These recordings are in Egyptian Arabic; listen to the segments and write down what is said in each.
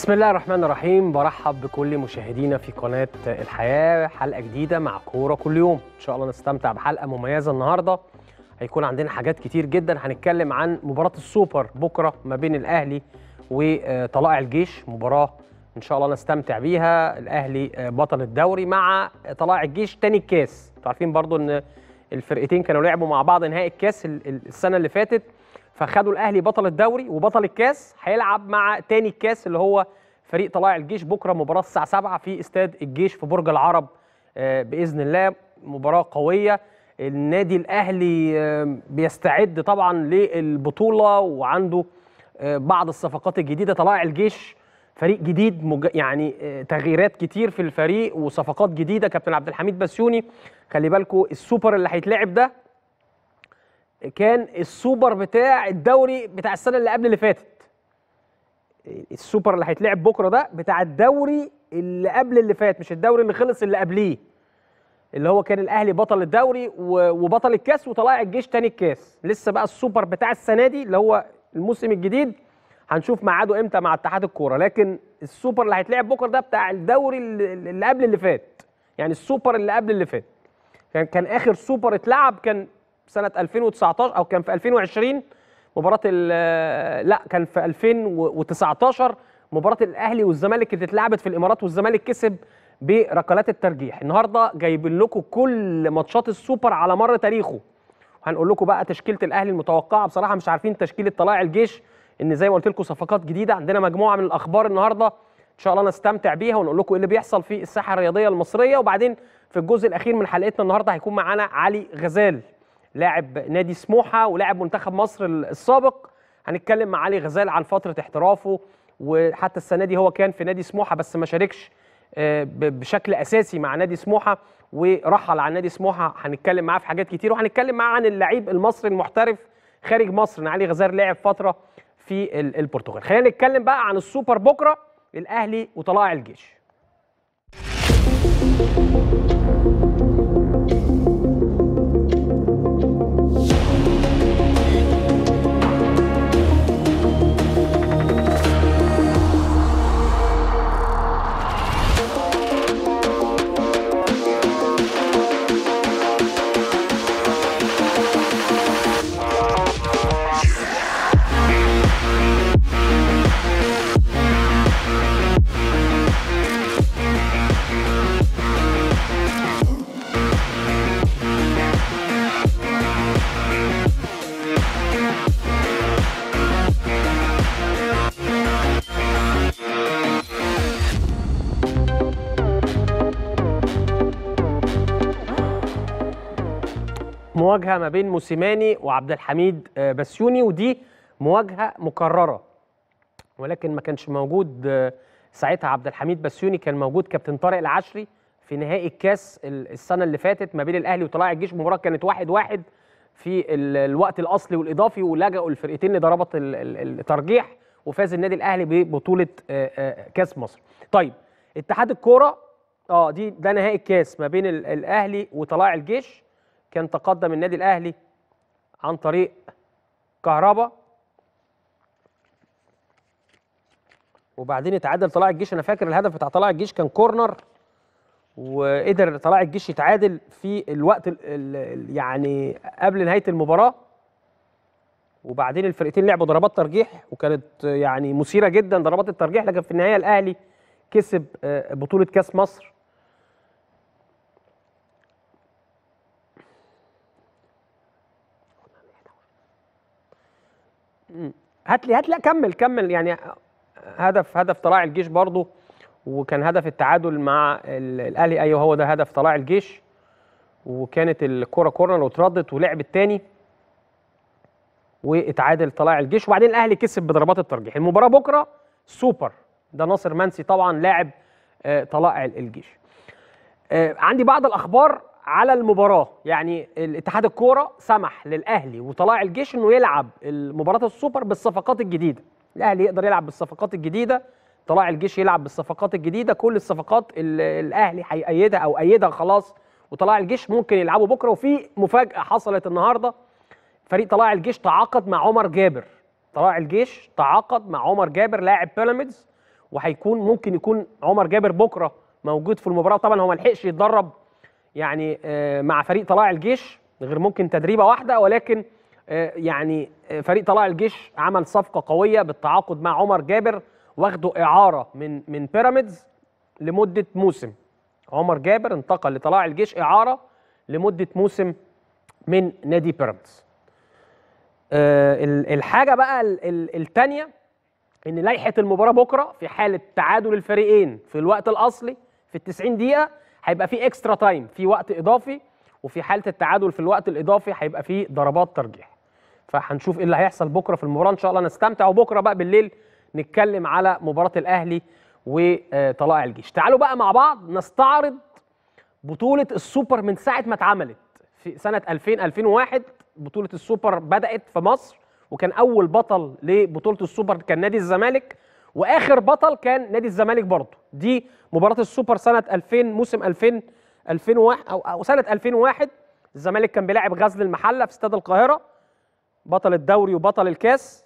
بسم الله الرحمن الرحيم برحب بكل مشاهدينا في قناة الحياة حلقة جديدة مع كورة كل يوم إن شاء الله نستمتع بحلقة مميزة النهاردة هيكون عندنا حاجات كتير جدا هنتكلم عن مباراة السوبر بكرة ما بين الأهلي وطلائع الجيش مباراة إن شاء الله نستمتع بيها الأهلي بطل الدوري مع طلائع الجيش تاني الكاس انتوا عارفين برضو إن الفرقتين كانوا لعبوا مع بعض نهائي الكاس السنة اللي فاتت فخدوا الاهلي بطل الدوري وبطل الكاس هيلعب مع تاني الكاس اللي هو فريق طلائع الجيش بكره مباراه الساعه 7 في استاد الجيش في برج العرب باذن الله مباراه قويه النادي الاهلي بيستعد طبعا للبطوله وعنده بعض الصفقات الجديده طلائع الجيش فريق جديد مج... يعني تغييرات كتير في الفريق وصفقات جديده كابتن عبد الحميد بسيوني خلي بالكم السوبر اللي هيتلعب ده كان السوبر بتاع الدوري بتاع السنه اللي قبل اللي فاتت السوبر اللي هيتلعب بكره ده بتاع الدوري اللي قبل اللي فات مش الدوري اللي خلص اللي قبليه اللي هو كان الاهلي بطل الدوري وبطل الكاس وطلائع الجيش تاني الكاس لسه بقى السوبر بتاع السنه دي اللي هو الموسم الجديد هنشوف ميعاده امتى مع اتحاد الكوره لكن السوبر اللي هيتلعب بكره ده بتاع الدوري اللي قبل اللي فات يعني السوبر اللي قبل اللي فات كان كان اخر سوبر اتلعب كان سنه 2019 او كان في 2020 مباراه لا كان في 2019 مباراه الاهلي والزمالك اللي اتلعبت في الامارات والزمالك كسب بركلات الترجيح النهارده جايبين لكم كل ماتشات السوبر على مر تاريخه هنقول لكم بقى تشكيله الاهلي المتوقعه بصراحه مش عارفين تشكيله طلائع الجيش ان زي ما قلت لكم صفقات جديده عندنا مجموعه من الاخبار النهارده ان شاء الله نستمتع بيها ونقول لكم ايه اللي بيحصل في الساحه الرياضيه المصريه وبعدين في الجزء الاخير من حلقتنا النهارده هيكون معانا علي غزال لاعب نادي سموحه ولاعب منتخب مصر السابق هنتكلم مع علي غزال عن فتره احترافه وحتى السنه دي هو كان في نادي سموحه بس ما شاركش بشكل اساسي مع نادي سموحه ورحل عن نادي سموحه هنتكلم معاه في حاجات كتير وهنتكلم معاه عن اللعيب المصري المحترف خارج مصر ان علي غزال لعب فتره في البرتغال خلينا نتكلم بقى عن السوبر بكره الاهلي وطلائع الجيش مواجهه ما بين موسيماني وعبد الحميد بسيوني ودي مواجهه مكرره ولكن ما كانش موجود ساعتها عبد الحميد بسيوني كان موجود كابتن طارق العشري في نهائي الكاس السنه اللي فاتت ما بين الاهلي وطلائع الجيش مباراه كانت واحد واحد في الوقت الاصلي والاضافي ولجأوا الفرقتين لضربه الترجيح وفاز النادي الاهلي ببطوله كاس مصر. طيب اتحاد الكوره اه دي ده نهائي الكاس ما بين الاهلي وطلائع الجيش كان تقدم النادي الاهلي عن طريق كهربا وبعدين اتعادل طلائع الجيش انا فاكر الهدف بتاع طلائع الجيش كان كورنر وقدر طلائع الجيش يتعادل في الوقت ال ال يعني قبل نهايه المباراه وبعدين الفرقتين لعبوا ضربات ترجيح وكانت يعني مثيره جدا ضربات الترجيح لكن في النهايه الاهلي كسب بطوله كاس مصر هات لي هات لا كمل كمل يعني هدف هدف طلائع الجيش برضه وكان هدف التعادل مع الاهلي ايوه هو ده هدف طلائع الجيش وكانت الكره كورنر واتردت ولعب الثاني واتعادل طلائع الجيش وبعدين الاهلي كسب بضربات الترجيح المباراه بكره سوبر ده ناصر منسي طبعا لاعب طلائع الجيش عندي بعض الاخبار على المباراه يعني الاتحاد الكوره سمح للاهلي وطلائع الجيش انه يلعب مباراه السوبر بالصفقات الجديده الاهلي يقدر يلعب بالصفقات الجديده طلائع الجيش يلعب بالصفقات الجديده كل الصفقات اللي الاهلي هيأيدها او ايدها خلاص وطلائع الجيش ممكن يلعبوا بكره وفي مفاجاه حصلت النهارده فريق طلائع الجيش تعاقد مع عمر جابر طلائع الجيش تعاقد مع عمر جابر لاعب بيراميدز وهيكون ممكن يكون عمر جابر بكره موجود في المباراه طبعا هو ما لحقش يتدرب يعني آه، مع فريق طلائع الجيش غير ممكن تدريبه واحده ولكن آه، يعني آه، فريق طلائع الجيش عمل صفقه قويه بالتعاقد مع عمر جابر واخده اعاره من من بيراميدز لمده موسم عمر جابر انتقل لطلائع الجيش اعاره لمده موسم من نادي بيراميدز آه، ال- الحاجه بقى الثانيه ان لائحه المباراه بكره في حاله تعادل الفريقين في الوقت الاصلي في ال 90 دقيقه هيبقى في اكسترا تايم في وقت اضافي وفي حاله التعادل في الوقت الاضافي هيبقى في ضربات ترجيح فهنشوف ايه اللي هيحصل بكره في المباراه ان شاء الله نستمتع وبكره بقى بالليل نتكلم على مباراه الاهلي وطلائع الجيش تعالوا بقى مع بعض نستعرض بطوله السوبر من ساعه ما اتعملت في سنه 2000 2001 بطوله السوبر بدات في مصر وكان اول بطل لبطوله السوبر كان نادي الزمالك واخر بطل كان نادي الزمالك برضه دي مباراه السوبر سنه 2000 موسم 2000 2001 او او سنه 2001 الزمالك كان بيلاعب غزل المحله في استاد القاهره بطل الدوري وبطل الكاس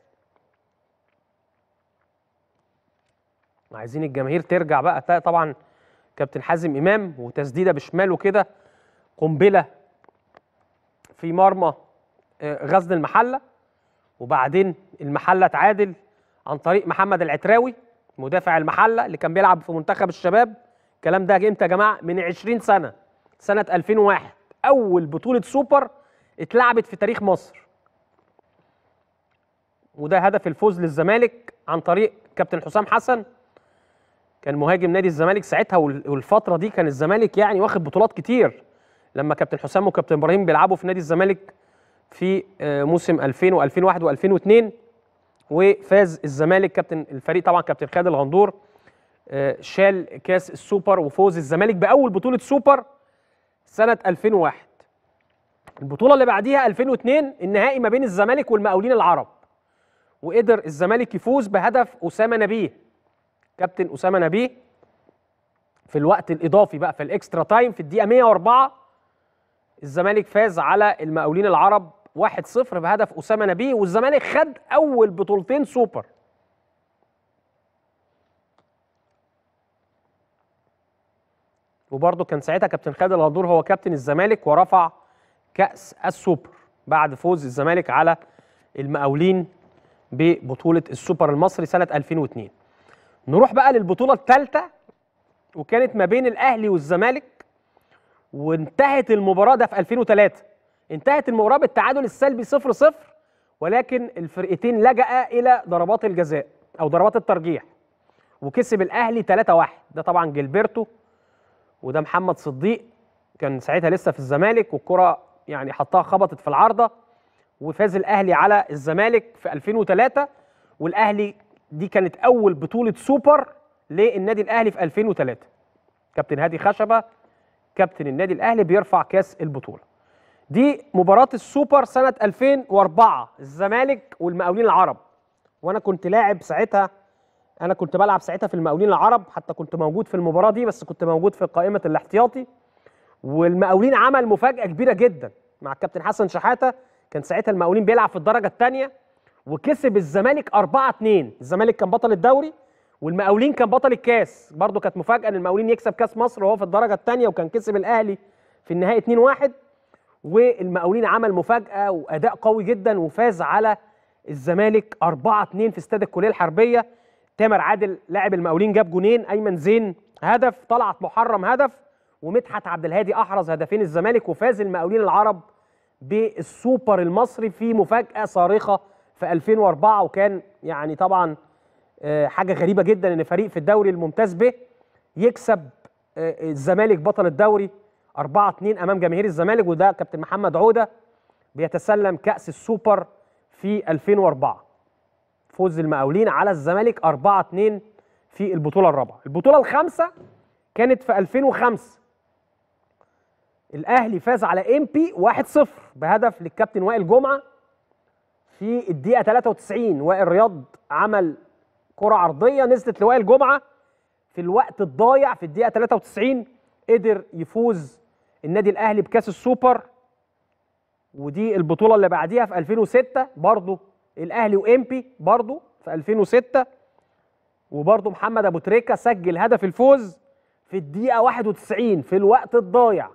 عايزين الجماهير ترجع بقى تا- طبعا كابتن حازم امام وتسديده بشماله كده قنبله في مرمى آه، غزل المحله وبعدين المحله تعادل عن طريق محمد العتراوي مدافع المحله اللي كان بيلعب في منتخب الشباب الكلام ده امتى يا جماعه من 20 سنه سنه 2001 اول بطوله سوبر اتلعبت في تاريخ مصر وده هدف الفوز للزمالك عن طريق كابتن حسام حسن كان مهاجم نادي الزمالك ساعتها وال- والفتره دي كان الزمالك يعني واخد بطولات كتير لما كابتن حسام وكابتن ابراهيم بيلعبوا في نادي الزمالك في آه، موسم 2000 و2001 و2002 وفاز الزمالك كابتن الفريق طبعا كابتن خالد الغندور آه، شال كاس السوبر وفوز الزمالك باول بطوله سوبر سنه 2001 البطوله اللي بعديها 2002 النهائي ما بين الزمالك والمقاولين العرب وقدر الزمالك يفوز بهدف اسامه نبيه كابتن اسامه نبيه في الوقت الاضافي بقى في الاكسترا تايم في الدقيقه 104 الزمالك فاز على المقاولين العرب 1-0 بهدف اسامه نبيه والزمالك خد اول بطولتين سوبر وبرضه كان ساعتها كابتن خالد الغندور هو كابتن الزمالك ورفع كأس السوبر بعد فوز الزمالك على المقاولين ببطولة السوبر المصري سنة 2002 نروح بقى للبطولة الثالثة وكانت ما بين الأهلي والزمالك وانتهت المباراة ده في 2003 انتهت المباراة بالتعادل السلبي 0-0 ولكن الفرقتين لجأ إلى ضربات الجزاء أو ضربات الترجيح وكسب الأهلي 3-1 ده طبعا جilberto وده محمد صديق كان ساعتها لسه في الزمالك والكرة يعني حطها خبطت في العارضة وفاز الأهلي على الزمالك في 2003 والأهلي دي كانت أول بطولة سوبر للنادي الأهلي في 2003 كابتن هادي خشبة كابتن النادي الأهلي بيرفع كاس البطولة دي مباراة السوبر سنة 2004 الزمالك والمقاولين العرب وأنا كنت لاعب ساعتها انا كنت بلعب ساعتها في المقاولين العرب حتى كنت موجود في المباراه دي بس كنت موجود في قائمه الاحتياطي والمقاولين عمل مفاجاه كبيره جدا مع الكابتن حسن شحاته كان ساعتها المقاولين بيلعب في الدرجه الثانيه وكسب الزمالك 4 2 الزمالك كان بطل الدوري والمقاولين كان بطل الكاس برضه كانت مفاجاه ان المقاولين يكسب كاس مصر وهو في الدرجه الثانيه وكان كسب الاهلي في النهائي 2 1 والمقاولين عمل مفاجاه واداء قوي جدا وفاز على الزمالك 4 2 في استاد الكليه الحربيه تامر عادل لاعب المقاولين جاب جونين ايمن زين هدف طلعت محرم هدف ومدحت عبد الهادي احرز هدفين الزمالك وفاز المقاولين العرب بالسوبر المصري في مفاجاه صارخه في 2004 وكان يعني طبعا آه، حاجه غريبه جدا ان فريق في الدوري الممتاز به يكسب آه، الزمالك بطل الدوري 4 2 امام جماهير الزمالك وده كابتن محمد عوده بيتسلم كاس السوبر في 2004 فوز المقاولين على الزمالك 4 2 في البطوله الرابعه البطوله الخامسه كانت في 2005 الاهلي فاز على ام بي 1-0 بهدف للكابتن وائل جمعه في الدقيقه 93 وائل رياض عمل كره عرضيه نزلت لوائل جمعه في الوقت الضايع في الدقيقه 93 قدر يفوز النادي الاهلي بكاس السوبر ودي البطوله اللي بعديها في 2006 برضو الاهلي وامبي برضو في 2006 وبرضه محمد ابو تريكه سجل هدف الفوز في الدقيقه 91 في الوقت الضايع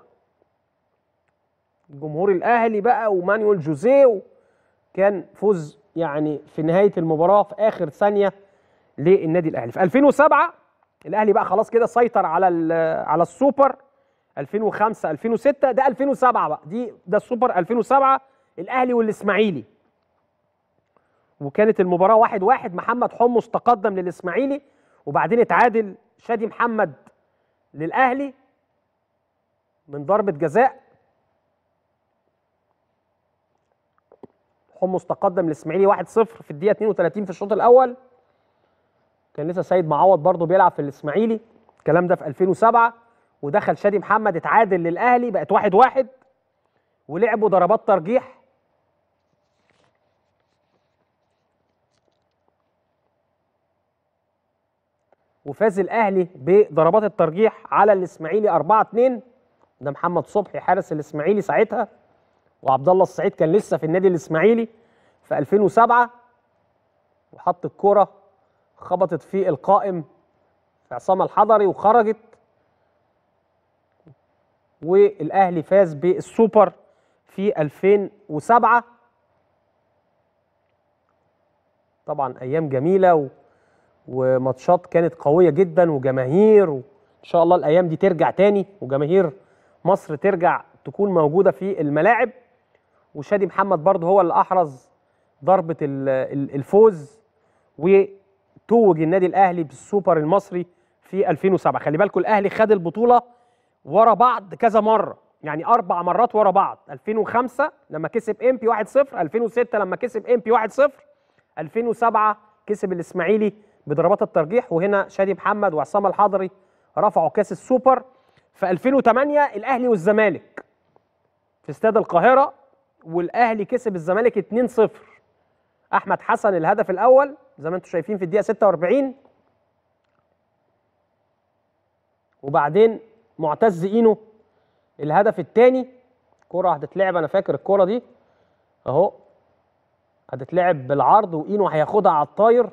جمهور الاهلي بقى ومانويل جوزيه كان فوز يعني في نهايه المباراه في اخر ثانيه للنادي الاهلي في 2007 الاهلي بقى خلاص كده سيطر على على السوبر 2005 2006 ده 2007 بقى دي ده السوبر 2007 الاهلي والاسماعيلي وكانت المباراه واحد واحد محمد حمص تقدم للاسماعيلي وبعدين اتعادل شادي محمد للاهلي من ضربه جزاء حمص تقدم للاسماعيلي 1-0 في الدقيقه 32 في الشوط الاول كان لسه سيد معوض برضه بيلعب في الاسماعيلي الكلام ده في 2007 ودخل شادي محمد اتعادل للاهلي بقت 1-1 واحد واحد ولعبوا ضربات ترجيح وفاز الاهلي بضربات الترجيح على الاسماعيلي 4 2 ده محمد صبحي حارس الاسماعيلي ساعتها وعبد الله السعيد كان لسه في النادي الاسماعيلي في 2007 وحط الكرة خبطت في القائم في عصام الحضري وخرجت والاهلي فاز بالسوبر في 2007 طبعا ايام جميله و... وماتشات كانت قويه جدا وجماهير وان شاء الله الايام دي ترجع تاني وجماهير مصر ترجع تكون موجوده في الملاعب وشادي محمد برضه هو اللي احرز ضربه الفوز وتوج النادي الاهلي بالسوبر المصري في 2007 خلي بالكم الاهلي خد البطوله ورا بعض كذا مره يعني اربع مرات ورا بعض 2005 لما كسب امبي 1-0 2006 لما كسب امبي 1-0 2007 كسب الاسماعيلي بضربات الترجيح وهنا شادي محمد وعصام الحضري رفعوا كاس السوبر في 2008 الاهلي والزمالك في استاد القاهره والاهلي كسب الزمالك 2-0 احمد حسن الهدف الاول زي ما انتم شايفين في الدقيقه 46 وبعدين معتز اينو الهدف الثاني كرة هتتلعب انا فاكر الكرة دي اهو هتتلعب بالعرض واينو هياخدها على الطاير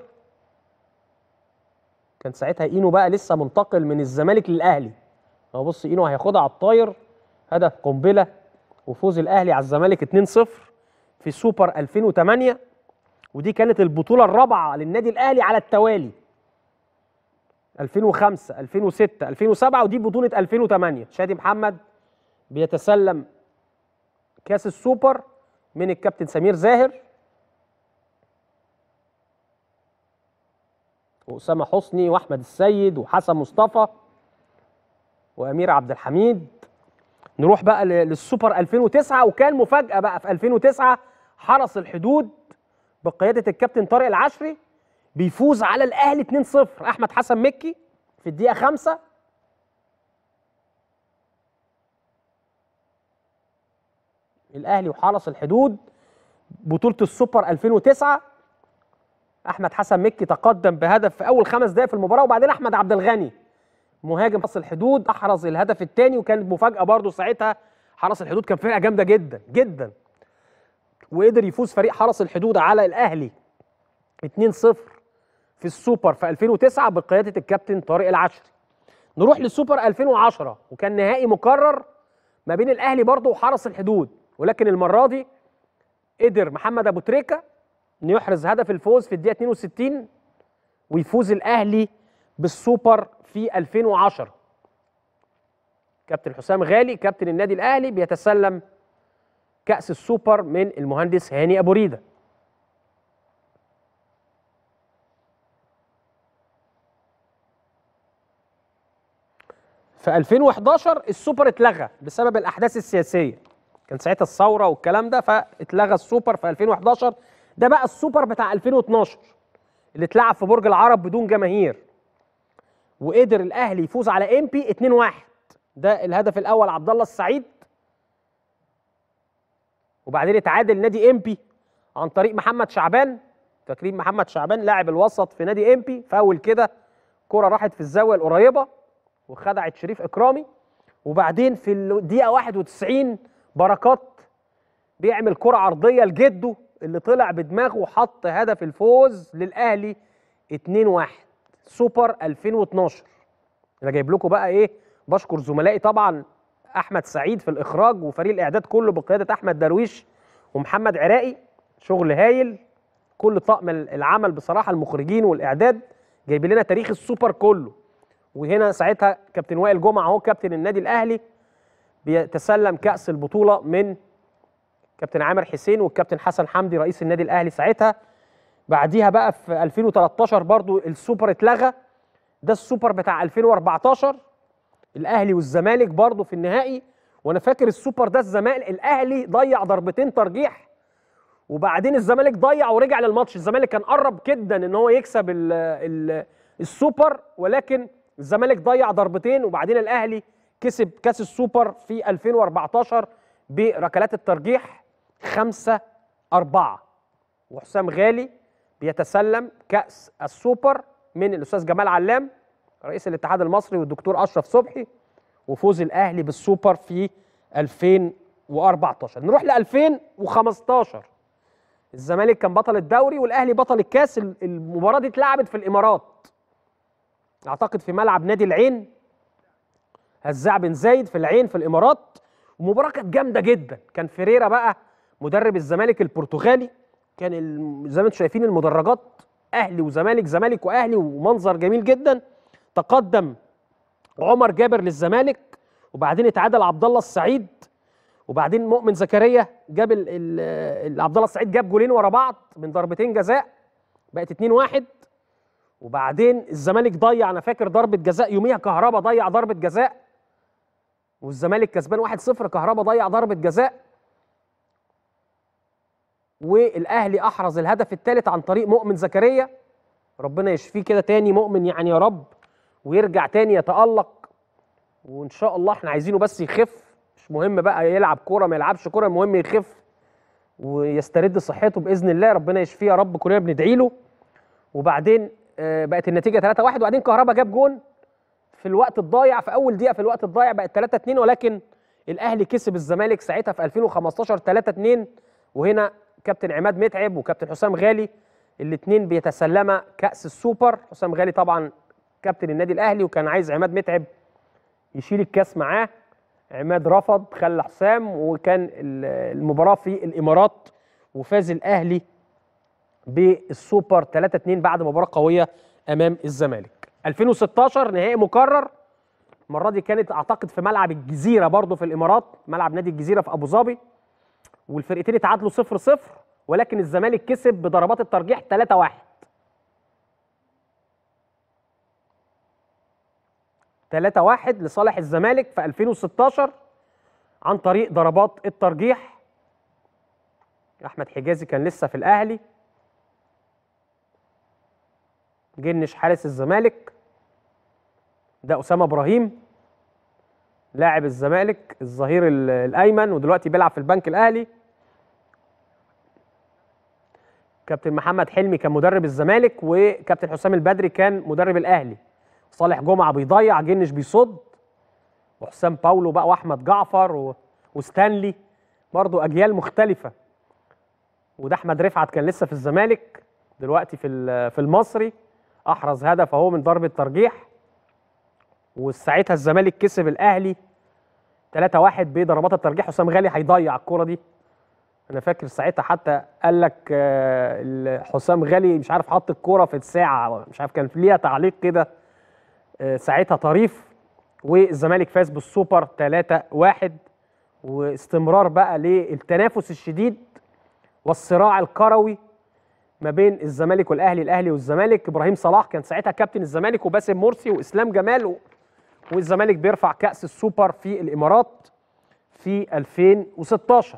كان ساعتها اينو بقى لسه منتقل من الزمالك للاهلي اهو بص اينو هياخدها على الطاير هدف قنبله وفوز الاهلي على الزمالك 2-0 في سوبر 2008 ودي كانت البطوله الرابعه للنادي الاهلي على التوالي 2005 2006 2007 ودي بطوله 2008 شادي محمد بيتسلم كاس السوبر من الكابتن سمير زاهر واسامه حسني واحمد السيد وحسن مصطفى وامير عبد الحميد نروح بقى للسوبر 2009 وكان مفاجاه بقى في 2009 حرس الحدود بقياده الكابتن طارق العشري بيفوز على الاهلي 2-0 احمد حسن مكي في الدقيقه 5 الاهلي وحرس الحدود بطوله السوبر 2009 احمد حسن مكي تقدم بهدف في اول خمس دقائق في المباراه وبعدين احمد عبد الغني مهاجم حرس الحدود احرز الهدف الثاني وكانت مفاجاه برضه ساعتها حرس الحدود كان فرقه جامده جدا جدا وقدر يفوز فريق حرس الحدود على الاهلي 2-0 في السوبر في 2009 بقياده الكابتن طارق العشري نروح للسوبر 2010 وكان نهائي مكرر ما بين الاهلي برضه وحرس الحدود ولكن المره دي قدر محمد ابو تريكه انه يحرز هدف الفوز في الدقيقه 62 ويفوز الاهلي بالسوبر في 2010 كابتن حسام غالي كابتن النادي الاهلي بيتسلم كاس السوبر من المهندس هاني ابو ريده في 2011 السوبر اتلغى بسبب الاحداث السياسيه كان ساعتها الثوره والكلام ده فاتلغى السوبر في 2011 ده بقى السوبر بتاع 2012 اللي اتلعب في برج العرب بدون جماهير وقدر الاهلي يفوز على امبي 2-1 ده الهدف الاول عبد الله السعيد وبعدين اتعادل نادي امبي عن طريق محمد شعبان فاكرين محمد شعبان لاعب الوسط في نادي امبي فاول كده كرة راحت في الزاويه القريبه وخدعت شريف اكرامي وبعدين في الدقيقه 91 بركات بيعمل كرة عرضيه لجده اللي طلع بدماغه وحط هدف الفوز للاهلي 2-1 سوبر 2012 انا جايب لكم بقى ايه بشكر زملائي طبعا احمد سعيد في الاخراج وفريق الاعداد كله بقياده احمد درويش ومحمد عراقي شغل هايل كل طاقم العمل بصراحه المخرجين والاعداد جايبين لنا تاريخ السوبر كله وهنا ساعتها كابتن وائل جمعه اهو كابتن النادي الاهلي بيتسلم كاس البطوله من كابتن عامر حسين والكابتن حسن حمدي رئيس النادي الاهلي ساعتها بعديها بقى في 2013 برضو السوبر اتلغى ده السوبر بتاع 2014 الاهلي والزمالك برضو في النهائي وانا فاكر السوبر ده الزمالك الاهلي ضيع ضربتين ترجيح وبعدين الزمالك ضيع ورجع للماتش الزمالك كان قرب جدا ان هو يكسب ال ال السوبر ولكن الزمالك ضيع ضربتين وبعدين الاهلي كسب كاس السوبر في 2014 بركلات الترجيح 5 4 وحسام غالي بيتسلم كاس السوبر من الاستاذ جمال علام رئيس الاتحاد المصري والدكتور اشرف صبحي وفوز الاهلي بالسوبر في 2014 نروح ل 2015 الزمالك كان بطل الدوري والاهلي بطل الكاس المباراه دي اتلعبت في الامارات اعتقد في ملعب نادي العين هزاع بن زايد في العين في الامارات ومباراه كانت جامده جدا كان فيريرا بقى مدرب الزمالك البرتغالي كان زي ما انتم شايفين المدرجات اهلي وزمالك زمالك واهلي ومنظر جميل جدا تقدم عمر جابر للزمالك وبعدين اتعادل عبد الله السعيد وبعدين مؤمن زكريا جاب عبد الله السعيد جاب جولين ورا بعض من ضربتين جزاء بقت 2 1 وبعدين الزمالك ضيع انا فاكر ضربه جزاء يوميها كهربا ضيع ضربه جزاء والزمالك كسبان 1-0 كهربا ضيع ضربه جزاء والاهلي احرز الهدف الثالث عن طريق مؤمن زكريا ربنا يشفيه كده تاني مؤمن يعني يا رب ويرجع تاني يتالق وان شاء الله احنا عايزينه بس يخف مش مهم بقى يلعب كوره ما يلعبش كوره المهم يخف ويسترد صحته باذن الله ربنا يشفيه يا رب كلنا بندعي له وبعدين بقت النتيجه 3 1 وبعدين كهربا جاب جون في الوقت الضايع في اول دقيقه في الوقت الضايع بقت 3 2 ولكن الاهلي كسب الزمالك ساعتها في 2015 3 2 وهنا كابتن عماد متعب وكابتن حسام غالي الاثنين بيتسلما كاس السوبر حسام غالي طبعا كابتن النادي الاهلي وكان عايز عماد متعب يشيل الكاس معاه عماد رفض خلى حسام وكان المباراه في الامارات وفاز الاهلي بالسوبر 3 2 بعد مباراه قويه امام الزمالك 2016 نهائي مكرر المره دي كانت اعتقد في ملعب الجزيره برضه في الامارات ملعب نادي الجزيره في ابو ظبي والفرقتين اتعادلوا 0 0 ولكن الزمالك كسب بضربات الترجيح 3 1 3 1 لصالح الزمالك في 2016 عن طريق ضربات الترجيح احمد حجازي كان لسه في الاهلي جنش حارس الزمالك ده اسامه ابراهيم لاعب الزمالك الظهير الايمن ودلوقتي بيلعب في البنك الاهلي كابتن محمد حلمي كان مدرب الزمالك وكابتن حسام البدري كان مدرب الاهلي صالح جمعه بيضيع جنش بيصد وحسام باولو بقى واحمد جعفر و... وستانلي برضو اجيال مختلفه وده احمد رفعت كان لسه في الزمالك دلوقتي في في المصري احرز هدف اهو من ضربه ترجيح وساعتها الزمالك كسب الاهلي 3 1 بضربات الترجيح حسام غالي هيضيع الكره دي انا فاكر ساعتها حتى قال لك حسام غالي مش عارف حط الكوره في الساعه مش عارف كان ليها تعليق كده ساعتها طريف والزمالك فاز بالسوبر 3 1 واستمرار بقى للتنافس الشديد والصراع الكروي ما بين الزمالك والاهلي الاهلي والزمالك ابراهيم صلاح كان ساعتها كابتن الزمالك وباسم مرسي واسلام جمال والزمالك بيرفع كاس السوبر في الامارات في 2016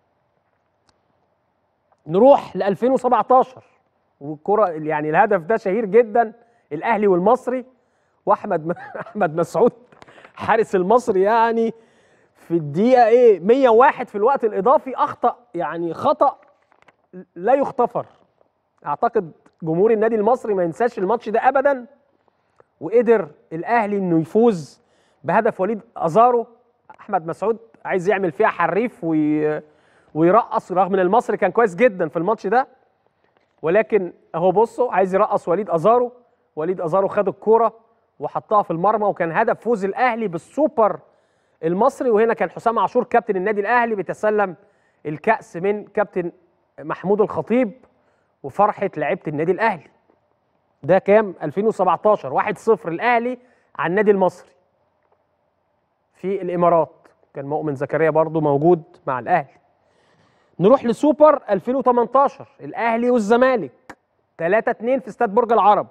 نروح ل 2017 والكره يعني الهدف ده شهير جدا الاهلي والمصري واحمد احمد مسعود حارس المصري يعني في الدقيقه ايه 101 في الوقت الاضافي اخطا يعني خطا لا يغتفر اعتقد جمهور النادي المصري ما ينساش الماتش ده ابدا وقدر الاهلي انه يفوز بهدف وليد ازارو احمد مسعود عايز يعمل فيها حريف وي... ويرقص رغم ان المصري كان كويس جدا في الماتش ده ولكن اهو بصوا عايز يرقص وليد ازارو وليد ازارو خد الكوره وحطها في المرمى وكان هدف فوز الاهلي بالسوبر المصري وهنا كان حسام عاشور كابتن النادي الاهلي بيتسلم الكاس من كابتن محمود الخطيب وفرحه لعيبه النادي الاهلي ده كام 2017 1-0 الاهلي على النادي المصري في الامارات كان مؤمن زكريا برضو موجود مع الاهلي نروح لسوبر 2018 الاهلي والزمالك 3 2 في استاد برج العرب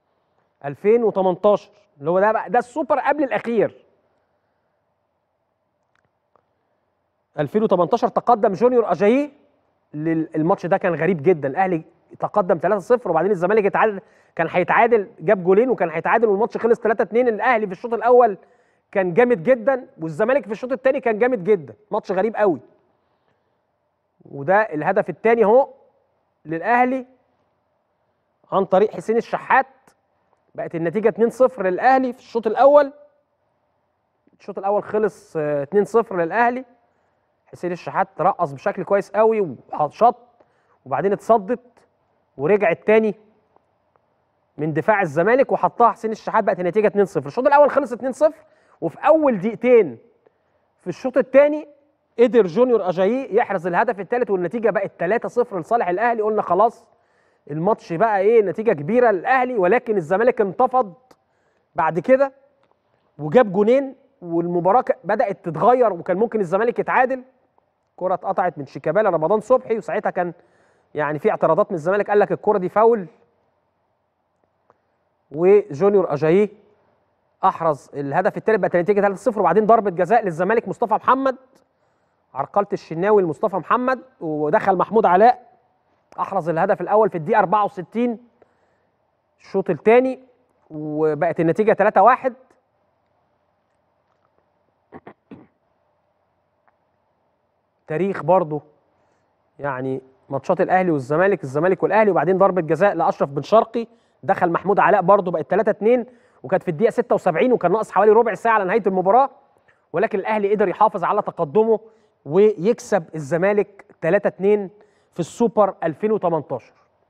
2018 اللي هو ده بقى ده السوبر قبل الاخير 2018 تقدم جونيور اجاييه الماتش ده كان غريب جدا الاهلي تقدم 3-0 وبعدين الزمالك اتعادل كان هيتعادل جاب جولين وكان هيتعادل والماتش خلص 3-2 الاهلي في الشوط الاول كان جامد جدا والزمالك في الشوط الثاني كان جامد جدا ماتش غريب قوي وده الهدف الثاني اهو للاهلي عن طريق حسين الشحات بقت النتيجه 2-0 للاهلي في الشوط الاول الشوط الاول خلص 2-0 للاهلي حسين الشحات رقص بشكل كويس قوي وشط وبعدين اتصدت ورجعت تاني من دفاع الزمالك وحطها حسين الشحات بقت النتيجه 2-0 الشوط الاول خلص 2-0 وفي اول دقيقتين في الشوط الثاني قدر جونيور اجاييه يحرز الهدف الثالث والنتيجه بقت 3-0 لصالح الاهلي قلنا خلاص الماتش بقى ايه نتيجه كبيره للاهلي ولكن الزمالك انتفض بعد كده وجاب جونين والمباراه بدات تتغير وكان ممكن الزمالك يتعادل كره اتقطعت من شيكابالا رمضان صبحي وساعتها كان يعني في اعتراضات من الزمالك قال لك الكره دي فاول وجونيور اجاييه احرز الهدف الثالث بقت النتيجه 3-0 وبعدين ضربه جزاء للزمالك مصطفى محمد عرقله الشناوي لمصطفى محمد ودخل محمود علاء احرز الهدف الاول في الدقيقه 64 الشوط الثاني وبقت النتيجه 3-1 تاريخ برضه يعني ماتشات الاهلي والزمالك الزمالك والاهلي وبعدين ضربه جزاء لاشرف بن شرقي دخل محمود علاء برضه بقت 3 2 وكانت في الدقيقه 76 وكان ناقص حوالي ربع ساعه على نهايه المباراه ولكن الاهلي قدر يحافظ على تقدمه ويكسب الزمالك 3 2 في السوبر 2018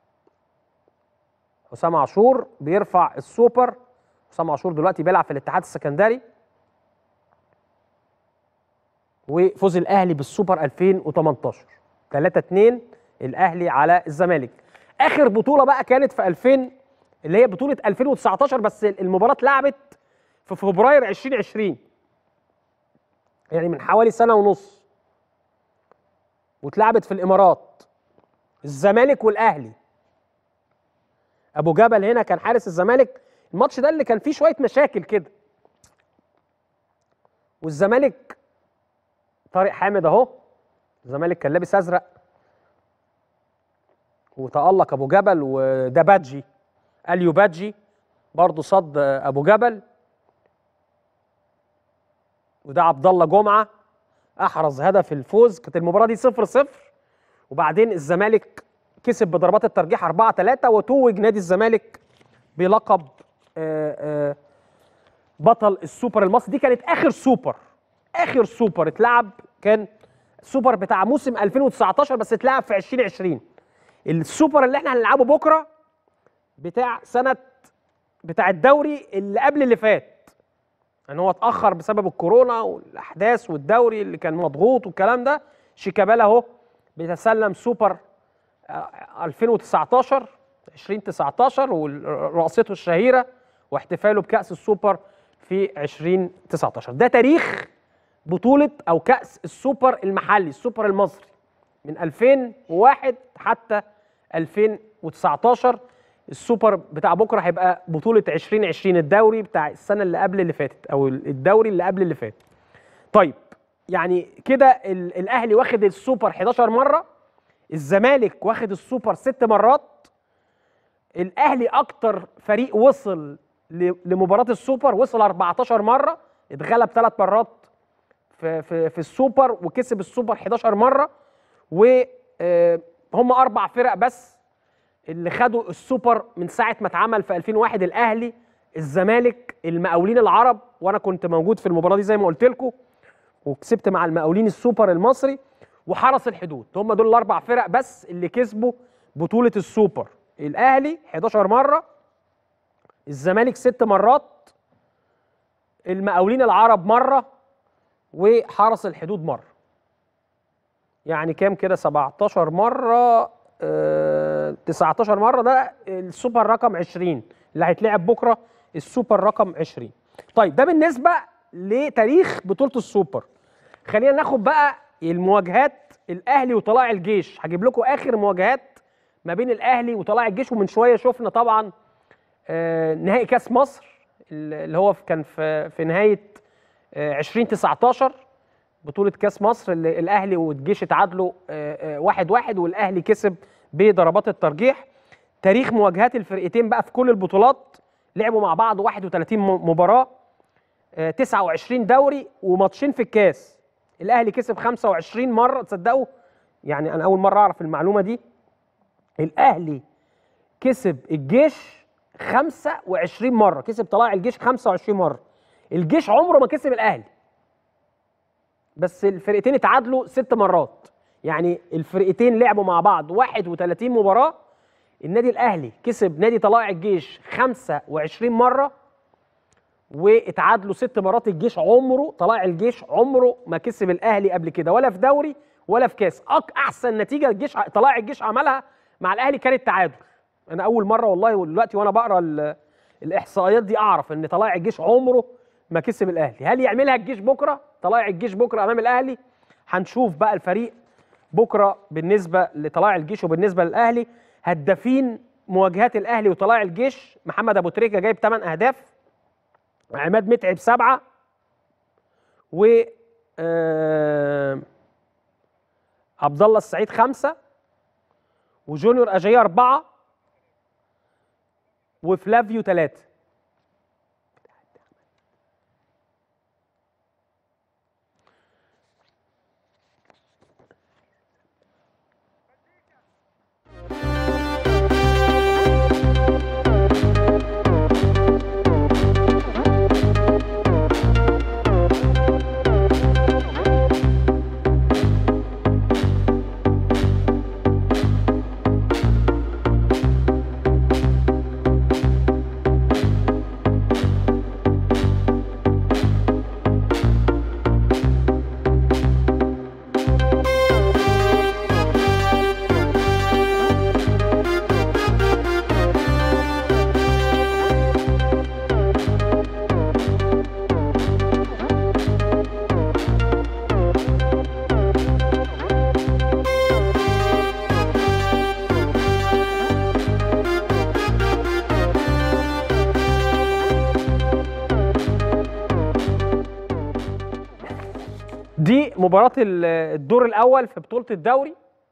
حسام عاشور بيرفع السوبر حسام عاشور دلوقتي بيلعب في الاتحاد السكندري وفوز الاهلي بالسوبر 2018 3 2 الاهلي على الزمالك اخر بطوله بقى كانت في 2000 اللي هي بطوله 2019 بس المباراه اتلعبت في فبراير 2020 يعني من حوالي سنه ونص واتلعبت في الامارات الزمالك والاهلي ابو جبل هنا كان حارس الزمالك الماتش ده اللي كان فيه شويه مشاكل كده والزمالك طارق حامد اهو الزمالك كان لابس ازرق وتألق ابو جبل وده بادجي اليو بادجي برضه صد ابو جبل وده عبد الله جمعه احرز هدف الفوز كانت المباراه دي 0 0 وبعدين الزمالك كسب بضربات الترجيح 4 3 وتوج نادي الزمالك بلقب آآ آآ بطل السوبر المصري دي كانت اخر سوبر اخر سوبر اتلعب كان السوبر بتاع موسم 2019 بس اتلعب في 2020 السوبر اللي احنا هنلعبه بكره بتاع سنه بتاع الدوري اللي قبل اللي فات ان هو اتاخر بسبب الكورونا والاحداث والدوري اللي كان مضغوط والكلام ده شيكابالا اهو بيتسلم سوبر 2019 2019 ورقصته الشهيره واحتفاله بكاس السوبر في 2019 ده تاريخ بطوله او كاس السوبر المحلي السوبر المصري من 2001 حتى 2019 السوبر بتاع بكره هيبقى بطوله 2020 الدوري بتاع السنه اللي قبل اللي فاتت او الدوري اللي قبل اللي فات طيب يعني كده الاهلي واخد السوبر 11 مره الزمالك واخد السوبر ست مرات الاهلي اكتر فريق وصل لمباراه السوبر وصل 14 مره اتغلب ثلاث مرات في في في السوبر وكسب السوبر 11 مره وهم اربع فرق بس اللي خدوا السوبر من ساعه ما اتعمل في 2001 الاهلي الزمالك المقاولين العرب وانا كنت موجود في المباراه دي زي ما قلت لكم وكسبت مع المقاولين السوبر المصري وحرس الحدود هم دول الاربع فرق بس اللي كسبوا بطوله السوبر الاهلي 11 مره الزمالك ست مرات المقاولين العرب مره وحرس الحدود مره يعني كام كده 17 مره آه 19 مره ده السوبر رقم 20 اللي هيتلعب بكره السوبر رقم 20 طيب ده بالنسبه لتاريخ بطوله السوبر خلينا ناخد بقى المواجهات الاهلي وطلائع الجيش هجيب لكم اخر مواجهات ما بين الاهلي وطلائع الجيش ومن شويه شفنا طبعا آه نهائي كاس مصر اللي هو كان في في نهايه آه 2019 بطوله كاس مصر اللي الاهلي والجيش اتعادلوا آه واحد واحد والاهلي كسب بضربات الترجيح تاريخ مواجهات الفرقتين بقى في كل البطولات لعبوا مع بعض 31 مباراه 29 دوري وماتشين في الكاس الاهلي كسب 25 مره تصدقوا يعني انا اول مره اعرف المعلومه دي الاهلي كسب الجيش 25 مره كسب طلائع الجيش 25 مره الجيش عمره ما كسب الاهلي بس الفرقتين اتعادلوا ست مرات يعني الفرقتين لعبوا مع بعض 31 مباراه النادي الاهلي كسب نادي طلائع الجيش 25 مره واتعادلوا ست مرات الجيش عمره طلائع الجيش عمره ما كسب الاهلي قبل كده ولا في دوري ولا في كاس أك احسن نتيجه الجيش طلائع الجيش عملها مع الاهلي كانت تعادل انا اول مره والله دلوقتي وانا بقرا الاحصائيات دي اعرف ان طلائع الجيش عمره ما كسب الاهلي هل يعملها الجيش بكره طلائع الجيش بكره امام الاهلي هنشوف بقى الفريق بكره بالنسبه لطلائع الجيش وبالنسبه للاهلي هدافين مواجهات الاهلي وطلائع الجيش محمد ابو تريكه جايب 8 اهداف عماد متعب سبعه و آه عبد الله السعيد خمسه وجونيور اجاي اربعه وفلافيو ثلاثه دي مباراة الدور الأول في بطولة الدوري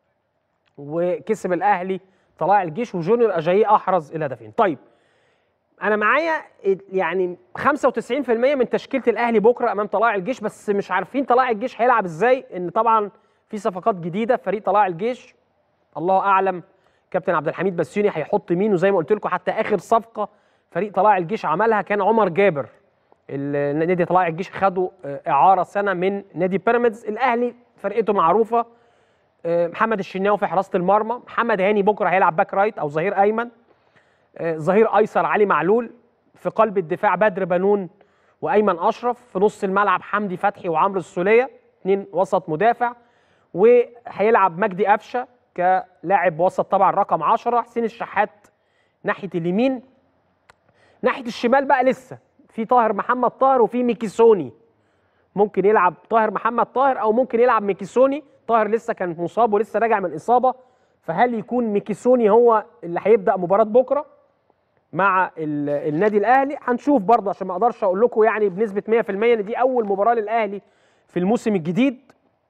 وكسب الأهلي طلائع الجيش وجونيور أجاييه أحرز الهدفين. طيب أنا معايا يعني 95% من تشكيلة الأهلي بكرة أمام طلائع الجيش بس مش عارفين طلائع الجيش هيلعب إزاي إن طبعا في صفقات جديدة فريق طلائع الجيش الله أعلم كابتن عبد الحميد بسيوني هيحط مين وزي ما قلت لكم حتى آخر صفقة فريق طلائع الجيش عملها كان عمر جابر نادي طلائع الجيش خدوا اعاره سنه من نادي بيراميدز الاهلي فرقته معروفه محمد الشناوي في حراسه المرمى محمد هاني بكره هيلعب باك رايت او ظهير ايمن ظهير ايسر علي معلول في قلب الدفاع بدر بنون وايمن اشرف في نص الملعب حمدي فتحي وعمرو السوليه اثنين وسط مدافع وهيلعب مجدي قفشه كلاعب وسط طبعا رقم 10 حسين الشحات ناحيه اليمين ناحيه الشمال بقى لسه في طاهر محمد طاهر وفي ميكيسوني ممكن يلعب طاهر محمد طاهر او ممكن يلعب ميكيسوني طاهر لسه كان مصاب ولسه راجع من اصابه فهل يكون ميكيسوني هو اللي هيبدا مباراه بكره مع النادي الاهلي هنشوف برضه عشان ما اقدرش اقول لكم يعني بنسبه 100% ان دي اول مباراه للاهلي في الموسم الجديد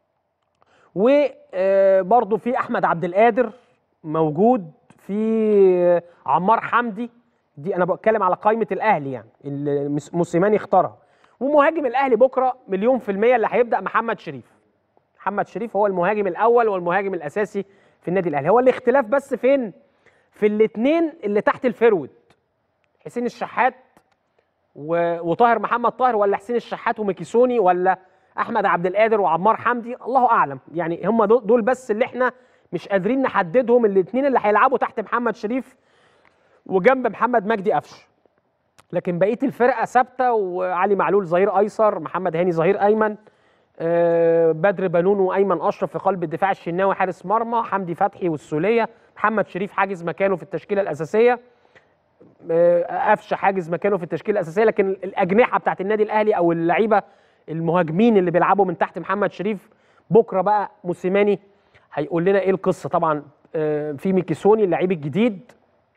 وبرضه في احمد عبد القادر موجود في عمار حمدي دي انا بتكلم على قائمه الاهلي يعني اللي موسيماني اختارها ومهاجم الاهلي بكره مليون في الميه اللي هيبدا محمد شريف محمد شريف هو المهاجم الاول والمهاجم الاساسي في النادي الاهلي هو الاختلاف بس فين في الاثنين اللي تحت الفرود حسين الشحات و... وطاهر محمد طاهر ولا حسين الشحات وميكيسوني ولا احمد عبد القادر وعمار حمدي الله اعلم يعني هم دول بس اللي احنا مش قادرين نحددهم الاثنين اللي هيلعبوا تحت محمد شريف وجنب محمد مجدي قفش لكن بقيه الفرقه ثابته وعلي معلول ظهير ايسر محمد هاني ظهير ايمن آه، بدر بنون وايمن اشرف في قلب الدفاع الشناوي حارس مرمى حمدي فتحي والسوليه محمد شريف حاجز مكانه في التشكيله الاساسيه آه، قفشه حاجز مكانه في التشكيله الاساسيه لكن الاجنحه بتاعت النادي الاهلي او اللعيبه المهاجمين اللي بيلعبوا من تحت محمد شريف بكره بقى موسيماني هيقول لنا ايه القصه طبعا آه، في ميكيسوني اللعيب الجديد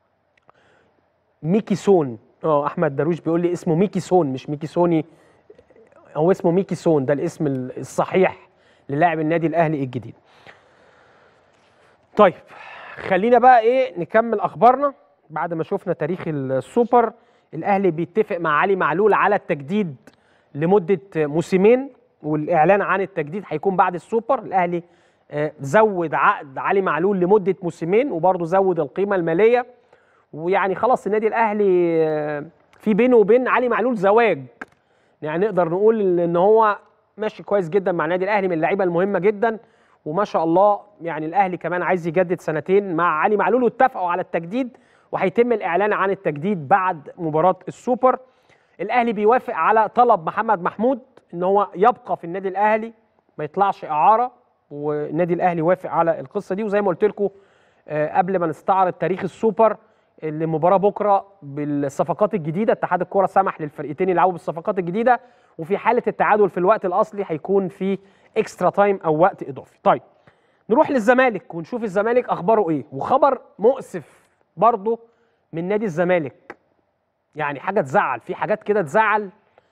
ميكيسون اه احمد درويش بيقول لي اسمه ميكيسون مش ميكيسوني هو اسمه ميكيسون ده الاسم الصحيح للاعب النادي الاهلي الجديد طيب خلينا بقى ايه نكمل اخبارنا بعد ما شفنا تاريخ السوبر الاهلي بيتفق مع علي معلول على التجديد لمده موسمين والاعلان عن التجديد هيكون بعد السوبر الاهلي آه، زود عقد علي معلول لمده موسمين وبرضه زود القيمه الماليه ويعني خلاص النادي الاهلي آه، في بينه وبين علي معلول زواج يعني نقدر نقول ان هو ماشي كويس جدا مع النادي الاهلي من اللعيبه المهمه جدا وما شاء الله يعني الاهلي كمان عايز يجدد سنتين مع علي معلول واتفقوا على التجديد وهيتم الاعلان عن التجديد بعد مباراه السوبر الاهلي بيوافق على طلب محمد محمود ان هو يبقى في النادي الاهلي ما يطلعش اعاره والنادي الاهلي وافق على القصه دي وزي ما قلت لكم آه، قبل ما نستعرض تاريخ السوبر المباراه بكره بالصفقات الجديده اتحاد الكره سمح للفرقتين يلعبوا بالصفقات الجديده وفي حاله التعادل في الوقت الاصلي هيكون في اكسترا تايم او وقت اضافي طيب نروح للزمالك ونشوف الزمالك اخباره ايه وخبر مؤسف برضه من نادي الزمالك يعني حاجه تزعل في حاجات كده تزعل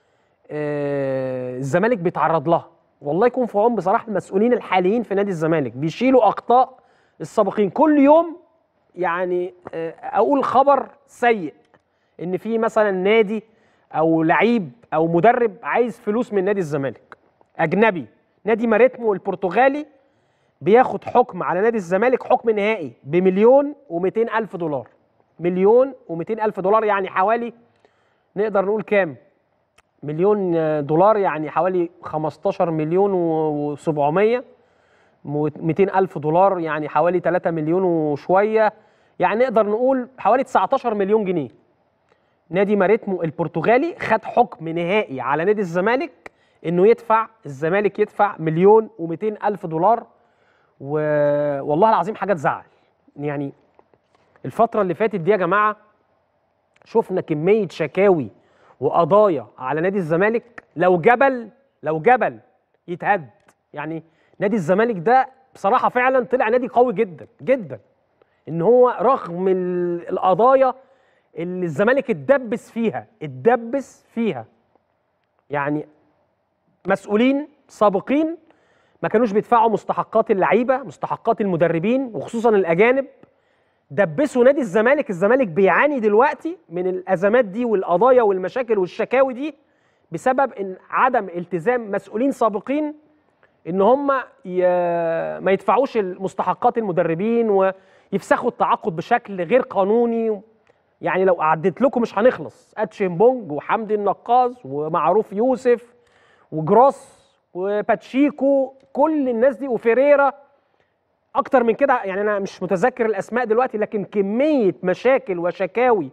آه الزمالك بيتعرض لها والله يكون في عون بصراحه المسؤولين الحاليين في نادي الزمالك بيشيلوا اخطاء السابقين كل يوم يعني آه، اقول خبر سيء ان في مثلا نادي او لعيب او مدرب عايز فلوس من نادي الزمالك اجنبي نادي ماريتمو البرتغالي بياخد حكم على نادي الزمالك حكم نهائي بمليون و200 الف دولار مليون و200 الف دولار يعني حوالي نقدر نقول كام مليون دولار يعني حوالي 15 مليون و700 200 الف دولار يعني حوالي 3 مليون وشويه يعني نقدر نقول حوالي 19 مليون جنيه نادي ماريتمو البرتغالي خد حكم نهائي على نادي الزمالك انه يدفع الزمالك يدفع مليون و200 الف دولار و... والله العظيم حاجه تزعل يعني الفتره اللي فاتت دي يا جماعه شفنا كميه شكاوي وقضايا على نادي الزمالك لو جبل لو جبل يتهد يعني نادي الزمالك ده بصراحه فعلا طلع نادي قوي جدا جدا ان هو رغم القضايا اللي الزمالك اتدبس فيها اتدبس فيها يعني مسؤولين سابقين ما كانوش بيدفعوا مستحقات اللعيبه مستحقات المدربين وخصوصا الاجانب دبسوا نادي الزمالك الزمالك بيعاني دلوقتي من الازمات دي والقضايا والمشاكل والشكاوي دي بسبب ان عدم التزام مسؤولين سابقين ان هم ما يدفعوش مستحقات المدربين ويفسخوا التعاقد بشكل غير قانوني يعني لو عديت لكم مش هنخلص اتشين بونج وحمدي النقاز ومعروف يوسف وجروس وباتشيكو كل الناس دي وفيريرا اكتر من كده يعني انا مش متذكر الاسماء دلوقتي لكن كميه مشاكل وشكاوي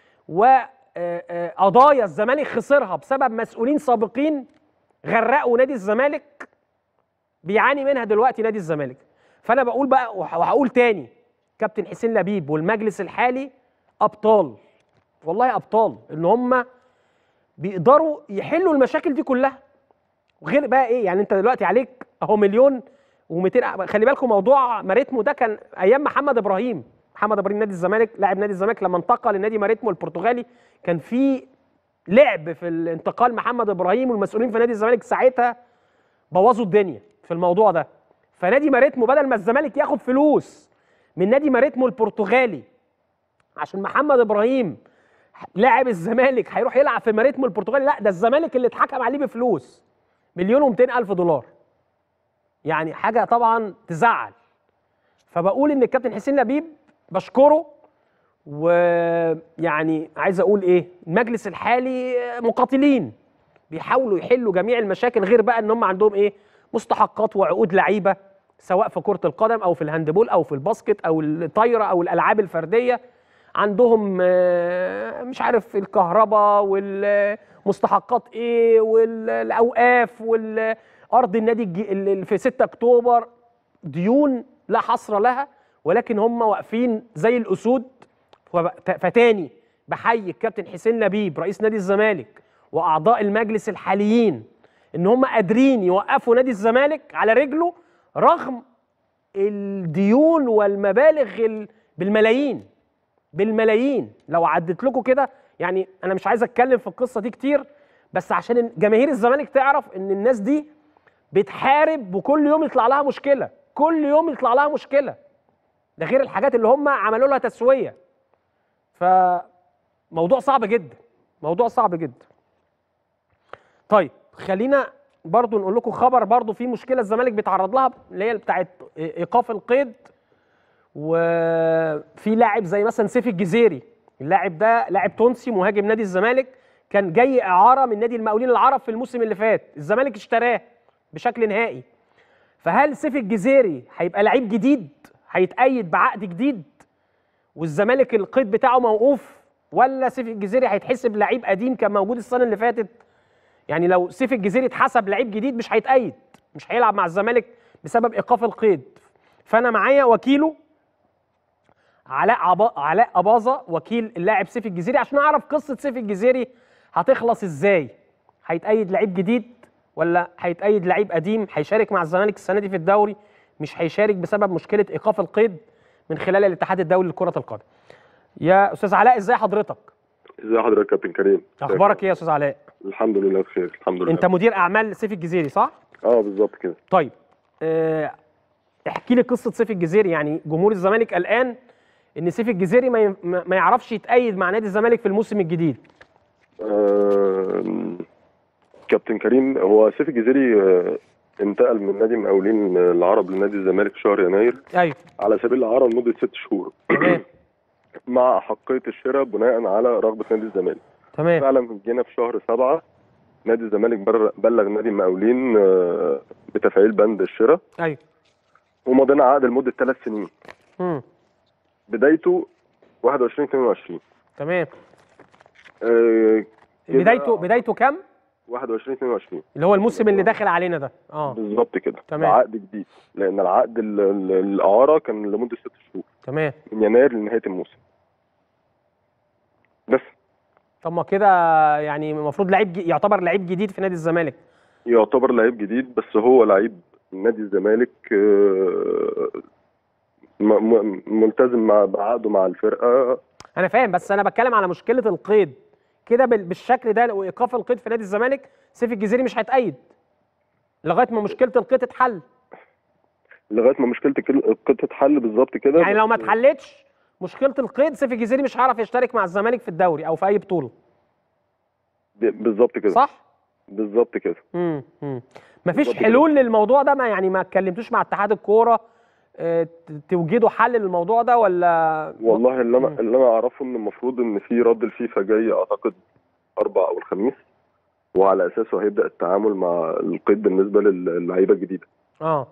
وقضايا الزمالك خسرها بسبب مسؤولين سابقين غرقوا نادي الزمالك بيعاني منها دلوقتي نادي الزمالك فانا بقول بقى وهقول تاني كابتن حسين لبيب والمجلس الحالي ابطال والله ابطال ان هم بيقدروا يحلوا المشاكل دي كلها وغير بقى ايه يعني انت دلوقتي عليك اهو مليون و200 خلي بالكم موضوع ماريتمو ده كان ايام محمد ابراهيم محمد ابراهيم نادي الزمالك لاعب نادي الزمالك لما انتقل لنادي ماريتمو البرتغالي كان في لعب في الانتقال محمد ابراهيم والمسؤولين في نادي الزمالك ساعتها بوظوا الدنيا في الموضوع ده فنادي ماريتمو بدل ما الزمالك ياخد فلوس من نادي ماريتمو البرتغالي عشان محمد ابراهيم لاعب الزمالك هيروح يلعب في ماريتمو البرتغالي لا ده الزمالك اللي اتحكم عليه بفلوس مليون و200 الف دولار يعني حاجه طبعا تزعل فبقول ان الكابتن حسين لبيب بشكره ويعني عايز اقول ايه المجلس الحالي مقاتلين بيحاولوا يحلوا جميع المشاكل غير بقى ان هم عندهم ايه مستحقات وعقود لعيبه سواء في كره القدم او في الهاندبول او في الباسكت او الطايره او الالعاب الفرديه عندهم آه، مش عارف الكهرباء والمستحقات ايه والاوقاف والارض النادي الج- اللي في 6 اكتوبر ديون لا حصر لها ولكن هم واقفين زي الاسود وب- فتاني بحيي الكابتن حسين لبيب رئيس نادي الزمالك واعضاء المجلس الحاليين ان هم قادرين يوقفوا نادي الزمالك على رجله رغم الديون والمبالغ ال- بالملايين بالملايين لو عدت لكم كده يعني انا مش عايز اتكلم في القصه دي كتير بس عشان جماهير الزمالك تعرف ان الناس دي بتحارب وكل يوم يطلع لها مشكله كل يوم يطلع لها مشكله ده غير الحاجات اللي هم عملوا لها تسويه فموضوع صعب جدا موضوع صعب جدا طيب خلينا برضو نقول لكم خبر برضو في مشكله الزمالك بيتعرض لها اللي هي بتاعت ايقاف القيد وفي لاعب زي مثلا سيف الجزيري اللاعب ده لاعب تونسي مهاجم نادي الزمالك كان جاي اعاره من نادي المقاولين العرب في الموسم اللي فات الزمالك اشتراه بشكل نهائي فهل سيف الجزيري هيبقى لعيب جديد هيتأيد بعقد جديد والزمالك القيد بتاعه موقوف ولا سيف الجزيري هيتحسب لعيب قديم كان موجود السنه اللي فاتت يعني لو سيف الجزيري اتحسب لعيب جديد مش هيتأيد مش هيلعب مع الزمالك بسبب ايقاف القيد فانا معايا وكيله علاء عبا... علاء اباظه وكيل اللاعب سيف الجزيري عشان اعرف قصه سيف الجزيري هتخلص ازاي هيتأيد لعيب جديد ولا هيتأيد لعيب قديم هيشارك مع الزمالك السنه دي في الدوري مش هيشارك بسبب مشكله ايقاف القيد من خلال الاتحاد الدولي لكره القدم يا استاذ علاء ازاي حضرتك ازي حضرتك يا كابتن كريم اخبارك ايه يا استاذ علاء الحمد لله بخير الحمد لله انت مدير اعمال سيف الجزيري صح اه بالظبط كده طيب آه، احكي لي قصه سيف الجزيري يعني جمهور الزمالك قلقان ان سيف الجزيري ما ي- ما ما يعرفش يتأيد مع نادي الزمالك في الموسم الجديد آه كابتن كريم هو سيف الجزيري آه انتقل من نادي مقاولين العرب لنادي الزمالك في شهر يناير ايوه على سبيل الاعاره لمده ست شهور تمام مع احقيه الشراء بناء على رغبه نادي الزمالك تمام فعلا جينا في شهر سبعة نادي الزمالك بر- بلغ نادي المقاولين آه بتفعيل بند الشراء ايوه ومضينا عقد لمده ثلاث سنين امم بدايته 21 22 تمام آه كده- بدايته بدايته كام 21 22 اللي هو الموسم اللي داخل علينا ده اه بالظبط كده تمام. بعقد جديد لان العقد ال- ال- الاعاره كان لمده ست شهور تمام من يناير لنهايه الموسم بس طب ما كده يعني المفروض لعيب ج- يعتبر لعيب جديد في نادي الزمالك يعتبر لعيب جديد بس هو لعيب نادي الزمالك آه، م- م- ملتزم مع بعقده مع الفرقه انا فاهم بس انا بتكلم على مشكله القيد كده بال- بالشكل ده وايقاف القيد في نادي الزمالك سيف الجزيري مش هيتأيد لغايه ما مشكله القيد تتحل لغايه ما مشكله الكل- القيد تتحل بالظبط كده يعني لو ما بس- اتحلتش مشكله القيد سيف الجزيري مش هيعرف يشترك مع الزمالك في الدوري او في اي بطوله ب- بالظبط كده صح بالظبط كده امم امم مفيش بالظبط كده. حلول للموضوع ده ما يعني ما اتكلمتوش مع اتحاد الكوره آه، ت- توجدوا حل للموضوع ده ولا والله اللي انا مم. اللي انا اعرفه ان المفروض ان في رد الفيفا جاي اعتقد اربع او الخميس وعلى اساسه هيبدا التعامل مع القيد بالنسبه للعيبه الجديده اه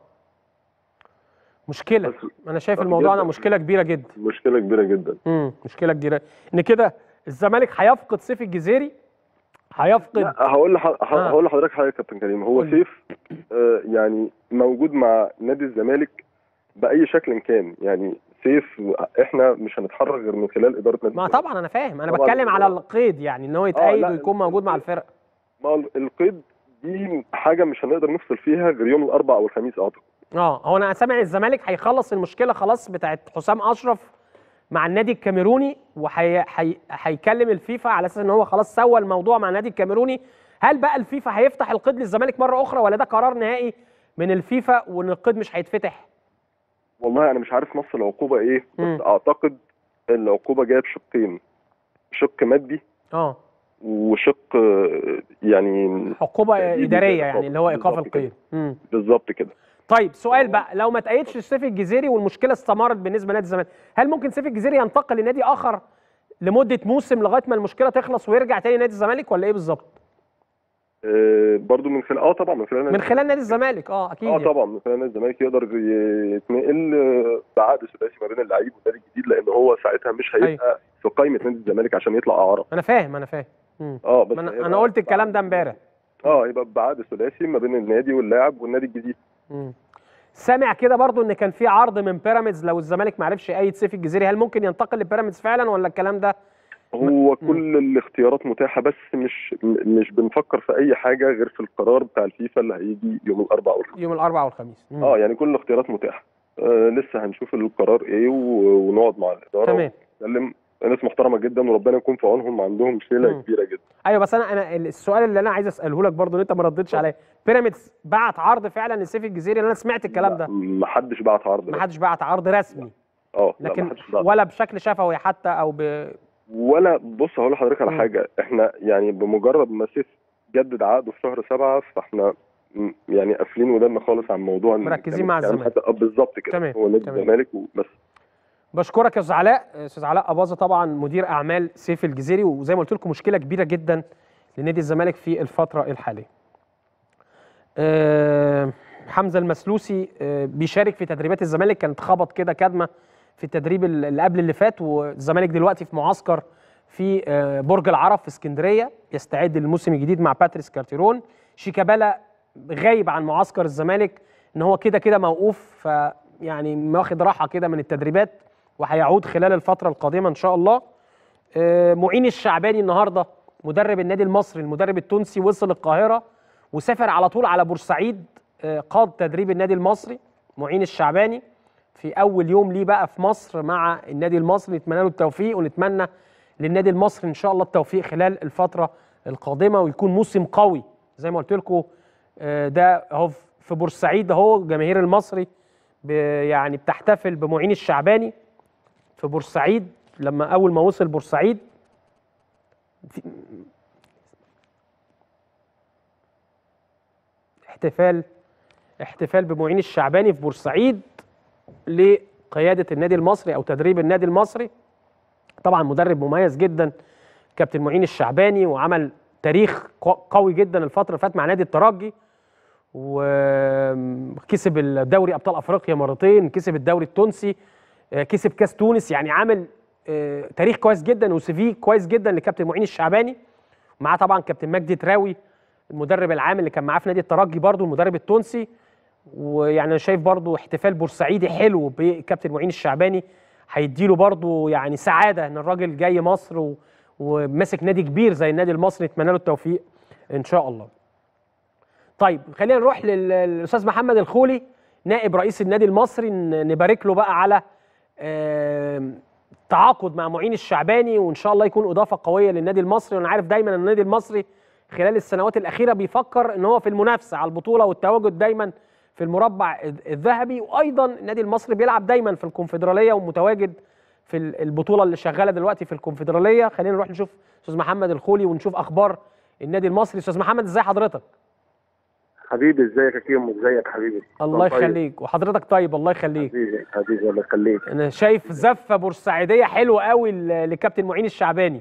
مشكله بس انا شايف آه، الموضوع ده جداً. مشكله كبيره جدا مشكله كبيره جدا امم مشكله كبيره ان كده الزمالك هيفقد سيف الجزيري هيفقد لا هقول لح... آه. هقول لحضرتك حاجه يا كابتن كريم هو قول لي. سيف آه يعني موجود مع نادي الزمالك باي شكل كان يعني سيف احنا مش هنتحرك غير من خلال اداره نادي ما الزمالك. طبعا انا فاهم انا طبعاً. بتكلم على القيد يعني ان هو يتأيد لا، ويكون موجود مع الفرقه ما القيد دي حاجه مش هنقدر نفصل فيها غير يوم الاربعاء او الخميس اعتقد اه هو انا سامع الزمالك هيخلص المشكله خلاص بتاعت حسام اشرف مع النادي الكاميروني وهيكلم الفيفا على اساس ان هو خلاص سوى الموضوع مع النادي الكاميروني هل بقى الفيفا هيفتح القيد للزمالك مره اخرى ولا ده قرار نهائي من الفيفا وان القيد مش هيتفتح والله انا مش عارف نص العقوبه ايه مم. بس اعتقد العقوبه جايه بشقين شق مادي اه وشق آه، يعني عقوبه تأديب اداريه العقاب. يعني اللي هو ايقاف بالظبط كده. القيد مم. بالظبط كده طيب سؤال بقى لو ما تأيدش سيف الجزيري والمشكله استمرت بالنسبه لنادي الزمالك هل ممكن سيف الجزيري ينتقل لنادي اخر لمده موسم لغايه ما المشكله تخلص ويرجع تاني نادي الزمالك ولا ايه بالظبط آه، برضو من خلال اه طبعا من خلال من خلال نادي الزمالك اه اكيد اه يعني. طبعا من خلال نادي الزمالك يقدر يتنقل آه، بعقد ثلاثي ما بين اللعيب والنادي الجديد لان هو ساعتها مش هيبقى في قائمه نادي الزمالك عشان يطلع اعاره انا فاهم انا فاهم مم. اه بس ما انا هيبقى انا قلت الكلام بعقد- ده امبارح اه يبقى بعقد ثلاثي ما بين النادي واللاعب والنادي الجديد مم. سامع كده برضو ان كان في عرض من بيراميدز لو الزمالك ما عرفش اي سيف الجزيري هل ممكن ينتقل لبيراميدز فعلا ولا الكلام ده هو كل الاختيارات متاحه بس مش م- مش بنفكر في اي حاجه غير في القرار بتاع الفيفا اللي هيجي يوم الاربعاء والخميس يوم الاربعاء والخميس مم. اه يعني كل الاختيارات متاحه آه لسه هنشوف القرار ايه و- ونقعد مع الاداره تمام ونتكلم ناس محترمه جدا وربنا يكون في عونهم عندهم شيله مم. كبيره جدا ايوه بس انا انا السؤال اللي انا عايز اساله لك برضو اللي انت ما ردتش عليه بيراميدز بعت عرض فعلا لسيف الجزيري انا سمعت الكلام ده ما حدش بعت عرض ما حدش بعت عرض رسمي اه لا لكن ما حدش بعت ولا بشكل شفوي حتى او ب... ولا بص هقول لحضرتك على مم. حاجه احنا يعني بمجرد ما سيف جدد عقده في شهر سبعة فاحنا م- يعني قافلين ودنا خالص عن موضوع إن- مركزين يعني مع يعني الزمالك. حتى- اه بالظبط كده تمام، هو نادي تمام. الزمالك وبس بشكرك يا استاذ علاء استاذ علاء اباظه طبعا مدير اعمال سيف الجزيري وزي ما قلت لكم مشكله كبيره جدا لنادي الزمالك في الفتره الحاليه آه، حمزه المسلوسي آه، بيشارك في تدريبات الزمالك كانت خبط كده كدمه في التدريب اللي قبل اللي فات والزمالك دلوقتي في معسكر في آه، برج العرب في اسكندريه يستعد للموسم الجديد مع باتريس كارتيرون شيكابالا غايب عن معسكر الزمالك ان هو كده كده موقوف فيعني واخد راحه كده من التدريبات وهيعود خلال الفتره القادمه ان شاء الله آه، معين الشعباني النهارده مدرب النادي المصري المدرب التونسي وصل القاهره وسافر على طول على بورسعيد آه، قاد تدريب النادي المصري معين الشعباني في اول يوم ليه بقى في مصر مع النادي المصري نتمنى له التوفيق ونتمنى للنادي المصري ان شاء الله التوفيق خلال الفتره القادمه ويكون موسم قوي زي ما قلت لكم آه، ده اهو في بورسعيد اهو الجماهير المصري ب- يعني بتحتفل بمعين الشعباني في بورسعيد لما اول ما وصل بورسعيد في- احتفال احتفال بمعين الشعباني في بورسعيد لقياده النادي المصري او تدريب النادي المصري طبعا مدرب مميز جدا كابتن معين الشعباني وعمل تاريخ قو- قوي جدا الفتره اللي فاتت مع نادي الترجي وكسب الدوري ابطال افريقيا مرتين كسب الدوري التونسي آه، كسب كاس تونس يعني عامل آه، تاريخ كويس جدا وسي في كويس جدا لكابتن معين الشعباني معاه طبعا كابتن مجدي تراوي المدرب العام اللي كان معاه في نادي الترجي برضو المدرب التونسي ويعني انا شايف برضو احتفال بورسعيدي حلو بكابتن معين الشعباني هيديله برضو يعني سعاده ان الراجل جاي مصر و... وماسك نادي كبير زي النادي المصري نتمنى له التوفيق ان شاء الله. طيب خلينا نروح لل- للاستاذ محمد الخولي نائب رئيس النادي المصري ن- نبارك له بقى على آم، تعاقد مع معين الشعباني وان شاء الله يكون اضافه قويه للنادي المصري وانا عارف دايما ان النادي المصري خلال السنوات الاخيره بيفكر ان هو في المنافسه على البطوله والتواجد دايما في المربع الذ- الذهبي وايضا النادي المصري بيلعب دايما في الكونفدراليه ومتواجد في ال- البطوله اللي شغاله دلوقتي في الكونفدراليه خلينا نروح نشوف استاذ محمد الخولي ونشوف اخبار النادي المصري استاذ محمد ازاي حضرتك حبيبي ازيك يا كيمو ازيك حبيبي الله طيب. يخليك وحضرتك طيب الله يخليك حبيبي حبيبي الله يخليك انا شايف زفه بورسعيديه حلوه قوي ل- لكابتن معين الشعباني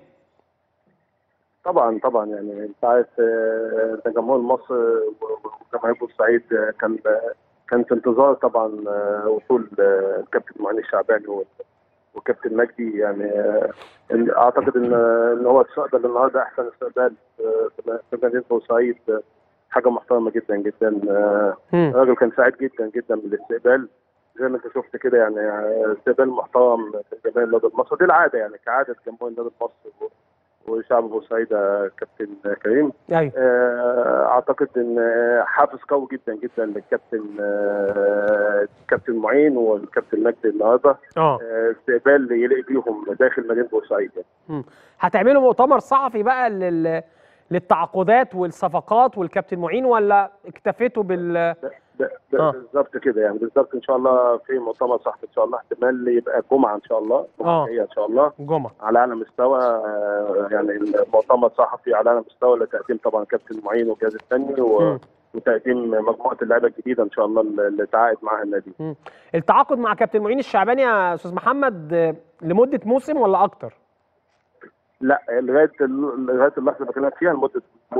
طبعا طبعا يعني انت عارف آه، ده جمهور مصر وجماهير بورسعيد آه، كان آه، كان في انتظار طبعا آه، وصول آه، الكابتن معين الشعباني وال- والكابتن مجدي يعني آه، إن- اعتقد ان ان هو استقبل النهارده احسن استقبال آه، في في مدينه بورسعيد آه، حاجه محترمه جدا جدا آه، مم. الراجل كان سعيد جدا جدا بالاستقبال زي ما انت شفت كده يعني آه، استقبال محترم في جماهير النادي المصري دي العاده يعني كعاده جمهور النادي المصري و- وشعب بورسعيد يا كابتن كريم ايوه آه، اعتقد ان آه، حافز قوي جدا جدا للكابتن آه، الكابتن معين والكابتن مجدي النهارده اه آه، استقبال يليق بيهم داخل مدينه بورسعيد يعني. مم. هتعملوا مؤتمر صحفي بقى لل... للتعاقدات والصفقات والكابتن معين ولا اكتفيتوا بال ده- ده آه. بالظبط كده يعني بالظبط ان شاء الله في مؤتمر صحفي ان شاء الله احتمال يبقى جمعه ان شاء الله آه. جمعه جايه ان شاء الله جمعه على اعلى مستوى آه، يعني المؤتمر صحفي على اعلى مستوى لتقديم طبعا كابتن معين والجهاز الفني و... مم. وتقديم مجموعه اللعيبه الجديده ان شاء الله اللي تعاقد معاها النادي مم. التعاقد مع كابتن معين الشعباني يا استاذ محمد آه، لمده موسم ولا اكتر؟ لا لغايه ال- لغايه اللحظه اللي بكلمك فيها لمده موسم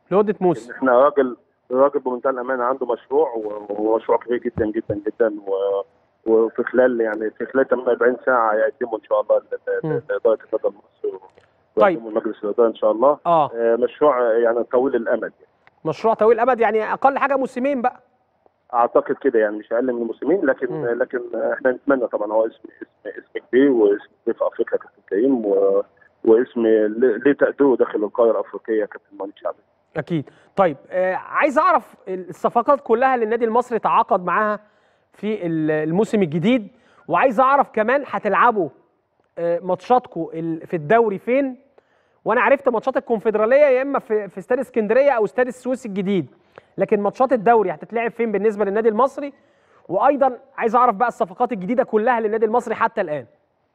لمده موسم احنا راجل راجل بمنتهى الامانه عنده مشروع و- ومشروع كبير جدا جدا جدا و وفي خلال يعني في خلال 48 ساعه هيقدموا ان شاء الله ل- ل- مم. لاداره النادي المصري طيب. ويقدموا لمجلس الاداره ان شاء الله اه آه، مشروع يعني طويل الامد مشروع طويل الامد يعني اقل حاجه موسمين بقى اعتقد كده يعني مش اقل من المسلمين لكن مم. لكن احنا نتمنى طبعا هو اسم اسم اسم كبير واسم كبير في افريقيا كابتن كريم و واسم ل- ليه تقديره داخل القاره الافريقيه كابتن مالك شعبي اكيد طيب آه عايز اعرف الصفقات كلها اللي النادي المصري تعاقد معاها في ال- الموسم الجديد وعايز اعرف كمان هتلعبوا آه ماتشاتكم ال- في الدوري فين وانا عرفت ماتشات الكونفدراليه يا اما في في استاد اسكندريه او استاد السويس الجديد لكن ماتشات الدوري هتتلعب فين بالنسبه للنادي المصري وايضا عايز اعرف بقى الصفقات الجديده كلها للنادي المصري حتى الان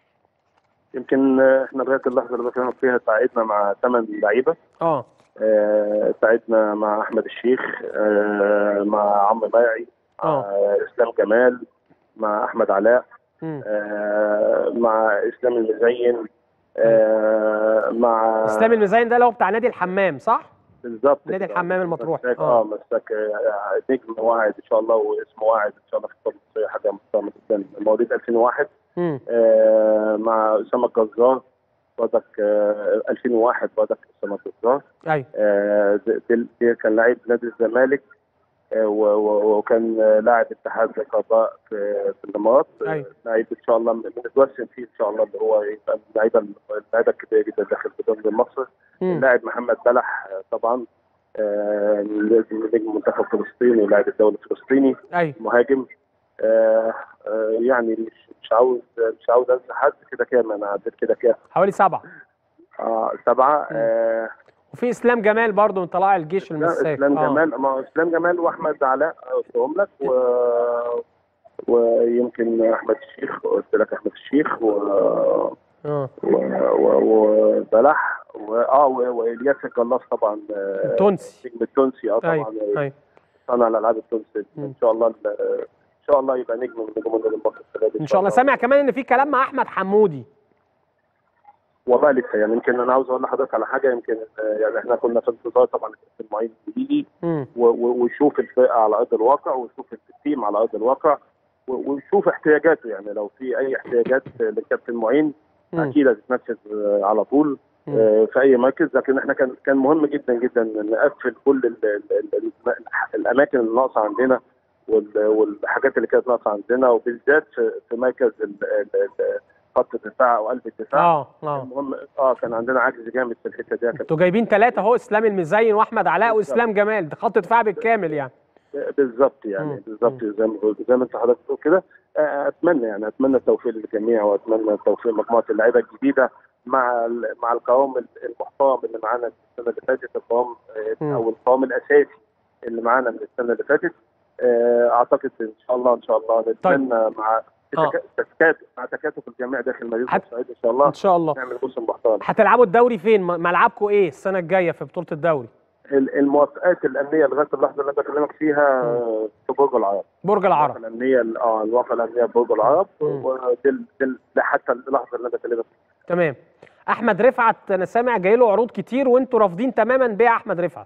يمكن احنا لغايه اللحظه اللي بكلمك فيها تعاقدنا مع ثمان لعيبه اه آه، تعاقدنا مع احمد الشيخ آه، مع عمرو بايعي مع اه اسلام جمال مع احمد علاء مم. آه، مع اسلام المزين آه، مع اسلام المزين ده اللي هو بتاع نادي الحمام صح بالظبط نادي كده. الحمام المطروح. مساك آه. اه مساك آه، نجم واعد ان شاء الله واسمه واعد ان شاء الله في الكره المصريه حاجه محترمه جدا مواليد 2001 مم. آه، مع اسامه الجزار برضك آه، 2001 برضك اسامه الجزار ايوه آه، ده- ده ده كان لاعب نادي الزمالك آه، و- و- وكان آه، لاعب اتحاد القضاء في في الامارات آه، أيوة. لاعب ان شاء الله بنتوسم فيه ان شاء الله اللي هو يبقى من اللعيبه اللعيبه الكبيره جدا داخل الدوري المصري مم. اللاعب محمد بلح آه، طبعا آه، لازم نجم منتخب فلسطين ولاعب الدوري الفلسطيني ايوه مهاجم آه، آه، يعني مش مش عاوز مش عاوز انسى حد كده كده انا عديت كده كده حوالي سبعه آه، سبعه آه، وفي اسلام جمال برضو من طلائع الجيش المساك اسلام آه. جمال ما هو اسلام جمال واحمد علاء قلتهم لك و... ويمكن احمد الشيخ قلت لك احمد الشيخ و اه و- و- وبلح و... اه و- والياس الجلاس طبعا آه، التونسي النجم التونسي اه ايوه طبعا ايوه صانع الالعاب التونسي مم. ان شاء الله ان شاء الله يبقى نجم من نجوم النادي المصري السنة دي ان شاء الله سامع كمان ان في كلام مع احمد حمودي والله لسه يعني يمكن انا عاوز اقول لحضرتك على حاجه يمكن آه، يعني احنا كنا في انتظار طبعا الكابتن معين الجديدي مم. و- و- ويشوف الفرقه على ارض الواقع ويشوف التيم على ارض الواقع و- ويشوف احتياجاته يعني لو في اي احتياجات للكابتن معين مم. اكيد هتتنفذ آه، على طول مم. آه، في اي مركز لكن احنا كان كان مهم جدا جدا نقفل كل ال ال ال ال الاماكن اللي ناقصه عندنا وال- والحاجات اللي كانت ناقصه عندنا وبالذات في في مركز ال- ال- ال- خط الدفاع او قلب الدفاع اه اه المهم اه كان عندنا عجز جامد في الحته دي كان انتوا جايبين ثلاثه اهو اسلام المزين واحمد علاء واسلام جمال ده خط دفاع بالكامل يعني بالظبط مم. يعني بالظبط زي ما زي ما انت حضرتك بتقول كده آه، اتمنى يعني اتمنى التوفيق للجميع واتمنى التوفيق لمجموعه اللعيبه الجديده مع ال- مع القوام المحترم اللي معانا السنه اللي فاتت القوام آه، مم. او القوام الاساسي اللي معانا من السنه اللي فاتت آه، اعتقد ان شاء الله ان شاء الله نتمنى مع آه. تكا- تكاتف مع تكاتف الجميع داخل مدينه حت- بورسعيد ان شاء الله ان شاء الله نعمل موسم محترم هتلعبوا الدوري فين م- ملعبكم ايه السنه الجايه في بطوله الدوري ال- الموافقات الامنيه لغايه اللحظه اللي انا بكلمك فيها آه، في برج العرب برج العرب الوقفه الامنيه اه الوقفه الامنيه في برج العرب مم. ودل دل ده حتى اللحظه اللي انا بكلمك فيها. تمام احمد رفعت انا سامع جاي له عروض كتير وانتوا رافضين تماما بيع احمد رفعت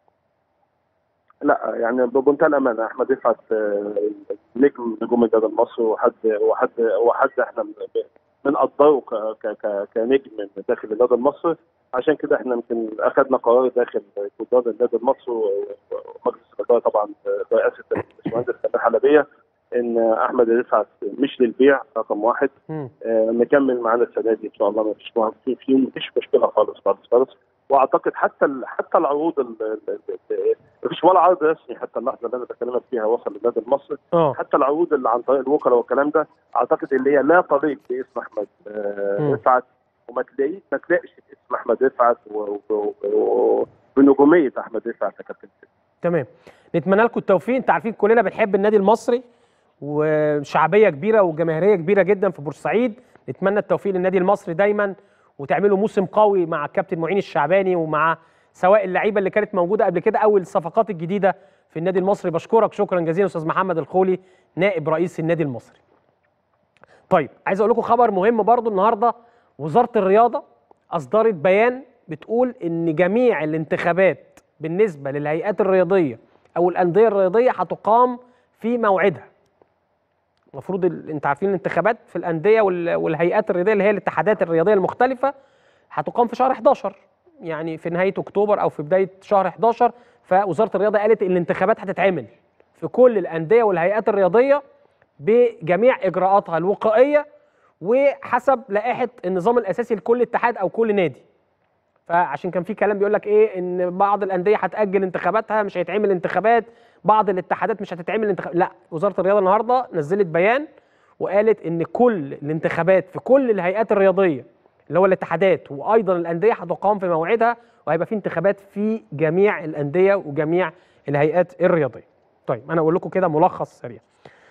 لا يعني بمنتهى الامانه احمد رفعت آه، نجم نجوم النادي المصري وحد وحد وحد احنا بنقدره ك- ك- ك- كنجم من داخل النادي المصري عشان كده احنا يمكن اخذنا قرار داخل جدار النادي المصري ومجلس الاداره طبعا برئاسه الباشمهندس سميح حلبيه ان احمد رفعت مش للبيع رقم واحد مم. آه، مكمل معانا السنه دي ان شاء الله ما فيش في في مفيش مشكله خالص خالص خالص واعتقد حتى ال- حتى العروض ال- ال- ال- ما فيش ولا عرض رسمي حتى اللحظه اللي انا بكلمك فيها وصل للنادي المصري اه حتى العروض اللي عن طريق الوكلاء والكلام ده اعتقد اللي هي لا تليق باسم احمد آه، مم. رفعت وما تلاقيش ما تلاقيش اسم احمد رفعت و- و- و- بنجوميه احمد رفعت يا كابتن تمام نتمنى لكم التوفيق انت عارفين كلنا بنحب النادي المصري وشعبيه كبيره وجماهيريه كبيره جدا في بورسعيد نتمنى التوفيق للنادي المصري دايما وتعملوا موسم قوي مع الكابتن معين الشعباني ومع سواء اللعيبه اللي كانت موجوده قبل كده او الصفقات الجديده في النادي المصري بشكرك شكرا جزيلا استاذ محمد الخولي نائب رئيس النادي المصري طيب عايز اقول لكم خبر مهم برضو النهارده وزاره الرياضه اصدرت بيان بتقول ان جميع الانتخابات بالنسبه للهيئات الرياضيه او الانديه الرياضيه هتقام في موعدها المفروض ال... انت عارفين الانتخابات في الانديه وال... والهيئات الرياضيه اللي هي الاتحادات الرياضيه المختلفه هتقام في شهر 11 يعني في نهايه اكتوبر او في بدايه شهر 11 فوزاره الرياضه قالت ان الانتخابات هتتعمل في كل الانديه والهيئات الرياضيه بجميع اجراءاتها الوقائيه وحسب لائحه النظام الاساسي لكل اتحاد او كل نادي فعشان كان في كلام بيقول لك ايه ان بعض الانديه هتاجل انتخاباتها مش هيتعمل انتخابات بعض الاتحادات مش هتتعمل انتخابات لا وزاره الرياضه النهارده نزلت بيان وقالت ان كل الانتخابات في كل الهيئات الرياضيه اللي هو الاتحادات وايضا الانديه هتقام في موعدها وهيبقى في انتخابات في جميع الانديه وجميع الهيئات الرياضيه. طيب انا اقول لكم كده ملخص سريع.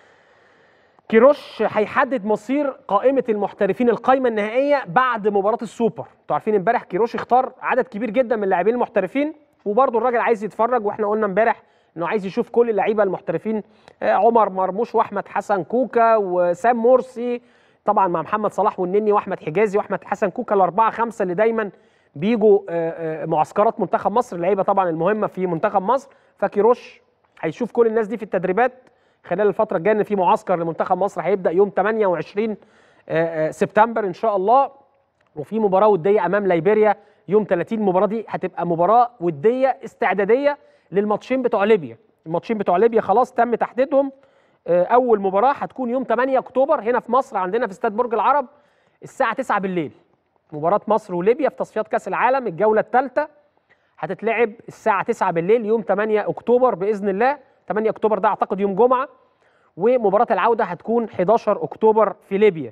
كيروش هيحدد مصير قائمه المحترفين القائمه النهائيه بعد مباراه السوبر، انتوا عارفين امبارح كيروش اختار عدد كبير جدا من اللاعبين المحترفين وبرضه الراجل عايز يتفرج واحنا قلنا امبارح انه عايز يشوف كل اللعيبه المحترفين آه، عمر مرموش واحمد حسن كوكا وسام مرسي طبعا مع محمد صلاح والنني واحمد حجازي واحمد حسن كوكا الاربعه خمسه اللي دايما بيجوا آه، آه، معسكرات منتخب مصر اللعيبه طبعا المهمه في منتخب مصر فكيروش هيشوف كل الناس دي في التدريبات خلال الفتره الجايه ان في معسكر لمنتخب مصر هيبدا يوم 28 آه، آه، سبتمبر ان شاء الله وفي مباراه وديه امام ليبيريا يوم 30 المباراه دي هتبقى مباراه وديه استعداديه للماتشين بتوع ليبيا الماتشين بتوع ليبيا خلاص تم تحديدهم آه، اول مباراه هتكون يوم 8 اكتوبر هنا في مصر عندنا في استاد برج العرب الساعه 9 بالليل مباراه مصر وليبيا في تصفيات كاس العالم الجوله الثالثه هتتلعب الساعه 9 بالليل يوم 8 اكتوبر باذن الله 8 اكتوبر ده اعتقد يوم جمعه ومباراه العوده هتكون 11 اكتوبر في ليبيا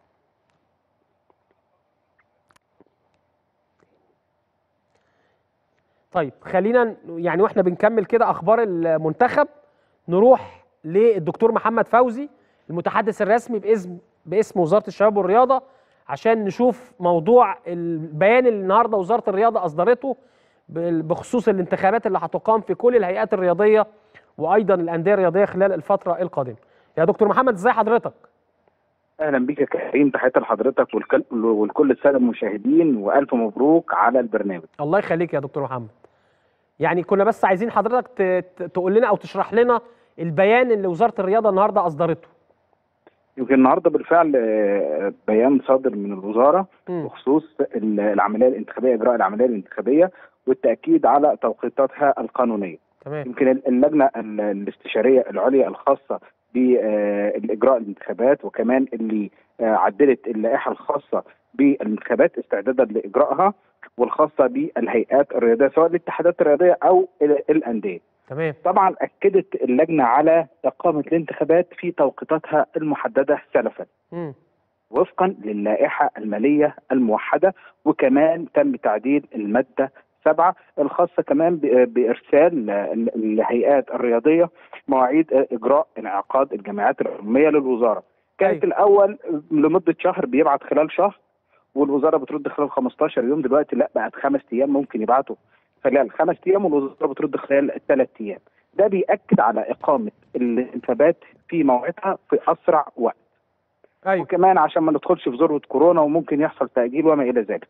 طيب خلينا ن- يعني واحنا بنكمل كده اخبار المنتخب نروح للدكتور محمد فوزي المتحدث الرسمي باسم باسم وزاره الشباب والرياضه عشان نشوف موضوع البيان اللي النهارده وزاره الرياضه اصدرته بال- بخصوص الانتخابات اللي هتقام في كل الهيئات الرياضيه وايضا الانديه الرياضيه خلال الفتره القادمه. يا دكتور محمد ازي حضرتك؟ اهلا بيك يا كريم تحياتي لحضرتك والكل ولكل الساده المشاهدين والف مبروك على البرنامج الله يخليك يا دكتور محمد. يعني كنا بس عايزين حضرتك ت- ت- تقول لنا او تشرح لنا البيان اللي وزاره الرياضه النهارده اصدرته. يمكن النهارده بالفعل آه، بيان صادر من الوزاره مم. بخصوص ال- العمليه الانتخابيه اجراء العمليه الانتخابيه والتاكيد على توقيتاتها القانونيه تمام يمكن ال- اللجنه ال- الاستشاريه العليا الخاصه بالاجراء الانتخابات وكمان اللي آه، عدلت اللائحه الخاصه بالانتخابات استعدادا لاجرائها والخاصه بالهيئات الرياضيه سواء الاتحادات الرياضيه او ال- الانديه. تمام طبعا اكدت اللجنه على اقامه الانتخابات في توقيتاتها المحدده سلفا مم. وفقا للائحه الماليه الموحده وكمان تم تعديل الماده سبعة الخاصة كمان ب- بإرسال ال- الهيئات الرياضية مواعيد إجراء انعقاد الجمعيات العمومية للوزارة كانت أيوة. الأول لمدة شهر بيبعت خلال شهر والوزارة بترد خلال 15 يوم دلوقتي لا بقت خمس أيام ممكن يبعتوا خلال خمس أيام والوزارة بترد خلال ثلاث أيام ده بيأكد على إقامة الانتخابات في موعدها في أسرع وقت ايوه وكمان عشان ما ندخلش في ذروه كورونا وممكن يحصل تاجيل وما الى ذلك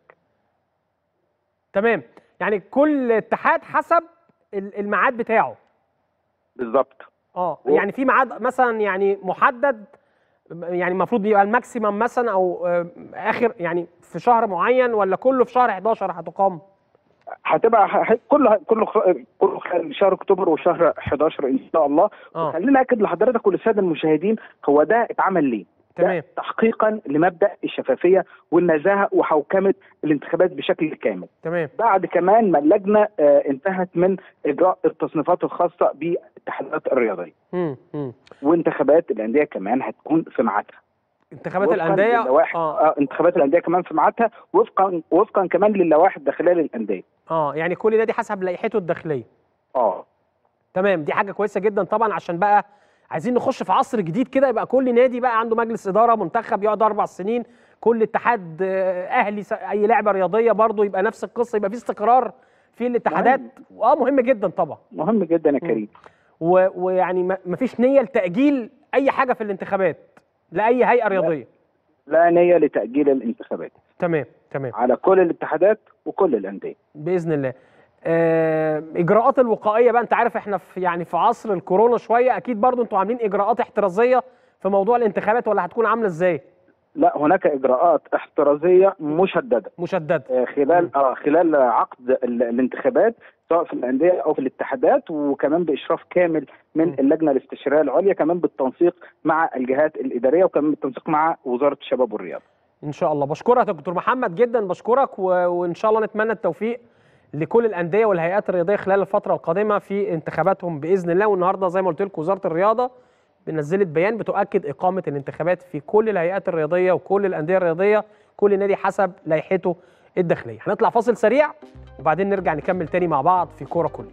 تمام يعني كل اتحاد حسب ال- الميعاد بتاعه. بالظبط اه و- يعني في ميعاد مثلا يعني محدد يعني المفروض يبقى الماكسيمم مثلا او آه، اخر يعني في شهر معين ولا كله في شهر 11 هتقام؟ هتبقى ح- ح- كله كله خ- كله خلال شهر اكتوبر وشهر 11 ان شاء الله اه خلينا اكد لحضرتك وللساده المشاهدين هو ده اتعمل ليه؟ ده تمام تحقيقا لمبدا الشفافيه والنزاهه وحوكمه الانتخابات بشكل كامل. تمام بعد كمان ما اللجنه آه، انتهت من اجراء التصنيفات الخاصه بالاتحادات الرياضيه مم. مم. وانتخابات الانديه كمان هتكون في ميعادها. انتخابات وفقاً الانديه للوائح اه آه انتخابات الانديه كمان في ميعادها وفقا وفقا كمان للوائح الداخليه للانديه اه يعني كل نادي حسب لائحته الداخليه اه تمام دي حاجه كويسه جدا طبعا عشان بقى عايزين نخش في عصر جديد كده يبقى كل نادي بقى عنده مجلس اداره منتخب يقعد اربع سنين كل اتحاد آه، اهلي س- اي لعبه رياضيه برضه يبقى نفس القصه يبقى في استقرار في الاتحادات اه مهم جدا طبعا مهم جدا يا كريم و- ويعني ما- مفيش نيه لتاجيل اي حاجه في الانتخابات لاي هيئه رياضيه لا نيه لتاجيل الانتخابات تمام تمام على كل الاتحادات وكل الانديه باذن الله آه، اجراءات الوقائيه بقى انت عارف احنا في يعني في عصر الكورونا شويه اكيد برضو انتوا عاملين اجراءات احترازيه في موضوع الانتخابات ولا هتكون عامله ازاي لا هناك اجراءات احترازيه مشدده مشدده آه، خلال اه خلال عقد ال- الانتخابات سواء في الانديه او في الاتحادات وكمان باشراف كامل من م. اللجنه الاستشاريه العليا كمان بالتنسيق مع الجهات الاداريه وكمان بالتنسيق مع وزاره الشباب والرياضه. ان شاء الله بشكرك يا دكتور محمد جدا بشكرك و... وان شاء الله نتمنى التوفيق لكل الانديه والهيئات الرياضيه خلال الفتره القادمه في انتخاباتهم باذن الله والنهارده زي ما قلت لكم وزاره الرياضه نزلت بيان بتؤكد اقامه الانتخابات في كل الهيئات الرياضيه وكل الانديه الرياضيه كل نادي حسب لائحته الداخليه هنطلع فاصل سريع وبعدين نرجع نكمل تاني مع بعض في كوره كله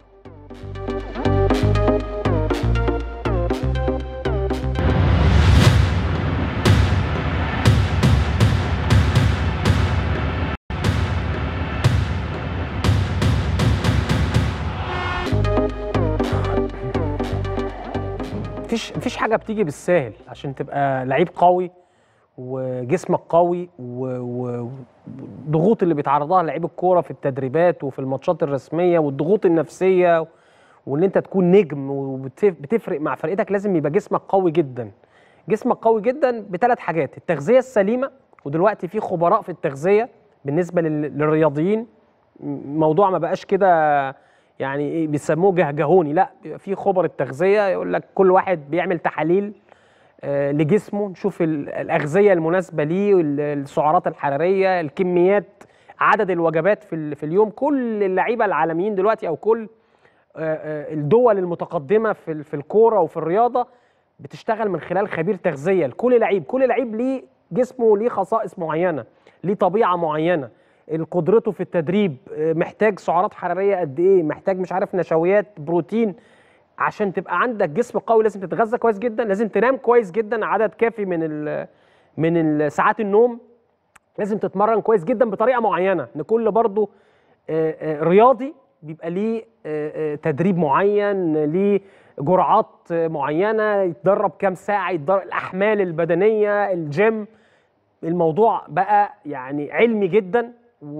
مفيش مفيش حاجه بتيجي بالساهل عشان تبقى لعيب قوي وجسمك قوي و- والضغوط اللي بيتعرضها لعيب الكوره في التدريبات وفي الماتشات الرسميه والضغوط النفسيه وان انت تكون نجم وبتفرق مع فرقتك لازم يبقى جسمك قوي جدا جسمك قوي جدا بثلاث حاجات التغذيه السليمه ودلوقتي في خبراء في التغذيه بالنسبه لل- للرياضيين موضوع ما بقاش كده يعني ايه بيسموه جهجهوني لا بيبقى في خبر التغذيه يقول لك كل واحد بيعمل تحاليل آه، لجسمه نشوف ال- الاغذيه المناسبه ليه وال- السعرات الحراريه الكميات عدد الوجبات في ال- في اليوم كل اللعيبه العالميين دلوقتي او كل آه، آه، الدول المتقدمه في ال- في الكوره وفي الرياضه بتشتغل من خلال خبير تغذيه لكل لعيب كل لعيب ليه جسمه ليه خصائص معينه ليه طبيعه معينه قدرته في التدريب آه، محتاج سعرات حراريه قد ايه محتاج مش عارف نشويات بروتين عشان تبقى عندك جسم قوي لازم تتغذى كويس جدا لازم تنام كويس جدا عدد كافي من ال من ال- ساعات النوم لازم تتمرن كويس جدا بطريقه معينه ان كل برضو آه، آه، رياضي بيبقى ليه آه، آه، تدريب معين ليه جرعات آه، معينه يتدرب كام ساعه يتدرب الاحمال البدنيه الجيم الموضوع بقى يعني علمي جدا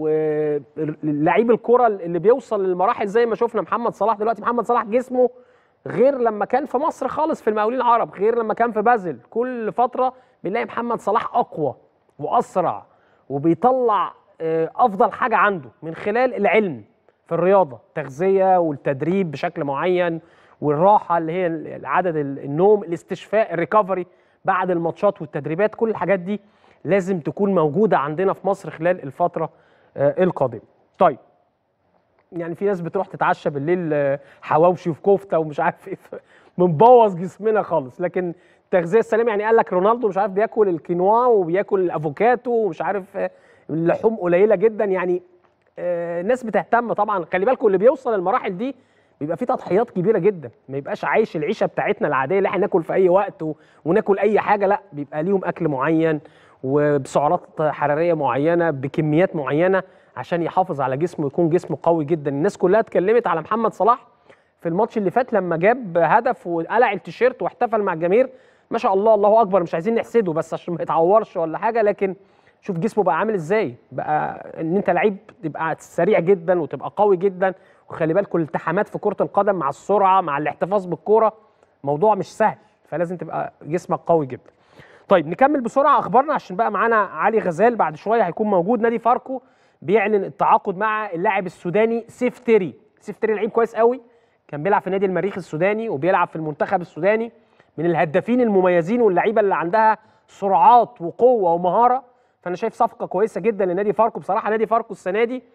ولعيب الكره اللي بيوصل للمراحل زي ما شفنا محمد صلاح دلوقتي محمد صلاح جسمه غير لما كان في مصر خالص في المقاولين العرب غير لما كان في بازل كل فتره بنلاقي محمد صلاح اقوى واسرع وبيطلع آه، افضل حاجه عنده من خلال العلم في الرياضه التغذيه والتدريب بشكل معين والراحه اللي هي عدد النوم الاستشفاء الريكفري بعد الماتشات والتدريبات كل الحاجات دي لازم تكون موجوده عندنا في مصر خلال الفتره آه، القادمه طيب يعني في ناس بتروح تتعشى بالليل آه، حواوشي وفي كفته ومش عارف ايه ف- بنبوظ جسمنا خالص لكن التغذيه السليمه يعني قال لك رونالدو مش عارف بياكل الكينوا وبياكل الافوكاتو ومش عارف آه، اللحوم قليله جدا يعني آه، ناس بتهتم طبعا خلي بالكم اللي بيوصل للمراحل دي بيبقى في تضحيات كبيره جدا ما يبقاش عايش العيشه بتاعتنا العاديه اللي احنا ناكل في اي وقت و... وناكل اي حاجه لا بيبقى ليهم اكل معين وبسعرات حراريه معينه بكميات معينه عشان يحافظ على جسمه ويكون جسمه قوي جدا الناس كلها اتكلمت على محمد صلاح في الماتش اللي فات لما جاب هدف وقلع التيشيرت واحتفل مع الجماهير ما شاء الله الله اكبر مش عايزين نحسده بس عشان ما يتعورش ولا حاجه لكن شوف جسمه بقى عامل ازاي بقى ان انت لعيب تبقى سريع جدا وتبقى قوي جدا وخلي بالكم الالتحامات في كره القدم مع السرعه مع الاحتفاظ بالكوره موضوع مش سهل فلازم تبقى جسمك قوي جدا طيب نكمل بسرعه اخبارنا عشان بقى معانا علي غزال بعد شويه هيكون موجود نادي فاركو بيعلن التعاقد مع اللاعب السوداني سيف تيري سيف تيري لعيب كويس قوي كان بيلعب في نادي المريخ السوداني وبيلعب في المنتخب السوداني من الهدافين المميزين واللعيبه اللي عندها سرعات وقوه ومهاره فانا شايف صفقه كويسه جدا لنادي فاركو بصراحه نادي فاركو السنه دي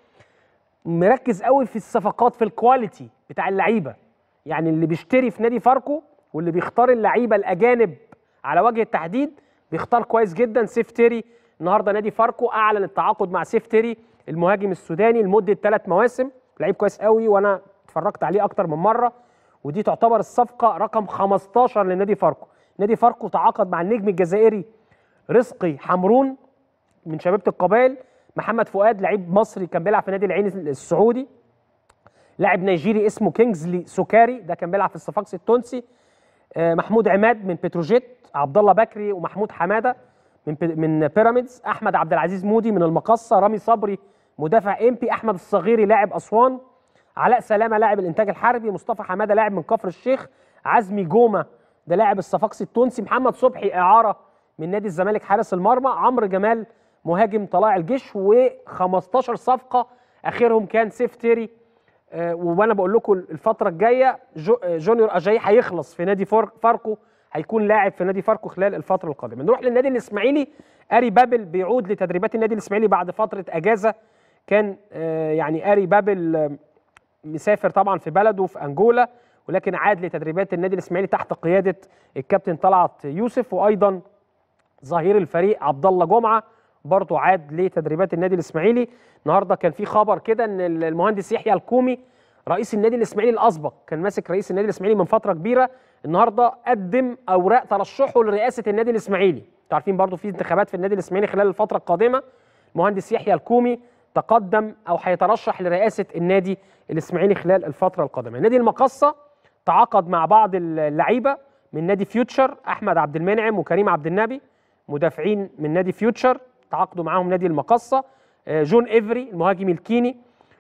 مركز قوي في الصفقات في الكواليتي بتاع اللعيبه يعني اللي بيشتري في نادي فاركو واللي بيختار اللعيبه الاجانب على وجه التحديد بيختار كويس جدا سيف تيري النهارده نادي فاركو اعلن التعاقد مع سيف تيري المهاجم السوداني لمده ثلاث مواسم لعيب كويس قوي وانا اتفرجت عليه اكتر من مره ودي تعتبر الصفقه رقم 15 لنادي فاركو نادي فاركو تعاقد مع النجم الجزائري رزقي حمرون من شبيبه القبائل محمد فؤاد لعيب مصري كان بيلعب في نادي العين السعودي لاعب نيجيري اسمه كينجزلي سوكاري ده كان بيلعب في الصفاقسي التونسي آه، محمود عماد من بتروجيت عبد الله بكري ومحمود حماده من بي- من بيراميدز احمد عبد العزيز مودي من المقصه رامي صبري مدافع امبي احمد الصغيري لاعب اسوان علاء سلامه لاعب الانتاج الحربي مصطفى حماده لاعب من كفر الشيخ عزمي جومه ده لاعب الصفاقسي التونسي محمد صبحي اعاره من نادي الزمالك حارس المرمى عمرو جمال مهاجم طلائع الجيش و15 صفقه اخرهم كان سيف تيري آه، وانا بقول لكم الفتره الجايه جو آه، جونيور اجاي هيخلص في نادي فار- فاركو هيكون لاعب في نادي فاركو خلال الفتره القادمه نروح للنادي الاسماعيلي اري بابل بيعود لتدريبات النادي الاسماعيلي بعد فتره اجازه كان آه، يعني اري بابل آه، مسافر طبعا في بلده في انجولا ولكن عاد لتدريبات النادي الاسماعيلي تحت قياده الكابتن طلعت يوسف وايضا ظهير الفريق عبد الله جمعه برضه عاد لتدريبات النادي الاسماعيلي النهارده كان في خبر كده ان المهندس يحيى الكومي رئيس النادي الاسماعيلي الاسبق كان ماسك رئيس النادي الاسماعيلي من فتره كبيره النهارده قدم اوراق ترشحه لرئاسه النادي الاسماعيلي انتوا عارفين برضه في انتخابات في النادي الاسماعيلي خلال الفتره القادمه المهندس يحيى الكومي تقدم او هيترشح لرئاسه النادي الاسماعيلي خلال الفتره القادمه نادي المقصه تعاقد مع بعض اللعيبه من نادي فيوتشر احمد عبد المنعم وكريم عبد النبي مدافعين من نادي فيوتشر تعاقدوا معاهم نادي المقصه آه، جون ايفري المهاجم الكيني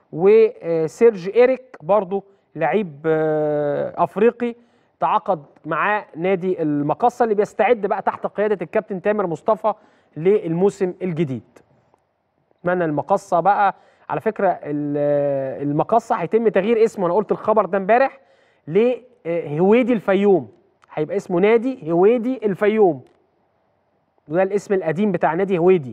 وسيرج ايريك برضو لعيب آه، افريقي تعاقد معاه نادي المقصه اللي بيستعد بقى تحت قياده الكابتن تامر مصطفى للموسم الجديد اتمنى المقصه بقى على فكره ال- المقصه هيتم تغيير اسمه انا قلت الخبر ده امبارح لهويدي الفيوم هيبقى اسمه نادي هويدي الفيوم وده الاسم القديم بتاع نادي هويدي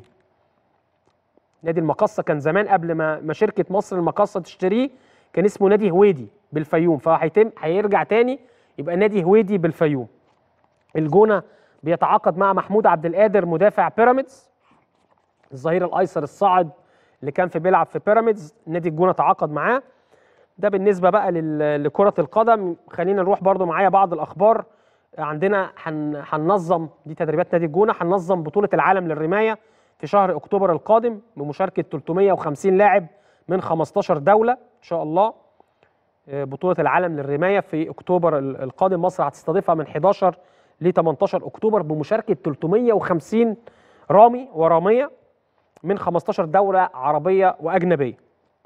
نادي المقصه كان زمان قبل ما ما شركه مصر المقصه تشتريه كان اسمه نادي هويدي بالفيوم فهيتم هيرجع تاني يبقى نادي هويدي بالفيوم الجونه بيتعاقد مع محمود عبد القادر مدافع بيراميدز الظهير الايسر الصاعد اللي كان في بيلعب في بيراميدز نادي الجونه تعاقد معاه ده بالنسبه بقى لل- لكره القدم خلينا نروح برضو معايا بعض الاخبار عندنا هن- هننظم دي تدريبات نادي الجونه هننظم بطوله العالم للرمايه في شهر اكتوبر القادم بمشاركه 350 لاعب من 15 دوله ان شاء الله آه، بطوله العالم للرمايه في اكتوبر ال- القادم مصر هتستضيفها من 11 ل 18 اكتوبر بمشاركه 350 رامي وراميه من 15 دوله عربيه واجنبيه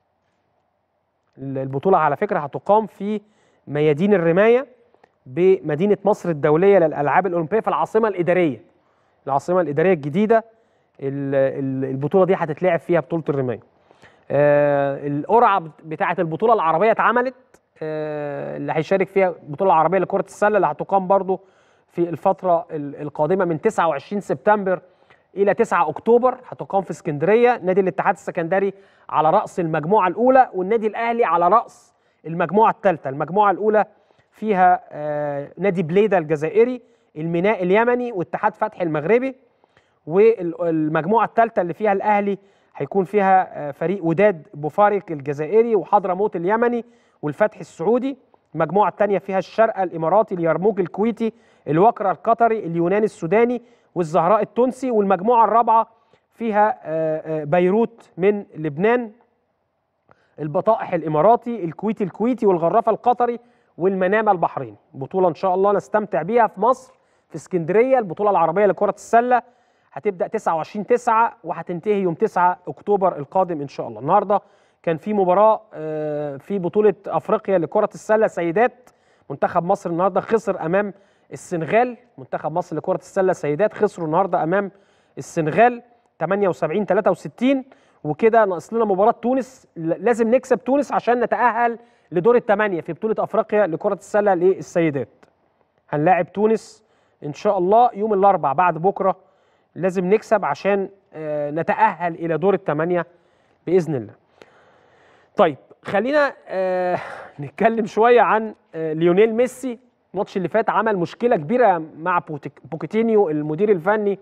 البطوله على فكره هتقام في ميادين الرمايه بمدينه مصر الدوليه للالعاب الاولمبيه في العاصمه الاداريه العاصمه الاداريه الجديده ال- ال- البطوله دي هتتلعب فيها بطوله الرمايه آه، القرعه بتاعه البطوله العربيه اتعملت آه، اللي هيشارك فيها البطوله العربيه لكره السله اللي هتقام برضو في الفتره ال- القادمه من 29 سبتمبر الى 9 اكتوبر هتقام في اسكندريه نادي الاتحاد السكندري على راس المجموعه الاولى والنادي الاهلي على راس المجموعه الثالثه المجموعه الاولى فيها آه، نادي بليده الجزائري الميناء اليمني واتحاد فتح المغربي والمجموعه الثالثه اللي فيها الاهلي هيكون فيها آه، فريق وداد بوفاريك الجزائري وحضرموت اليمني والفتح السعودي المجموعه الثانيه فيها الشرقه الاماراتي اليرموك الكويتي الوكره القطري اليوناني السوداني والزهراء التونسي والمجموعه الرابعه فيها آه، آه، بيروت من لبنان البطائح الاماراتي الكويتي الكويتي والغرافه القطري والمنامه البحريني بطوله ان شاء الله نستمتع بيها في مصر في اسكندريه البطوله العربيه لكره السله هتبدا 29 9 وهتنتهي يوم 9 اكتوبر القادم ان شاء الله النهارده كان في مباراه آه، في بطوله افريقيا لكره السله سيدات منتخب مصر النهارده خسر امام السنغال منتخب مصر لكره السله سيدات خسروا النهارده امام السنغال 78 63 وكده ناقص لنا مباراه تونس ل- لازم نكسب تونس عشان نتاهل لدور الثمانيه في بطوله افريقيا لكره السله للسيدات هنلاعب تونس ان شاء الله يوم الاربعاء بعد بكره لازم نكسب عشان آه، نتاهل الى دور الثمانيه باذن الله طيب خلينا آه نتكلم شويه عن آه ليونيل ميسي الماتش اللي فات عمل مشكله كبيره مع بوتيك- بوكيتينيو المدير الفني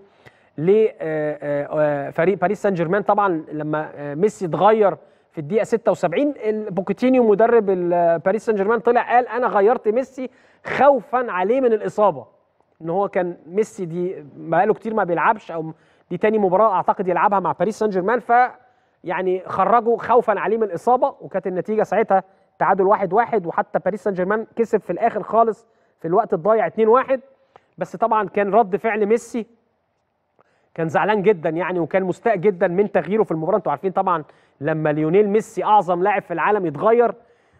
لفريق باريس سان جيرمان طبعا لما آه، ميسي اتغير في الدقيقه 76 ال- بوكيتينيو مدرب ال- باريس سان جيرمان طلع قال انا غيرت ميسي خوفا عليه من الاصابه ان هو كان ميسي دي بقاله كتير ما بيلعبش او دي تاني مباراه اعتقد يلعبها مع باريس سان جيرمان ف يعني خرجوا خوفا عليه من الاصابه وكانت النتيجه ساعتها تعادل واحد واحد وحتى باريس سان جيرمان كسب في الاخر خالص في الوقت الضايع 2 1 بس طبعا كان رد فعل ميسي كان زعلان جدا يعني وكان مستاء جدا من تغييره في المباراه انتوا عارفين طبعا لما ليونيل ميسي اعظم لاعب في العالم يتغير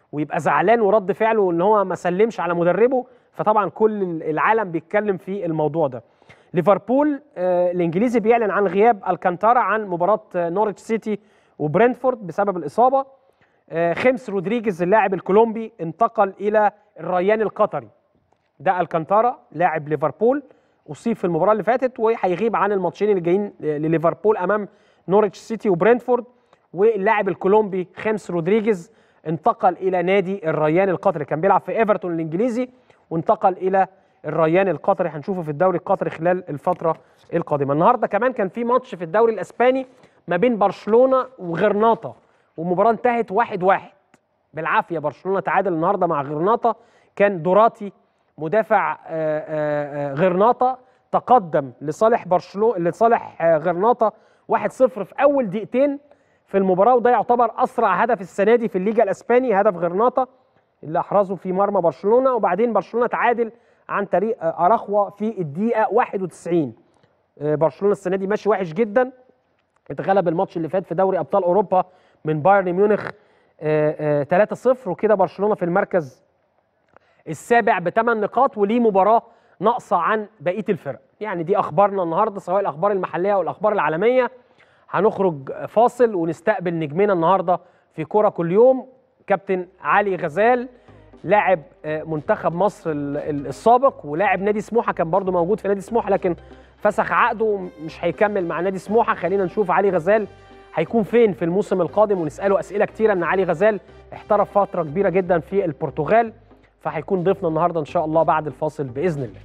ويبقى زعلان ورد فعله ان هو ما سلمش على مدربه فطبعا كل العالم بيتكلم في الموضوع ده ليفربول آه، الانجليزي بيعلن عن غياب الكانتارا عن مباراه آه، نورwich سيتي وبرنتفورد بسبب الاصابه آه، خيمس رودريجيز اللاعب الكولومبي انتقل الى الريان القطري ده الكانتارا لاعب ليفربول اصيب في المباراه اللي فاتت وهيغيب عن الماتشين اللي جايين لليفربول امام نورwich سيتي وبرنتفورد واللاعب الكولومبي خيمس رودريجيز انتقل الى نادي الريان القطري كان بيلعب في ايفرتون الانجليزي وانتقل الى الريان القطري هنشوفه في الدوري القطري خلال الفتره القادمه النهارده كمان كان في ماتش في الدوري الاسباني ما بين برشلونه وغرناطه والمباراه انتهت واحد واحد بالعافيه برشلونه تعادل النهارده مع غرناطه كان دوراتي مدافع آه، آه، آه، غرناطه تقدم لصالح برشلونه لصالح آه، غرناطه 1-0 في اول دقيقتين في المباراه وده يعتبر اسرع هدف السنه دي في الليجا الاسباني هدف غرناطه اللي احرزه في مرمى برشلونه وبعدين برشلونه تعادل عن طريق آه، اراخوا في الدقيقه 91 آه، برشلونه السنه دي ماشي وحش جدا اتغلب الماتش اللي فات في دوري ابطال اوروبا من بايرن ميونخ آه، آه، 3-0 وكده برشلونه في المركز السابع بثمان نقاط وليه مباراه ناقصه عن بقيه الفرق يعني دي اخبارنا النهارده سواء الاخبار المحليه او الاخبار العالميه هنخرج فاصل ونستقبل نجمنا النهارده في كوره كل يوم كابتن علي غزال لاعب آه، منتخب مصر ال- ال- السابق ولاعب نادي سموحه كان برضو موجود في نادي سموحه لكن فسخ عقده مش هيكمل مع نادي سموحه خلينا نشوف علي غزال هيكون فين في الموسم القادم ونساله اسئله كتيره ان علي غزال احترف فتره كبيره جدا في البرتغال فهيكون ضيفنا النهارده ان شاء الله بعد الفاصل باذن الله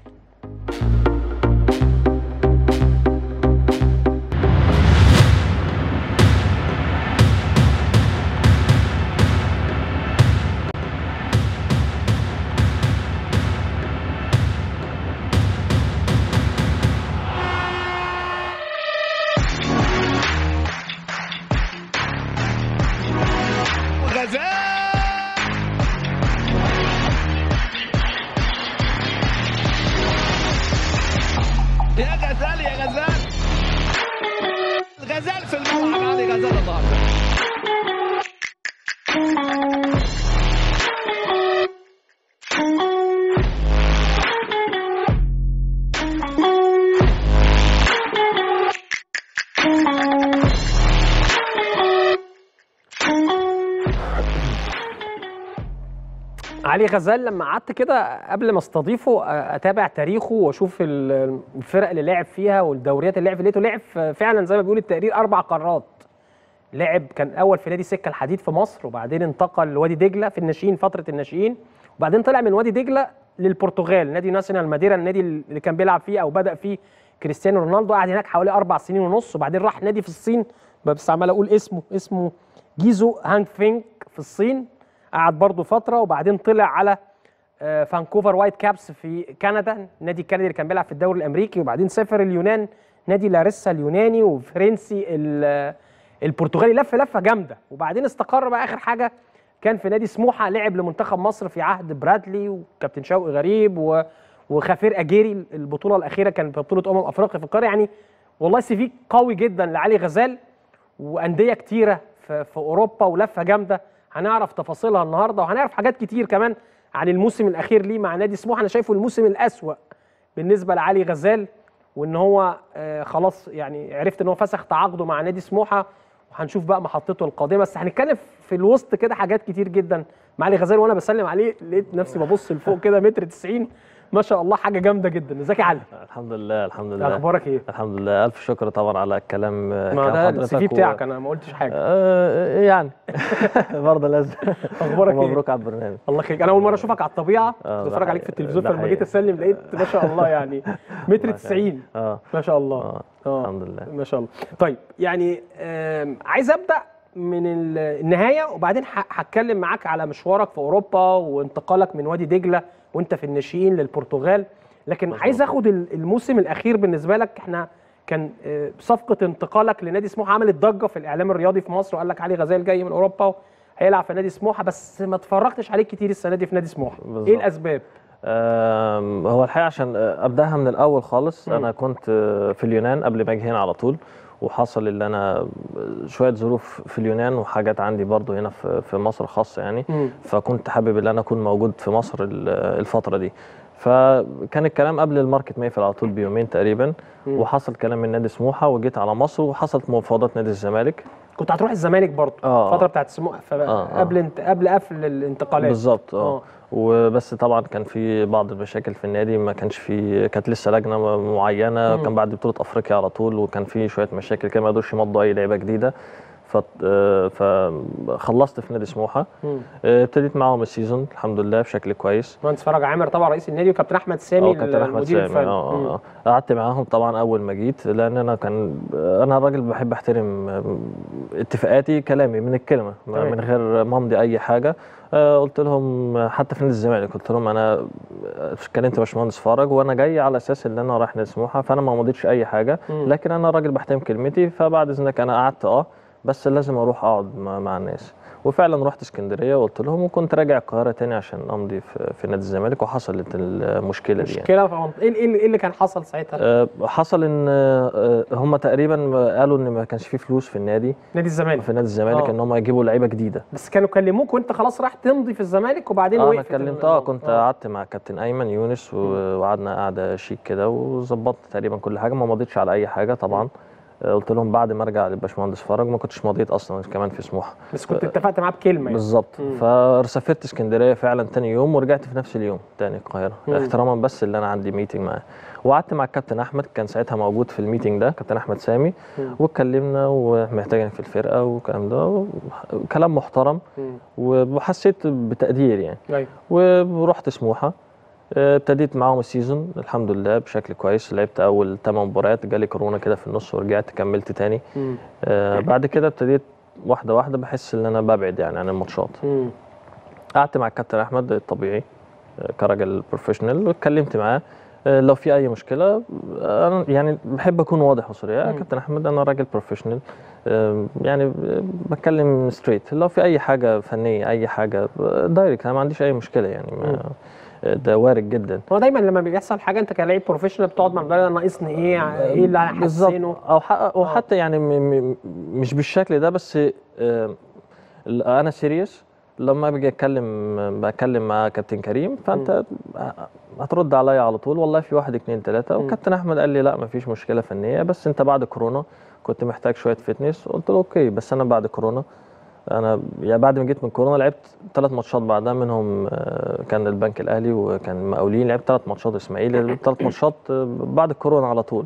يا غزال يا غزال غزال في الملعب علي غزال النهارده علي غزال لما قعدت كده قبل ما استضيفه آه، اتابع تاريخه واشوف ال- الفرق اللي لعب فيها والدوريات اللي لعب فيها لقيته لعب في- فعلا زي ما بيقول التقرير اربع قارات لعب كان الاول في نادي سكه الحديد في مصر وبعدين انتقل لوادي دجله في الناشئين فتره الناشئين وبعدين طلع من وادي دجله للبرتغال نادي ناسيونال ماديرا النادي اللي كان بيلعب فيه او بدا فيه كريستيانو رونالدو قعد هناك حوالي اربع سنين ونص وبعدين راح نادي في الصين بس عمال اقول اسمه اسمه جيزو هانج فينج في الصين قعد برضه فتره وبعدين طلع على آه، فانكوفر وايت كابس في كندا النادي الكندي اللي كان بيلعب في الدوري الامريكي وبعدين سافر اليونان نادي لاريسا اليوناني وفرنسي ال- البرتغالي لف لفه جامده وبعدين استقر بقى اخر حاجه كان في نادي سموحه لعب لمنتخب مصر في عهد برادلي وكابتن شوقي غريب و... وخفير اجيري البطوله الاخيره كانت في بطوله امم افريقيا في القاره يعني والله سي في قوي جدا لعلي غزال وانديه كتيره في, في اوروبا ولفه جامده هنعرف تفاصيلها النهارده وهنعرف حاجات كتير كمان عن الموسم الاخير ليه مع نادي سموحه انا شايفه الموسم الاسوا بالنسبه لعلي غزال وان هو آه خلاص يعني عرفت ان هو فسخ تعاقده مع نادي سموحه وهنشوف بقى محطته القادمه بس هنتكلم في الوسط كده حاجات كتير جدا مع علي غزال وانا بسلم عليه لقيت نفسي ببص لفوق كده متر 90 ما شاء الله حاجه جامده جدا ازيك يا علي الحمد لله الحمد لله اخبارك ايه الحمد لله الف شكر طبعا على الكلام ما كلام ده السي في حضرتك و- بتاعك انا ما قلتش حاجه آه يعني برضه لازم اخبارك ايه مبروك على البرنامج الله يخليك انا اول مره اشوفك على الطبيعه آه، كنت ده بتفرج عليك في حقيقي. التلفزيون ده فلما جيت حقيقي. اسلم لقيت ما شاء الله يعني متر 90 اه ما شاء الله اه اه الحمد لله ما شاء الله طيب يعني آم، عايز ابدا من ال- النهايه وبعدين ه- هتكلم معاك على مشوارك في اوروبا وانتقالك من وادي دجله وانت في الناشئين للبرتغال لكن ما شاء عايز الله. اخد ال- الموسم الاخير بالنسبه لك احنا كان آه، صفقه انتقالك لنادي سموحه عملت ضجه في الاعلام الرياضي في مصر وقال لك علي غزال جاي من اوروبا هيلعب في نادي سموحه بس ما اتفرجتش عليك كتير السنه دي في نادي سموحه ايه بالظبط. الاسباب آم، هو الحقيقه عشان ابداها من الاول خالص مم. انا كنت آه، في اليونان قبل ما اجي هنا على طول وحصل اللي انا شويه ظروف في اليونان وحاجات عندي برضو هنا في في مصر خاصه يعني مم. فكنت حابب ان انا اكون موجود في مصر ال- الفتره دي فكان الكلام قبل الماركت ما يقفل على طول بيومين تقريبا مم. وحصل كلام من نادي سموحه وجيت على مصر وحصلت مفاوضات نادي الزمالك كنت هتروح الزمالك برضه آه. الفتره بتاعت سموحه آه، آه. قبل انت قبل قفل الانتقالات بالظبط آه. اه وبس طبعا كان في بعض المشاكل في النادي ما كانش في كانت لسه لجنه معينه مم. كان بعد بطوله افريقيا على طول وكان في شويه مشاكل كده ما قدروش يمضوا اي لعيبه جديده ف- آه، فخلصت في نادي سموحه مم. آه، ابتديت معاهم السيزون الحمد لله بشكل كويس مهندس فرج عامر طبعا رئيس النادي وكابتن احمد سامي اه كابتن احمد المدير سامي الفني اه مم. اه آه. قعدت معاهم طبعا اول ما جيت لان انا كان انا راجل بحب احترم آه، اتفاقاتي كلامي من الكلمه ما- تمام. من غير ما امضي اي حاجه آه، قلت لهم آه، حتى في نادي الزمالك قلت لهم انا آه، كلمت باشمهندس فرج وانا جاي على اساس ان انا رايح نادي سموحه فانا ما مضيتش اي حاجه مم. لكن انا راجل بحترم كلمتي فبعد اذنك انا قعدت اه بس لازم اروح اقعد مع, مع الناس وفعلا رحت اسكندريه وقلت لهم وكنت راجع القاهره تاني عشان امضي في, في نادي الزمالك وحصلت المشكله دي يعني. مشكله في منطقة- ايه ايه اللي- إيه اللي كان حصل ساعتها آه، حصل ان آه، هم تقريبا قالوا ان ما كانش فيه فلوس في النادي نادي الزمالك في نادي الزمالك آه. ان هم يجيبوا لعيبه جديده بس كانوا كلموك وانت خلاص راح تمضي في الزمالك وبعدين اه انا وقفت كلمت ال- اه كنت قعدت مع كابتن ايمن يونس و- مم. وقعدنا قعده شيك كده وظبطت تقريبا كل حاجه ما مضيتش على اي حاجه طبعا آه، قلت لهم بعد ما ارجع للباشمهندس فرج ما كنتش مضيت اصلا كمان في سموحه بس كنت اتفقت معاه بكلمه يعني. بالظبط مم. فسافرت اسكندريه فعلا تاني يوم ورجعت في نفس اليوم تاني القاهره مم. احتراما بس اللي انا عندي ميتنج معاه وقعدت مع الكابتن احمد كان ساعتها موجود في الميتنج ده كابتن احمد سامي مم. واتكلمنا ومحتاجين في الفرقه والكلام ده كلام محترم مم. وحسيت بتقدير يعني ايوه ورحت سموحه آه، ابتديت معاهم السيزون الحمد لله بشكل كويس لعبت اول 8 مباريات جالي كورونا كده في النص ورجعت كملت تاني مم. آه، بعد كده ابتديت واحده واحده بحس ان انا ببعد يعني عن الماتشات مم. قعدت مع الكابتن احمد الطبيعي آه، كراجل بروفيشنال واتكلمت معاه آه، لو في اي مشكله آه، انا يعني بحب اكون واضح وصريح يا مم. كابتن احمد انا راجل بروفيشنال آه، يعني آه، بتكلم ستريت لو في اي حاجه فنيه اي حاجه آه، دايركت انا ما عنديش اي مشكله يعني مم. ما آه، ده وارد جدا هو دايما لما بيحصل حاجه انت كلاعب بروفيشنال بتقعد مع المدرب انا ناقصني ايه ايه اللي هحسنه بالظبط او ح- او حتى يعني م م مش بالشكل ده بس آه، انا سيريس لما باجي اتكلم بتكلم مع كابتن كريم فانت هترد عليا على طول والله في واحد اتنين تلاته مم. وكابتن احمد قال لي لا مفيش مشكله فنيه بس انت بعد كورونا كنت محتاج شويه فتنس قلت له اوكي بس انا بعد كورونا انا يعني بعد ما جيت من كورونا لعبت ثلاث ماتشات بعدها منهم آه، كان البنك الاهلي وكان مقاولين لعبت ثلاث ماتشات اسماعيلي ثلاث ماتشات آه، بعد الكورونا على طول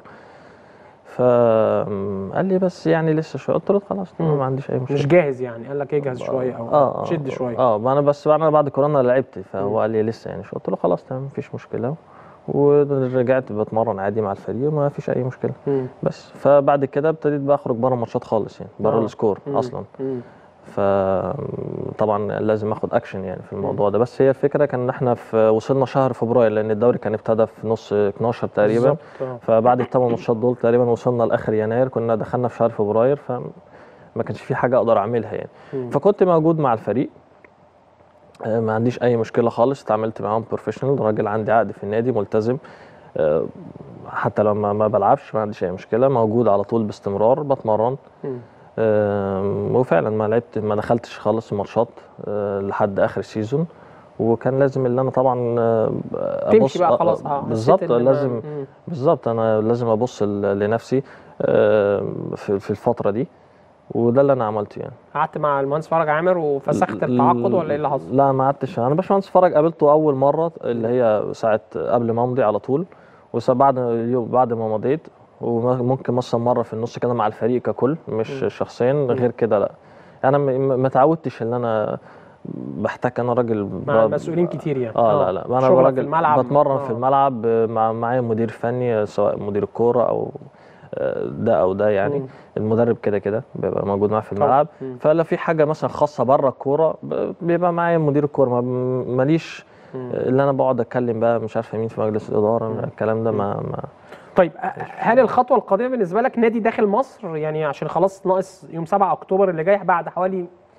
فقال لي بس يعني لسه شويه قلت له خلاص تمام، ما عنديش اي مشكله مش جاهز يعني قال لك اجهز شويه او اه اه شد شويه اه ما انا بس انا بعد كورونا لعبت مم. فهو قال لي لسه يعني شو قلت له خلاص تمام مفيش مشكله ورجعت بتمرن عادي مع الفريق وما فيش اي مشكله مم. بس فبعد كده ابتديت بقى اخرج بره الماتشات خالص يعني بره آه. السكور مم. اصلا مم. فطبعا لازم اخد اكشن يعني في الموضوع ده بس هي الفكره كان ان احنا في وصلنا شهر فبراير لان الدوري كان ابتدى في نص 12 تقريبا بالظبط، آه. فبعد الثمان ماتشات دول تقريبا وصلنا لاخر يناير كنا دخلنا في شهر فبراير فما كانش في حاجه اقدر اعملها يعني مم. فكنت موجود مع الفريق آه، ما عنديش اي مشكله خالص اتعاملت معاهم بروفيشنال راجل عندي عقد في النادي ملتزم آه، حتى لما ما بلعبش ما عنديش اي مشكله موجود على طول باستمرار بتمرن مم. آم، وفعلا ما لعبت ما دخلتش خالص الماتشات آه، لحد اخر السيزون وكان لازم اللي انا طبعا آه، تمشي ابص بقى آه، خلاص اه حسيت بالظبط إن ما- لازم مم. بالظبط انا لازم ابص ل- لنفسي آه، في في الفتره دي وده اللي انا عملته يعني قعدت مع المهندس فرج عامر وفسخت التعاقد ولا ايه اللي حصل؟ لا ما قعدتش انا باشمهندس فرج قابلته اول مره اللي هي ساعه قبل ما امضي على طول وبعد اليوم بعد ما مضيت وممكن مثلا مره في النص كده مع الفريق ككل مش مم. شخصيا غير كده لا انا م- م- ما تعودتش ان انا بحتاج انا راجل مع ب- مسؤولين كتير يعني اه لا لا انا شغلك راجل في الملعب بتمرن آه. في الملعب مع معايا مدير فني سواء مدير الكوره او آه، ده او ده يعني مم. المدرب كده كده بيبقى موجود معايا في طبعا. الملعب مم. فلا في حاجه مثلا خاصه بره الكوره ب- بيبقى معايا مدير الكوره ما- ماليش مم. اللي انا بقعد اتكلم بقى مش عارفه مين في مجلس الاداره مم. الكلام ده ما, ما طيب أ- هل الخطوه القادمه بالنسبه لك نادي داخل مصر يعني عشان خلاص ناقص يوم 7 اكتوبر اللي جاي بعد حوالي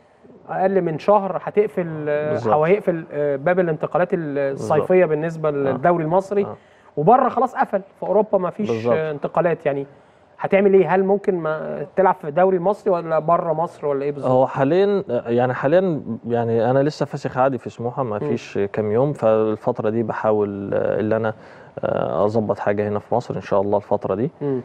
اقل من شهر هتقفل آه، بالظبط. او هيقفل آه، باب الانتقالات الصيفيه بالنسبه للدوري المصري آه. وبره خلاص قفل في اوروبا ما فيش بالظبط. آه، انتقالات يعني هتعمل ايه هل ممكن ما تلعب في الدوري المصري ولا بره مصر ولا ايه بالظبط هو حاليا يعني حاليا يعني انا لسه فاسخ عادي في سموحه ما فيش كام يوم فالفتره دي بحاول آه، اللي انا آه، اظبط حاجه هنا في مصر ان شاء الله الفتره دي مم.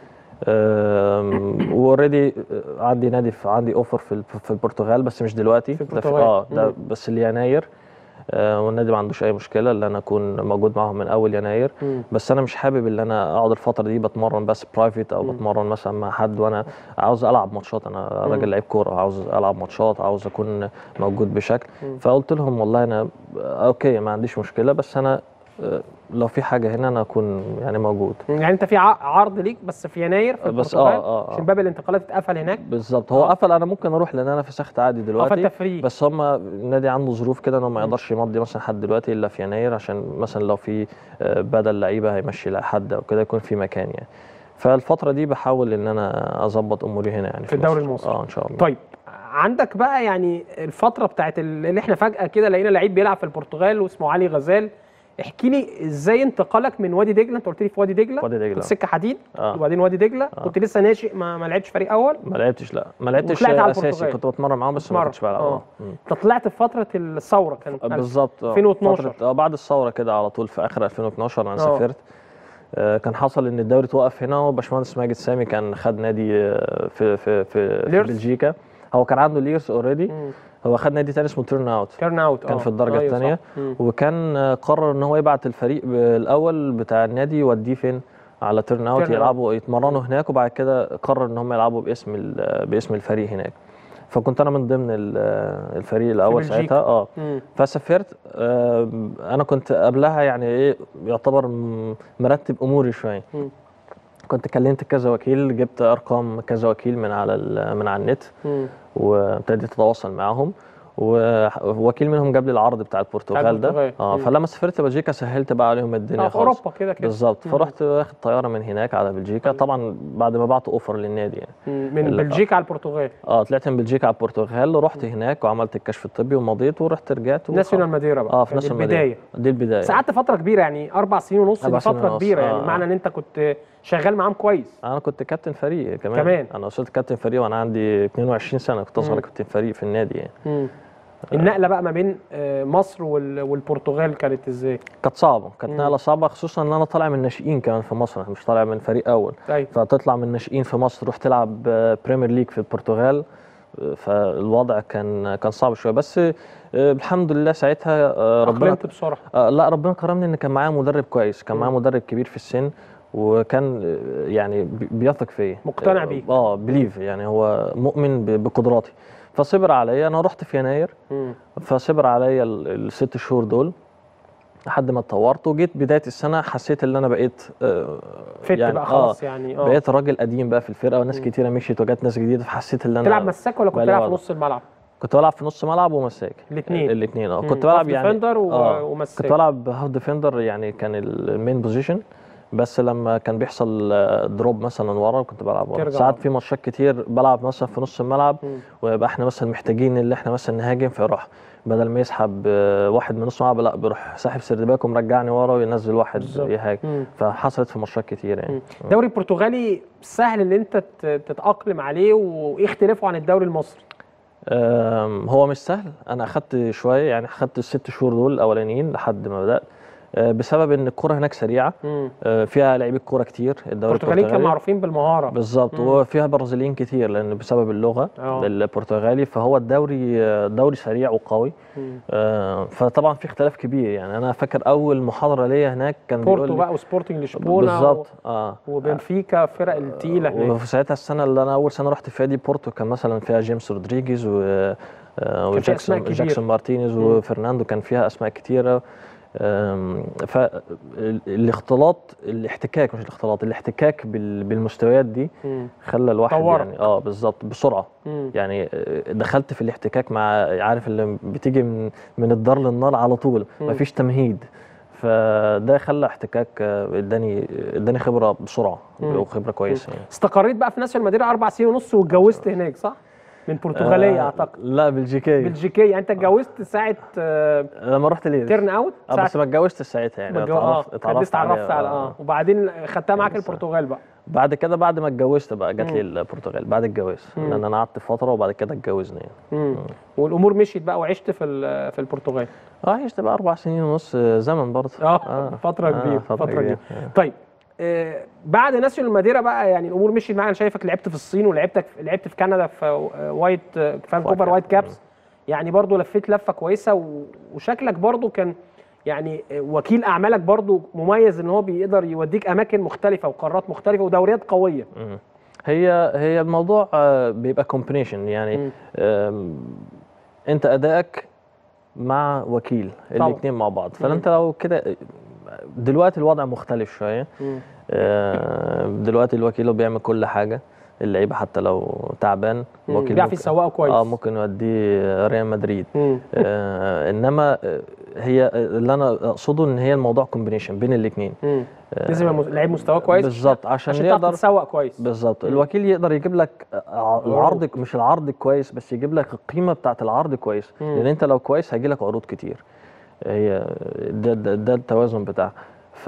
واوريدي عندي نادي في عندي اوفر في ال- في البرتغال بس مش دلوقتي في ده البرتغال. اه ده مم. بس ليناير آه، والنادي ما عندوش اي مشكله ان انا اكون موجود معاهم من اول يناير مم. بس انا مش حابب ان انا اقعد الفتره دي بتمرن بس برايفت او بتمرن مثلا مع حد وانا عاوز العب ماتشات انا راجل لعيب كوره عاوز العب ماتشات عاوز اكون موجود بشكل فقلت لهم والله انا اوكي ما عنديش مشكله بس انا آه، لو في حاجه هنا انا اكون يعني موجود يعني انت في ع- عرض ليك بس في يناير في بس البرتغال آه، آه، آه. عشان باب الانتقالات اتقفل هناك بالظبط هو آه. قفل انا ممكن اروح لان انا فسخت عادي دلوقتي فأنت فري. بس هم النادي عنده ظروف كده انه ما يقدرش يمضي مثلا حد دلوقتي الا في يناير عشان مثلا لو في آه، بدل لعيبه هيمشي حد او كده يكون في مكان يعني فالفتره دي بحاول ان انا اظبط اموري هنا يعني في الدوري مصر. المصري. اه ان شاء الله طيب عندك بقى يعني الفتره بتاعت ال- اللي احنا فجاه كده لقينا لعيب بيلعب في البرتغال واسمه علي غزال احكي لي ازاي انتقالك من وادي دجله انت قلت لي في وادي دجله وادي دجلة. كنت سكه حديد آه. وبعدين وادي دجله كنت لسه ناشئ ما, ما لعبتش فريق اول ما لعبتش لا ما لعبتش وطلعت على اساسي البرتغال. كنت بتمرن معاهم بس ما بتتمرن. كنتش بلعب آه. اه مم. انت طلعت في فتره الثوره كانت بالظبط آه. 2012. فترة- اه بعد الثوره كده على طول في اخر 2012 انا آه. سافرت آه، كان حصل ان الدوري توقف هنا وباشمهندس ماجد سامي كان خد نادي آه، في في في, في ليرس؟ بلجيكا هو كان عنده ليرس اوريدي مم. هو خد نادي تاني اسمه تيرن اوت تيرن اوت كان في الدرجه الثانيه وكان آه، قرر ان هو يبعت الفريق الاول بتاع النادي يوديه فين على تيرن اوت Turn Out. يلعبوا يتمرنوا هناك وبعد كده قرر ان هم يلعبوا باسم ال- باسم الفريق هناك فكنت انا من ضمن ال- الفريق الاول بلجيكا. ساعتها اه مم. فسافرت آه، انا كنت قبلها يعني ايه يعتبر م- مرتب اموري شويه مم. كنت كلمت كذا وكيل جبت ارقام كذا وكيل من على ال- من على النت مم. وابتديت اتواصل معاهم ووكيل منهم جاب لي العرض بتاع البرتغال ده البرتغال. اه مم. فلما سافرت بلجيكا سهلت بقى عليهم الدنيا آه، في خالص اوروبا كده كده بالظبط مم. فرحت واخد طياره من هناك على بلجيكا طبعا بعد ما بعت اوفر للنادي يعني مم. من اللي- بلجيكا على البرتغال اه طلعت من بلجيكا على البرتغال رحت هناك وعملت الكشف الطبي ومضيت ورحت رجعت ناسيونال وخلاص. ماديرا بقى اه في كانت نفس البدايه دي البدايه بس قعدت فتره كبيره يعني اربع سنين ونص أربع دي سنين فتره ونص، كبيره آه، يعني آه. معنى ان انت كنت شغال معاهم كويس انا كنت كابتن فريق كمان كمان. انا وصلت كابتن فريق وانا عندي 22 سنه كنت اصغر مم. كابتن فريق في النادي يعني مم. النقله بقى ما بين آه، مصر وال- والبرتغال كانت ازاي؟ كانت صعبه كانت مم. نقله صعبه خصوصا ان انا طالع من الناشئين كمان في مصر أنا مش طالع من فريق اول ايوه فتطلع من الناشئين في مصر تروح تلعب آه، بريمير ليج في البرتغال آه، فالوضع كان كان صعب شويه بس آه، الحمد لله ساعتها آه، ربنا اقلمت بسرعه آه، لا ربنا كرمني ان كان معايا مدرب كويس كان معايا مدرب كبير في السن وكان آه، يعني بي- بيثق فيا مقتنع آه، بيك. اه بليف يعني هو مؤمن ب- بقدراتي فصبر عليا انا رحت في يناير مم. فصبر عليا ال- الست شهور دول لحد ما اتطورت وجيت بدايه السنه حسيت ان انا بقيت آه، فت بقى خلاص يعني اه بقيت راجل قديم بقى في الفرقه وناس كتيره مشيت وجات ناس جديده فحسيت ان انا تلعب مساك ولا كنت بقالي تلعب في وضع. نص الملعب؟ كنت بلعب في نص ملعب ومساك الاتنين. الاثنين اه مم. كنت بلعب هاف يعني ديفندر و- آه. ومساك. كنت بلعب هاف ديفندر يعني كان المين بوزيشن بس لما كان بيحصل دروب مثلا ورا كنت بلعب ورا ترجع ساعات ورا. في ماتشات كتير بلعب مثلا في نص الملعب مم. ويبقى احنا مثلا محتاجين اللي احنا مثلا نهاجم فيروح بدل ما يسحب آه، واحد من نص الملعب لا بيروح ساحب سردباك ومرجعني ورا وينزل واحد بالظبط. يهاجم مم. فحصلت في ماتشات كتير يعني الدوري البرتغالي سهل ان انت ت- تتاقلم عليه وايه اختلافه عن الدوري المصري؟ أم، هو مش سهل انا اخدت شويه يعني اخدت الست شهور دول الاولانيين لحد ما بدات أه، بسبب ان الكره هناك سريعه مم. أه، فيها لعيبه كوره كتير الدوري البرتغاليين كانوا البرتغالي معروفين بالمهاره بالظبط وفيها برازيليين كتير لان بسبب اللغه آه. البرتغالي فهو الدوري آه، دوري سريع وقوي مم. أه، فطبعا في اختلاف كبير يعني انا فاكر اول محاضره ليا هناك كان بيقول بورتو لي بقى وسبورتنج لشبونه بالظبط اه وبنفيكا فرق التقيله هناك وفي ساعتها السنه اللي انا اول سنه رحت فيها دي بورتو كان مثلا فيها جيمس رودريجيز و آه، فيها أسماء وجاكسون كبيرة. جاكسون مارتينيز مم. وفرناندو كان فيها اسماء كتيره فالاختلاط الاحتكاك مش الاختلاط الاحتكاك بال- بالمستويات دي مم. خلى الواحد طورك. يعني اه بالظبط بسرعه مم. يعني آه، دخلت في الاحتكاك مع عارف اللي بتيجي من من الدار للنار على طول مم. مفيش تمهيد فده خلى احتكاك آه، اداني اداني خبره بسرعه مم. وخبره كويسه يعني استقريت بقى في ناسيونال ماديرا اربع سنين ونص واتجوزت هناك صح؟ من برتغاليه آه، اعتقد لا بلجيكيه بلجيكيه يعني انت اتجوزت ساعه آه، لما رحت ليدز تيرن اوت اه ساعه بس ما اتجوزتش ساعتها يعني ما اتجو- اه اتعرفت كان لسه اتعرفت على عليها، اه وبعدين خدتها معاك لسه. البرتغال بقى بعد كده بعد ما اتجوزت بقى جات مم. لي البرتغال بعد الجواز مم. لان انا قعدت فتره وبعد كده اتجوزنا يعني مم. والامور مشيت بقى وعشت في ال- في البرتغال اه عشت بقى اربع سنين ونص آه، زمن برضه اه فتره كبيره فتره كبيره طيب آه بعد ناسيونال ماديرا بقى يعني الامور مشيت معايا انا شايفك لعبت في الصين ولعبتك لعبت في كندا في آه، وايت آه، فانكوفر كاب. وايت كابس يعني برضو لفيت لفه كويسه و- وشكلك برضو كان يعني آه، وكيل اعمالك برضو مميز ان هو بيقدر يوديك اماكن مختلفه وقارات مختلفه ودوريات قويه مم. هي هي الموضوع آه، بيبقى كومبينيشن يعني مم. آم، انت ادائك مع وكيل طبعا. الاثنين مع بعض فانت لو كده دلوقتي الوضع مختلف شويه مم. آه، دلوقتي الوكيل هو بيعمل كل حاجه اللعيبه حتى لو تعبان مم. وكيل بيعرف ممكن- يسوقه كويس اه ممكن يوديه ريال مدريد مم. آه انما آه، هي اللي انا اقصده ان هي الموضوع كومبينيشن بين الاثنين مم. لازم يبقى لعيب مستواه كويس بالظبط عشان, عشان تعرف يقدر تتسوق كويس بالظبط مم. الوكيل يقدر يجيب لك ع- العرض مش العرض كويس بس يجيب لك القيمه بتاعت العرض كويس مم. لان انت لو كويس هيجي لك عروض كتير هي ده, ده, ده التوازن بتاعها ف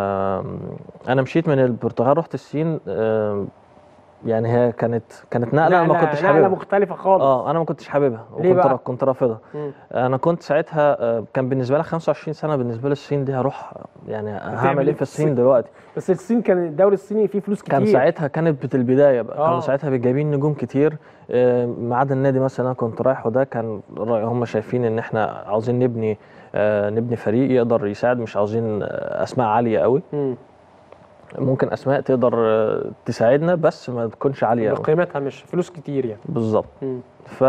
انا مشيت من البرتغال رحت الصين آم، يعني هي كانت كانت نقله أنا ما كنتش نقله حاببها مختلفه خالص اه انا ما كنتش حاببها ليه وكنت بقى؟ ر- كنت رافضها مم. انا كنت ساعتها آه، كان بالنسبه لي 25 سنه بالنسبه لي الصين دي هروح يعني هعمل إيه ايه في في الصين الصين؟ دلوقتي بس الصين كان الدوري الصيني فيه فلوس كتير كان ساعتها كانت بت- البدايه بقى آه. كانوا ساعتها جايبين نجوم كتير آه، ما عدا النادي مثلا انا كنت رايحه ده كان رأي- هم شايفين ان احنا عاوزين نبني آه، نبني فريق يقدر يساعد مش عاوزين آه، اسماء عاليه قوي مم. ممكن اسماء تقدر آه، تساعدنا بس ما تكونش عاليه قوي قيمتها مش فلوس كتير يعني بالظبط مم. ف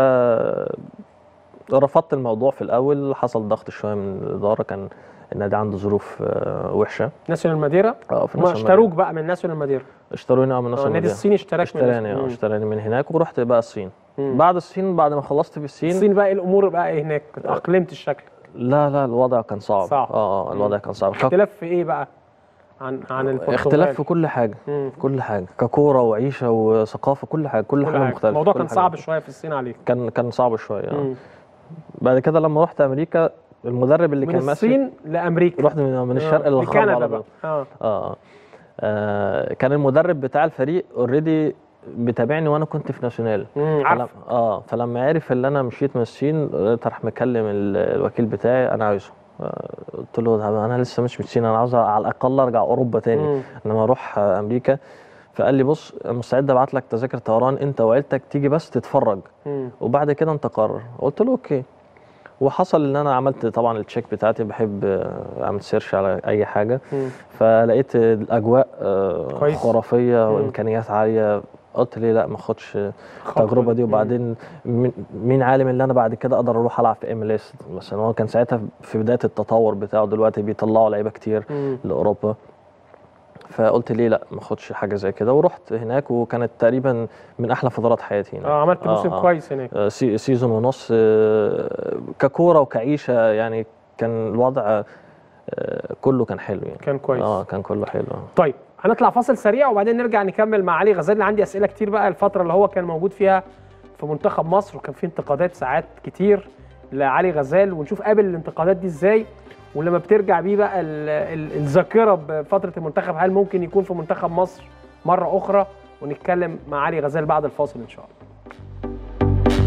رفضت الموضوع في الاول حصل ضغط شويه من الاداره كان النادي عنده ظروف آه، وحشه ناسيونال ماديرا اه في هم نص اشتروك بقى من ناسيونال ماديرا اشتروني اه من نص آه، النادي المدينة. الصيني اشتراك اشتراني اه مم. اشتراني من هناك ورحت بقى الصين مم. بعد الصين بعد ما خلصت في الصين الصين بقى إيه الامور بقى ايه هناك اتاقلمت الشكل لا لا الوضع كان صعب صعب. اه اه الوضع كان صعب ك- اختلاف في ايه بقى عن عن البرتغال اختلاف في كل حاجه مم. في كل حاجه ككوره وعيشه وثقافه كل حاجه كل, كل حاجه حاجة. مختلفه الموضوع كل كان حاجة صعب مختلفة. شويه في الصين عليك كان كان صعب شويه آه. مم. بعد كده لما رحت امريكا المدرب اللي من كان ماسك الصين لامريكا رحت من, من الشرق آه، للغرب لكندا على بقى طول اه اه اه آه، كان المدرب بتاع الفريق اوريدي بتابعني وانا كنت في ناشونال مم، فلم- عارف اه فلما عرف ان انا مشيت من الصين لقيت راح مكلم ال- الوكيل بتاعي انا عايزه آه، قلت له طب انا لسه مش من الصين انا عاوز على الاقل ارجع اوروبا تاني مم. انما اروح آه، امريكا فقال لي بص مستعد ابعت لك تذاكر طيران انت وعيلتك تيجي بس تتفرج مم. وبعد كده انت قرر قلت له اوكي وحصل ان انا عملت طبعا التشيك بتاعتي بحب آه، اعمل سيرش على اي حاجه مم. فلقيت الاجواء آه، كويس. خرافيه مم. وامكانيات عاليه قلت ليه لا ما اخدش خطوة التجربه دي مم. وبعدين مين- مين عالم ان انا بعد كده اقدر اروح العب في ام ال اس مثلا هو كان ساعتها في بدايه التطور بتاعه دلوقتي بيطلعوا لعيبه كتير مم. لاوروبا فقلت ليه لا ما اخدش حاجه زي كده ورحت هناك وكانت تقريبا من احلى فترات حياتي هناك اه عملت موسم آه. كويس هناك آه، سي- سيزون ونص آه، ككوره وكعيشه يعني كان الوضع آه، كله كان حلو يعني كان كويس اه كان كله حلو آه. طيب هنطلع فاصل سريع وبعدين نرجع نكمل مع علي غزال عندي اسئله كتير بقى الفتره اللي هو كان موجود فيها في منتخب مصر وكان في انتقادات ساعات كتير لعلي غزال ونشوف قابل الانتقادات دي ازاي ولما بترجع بيه بقى ال- ال- الذاكره بفتره المنتخب هل ممكن يكون في منتخب مصر مره اخرى ونتكلم مع علي غزال بعد الفاصل ان شاء الله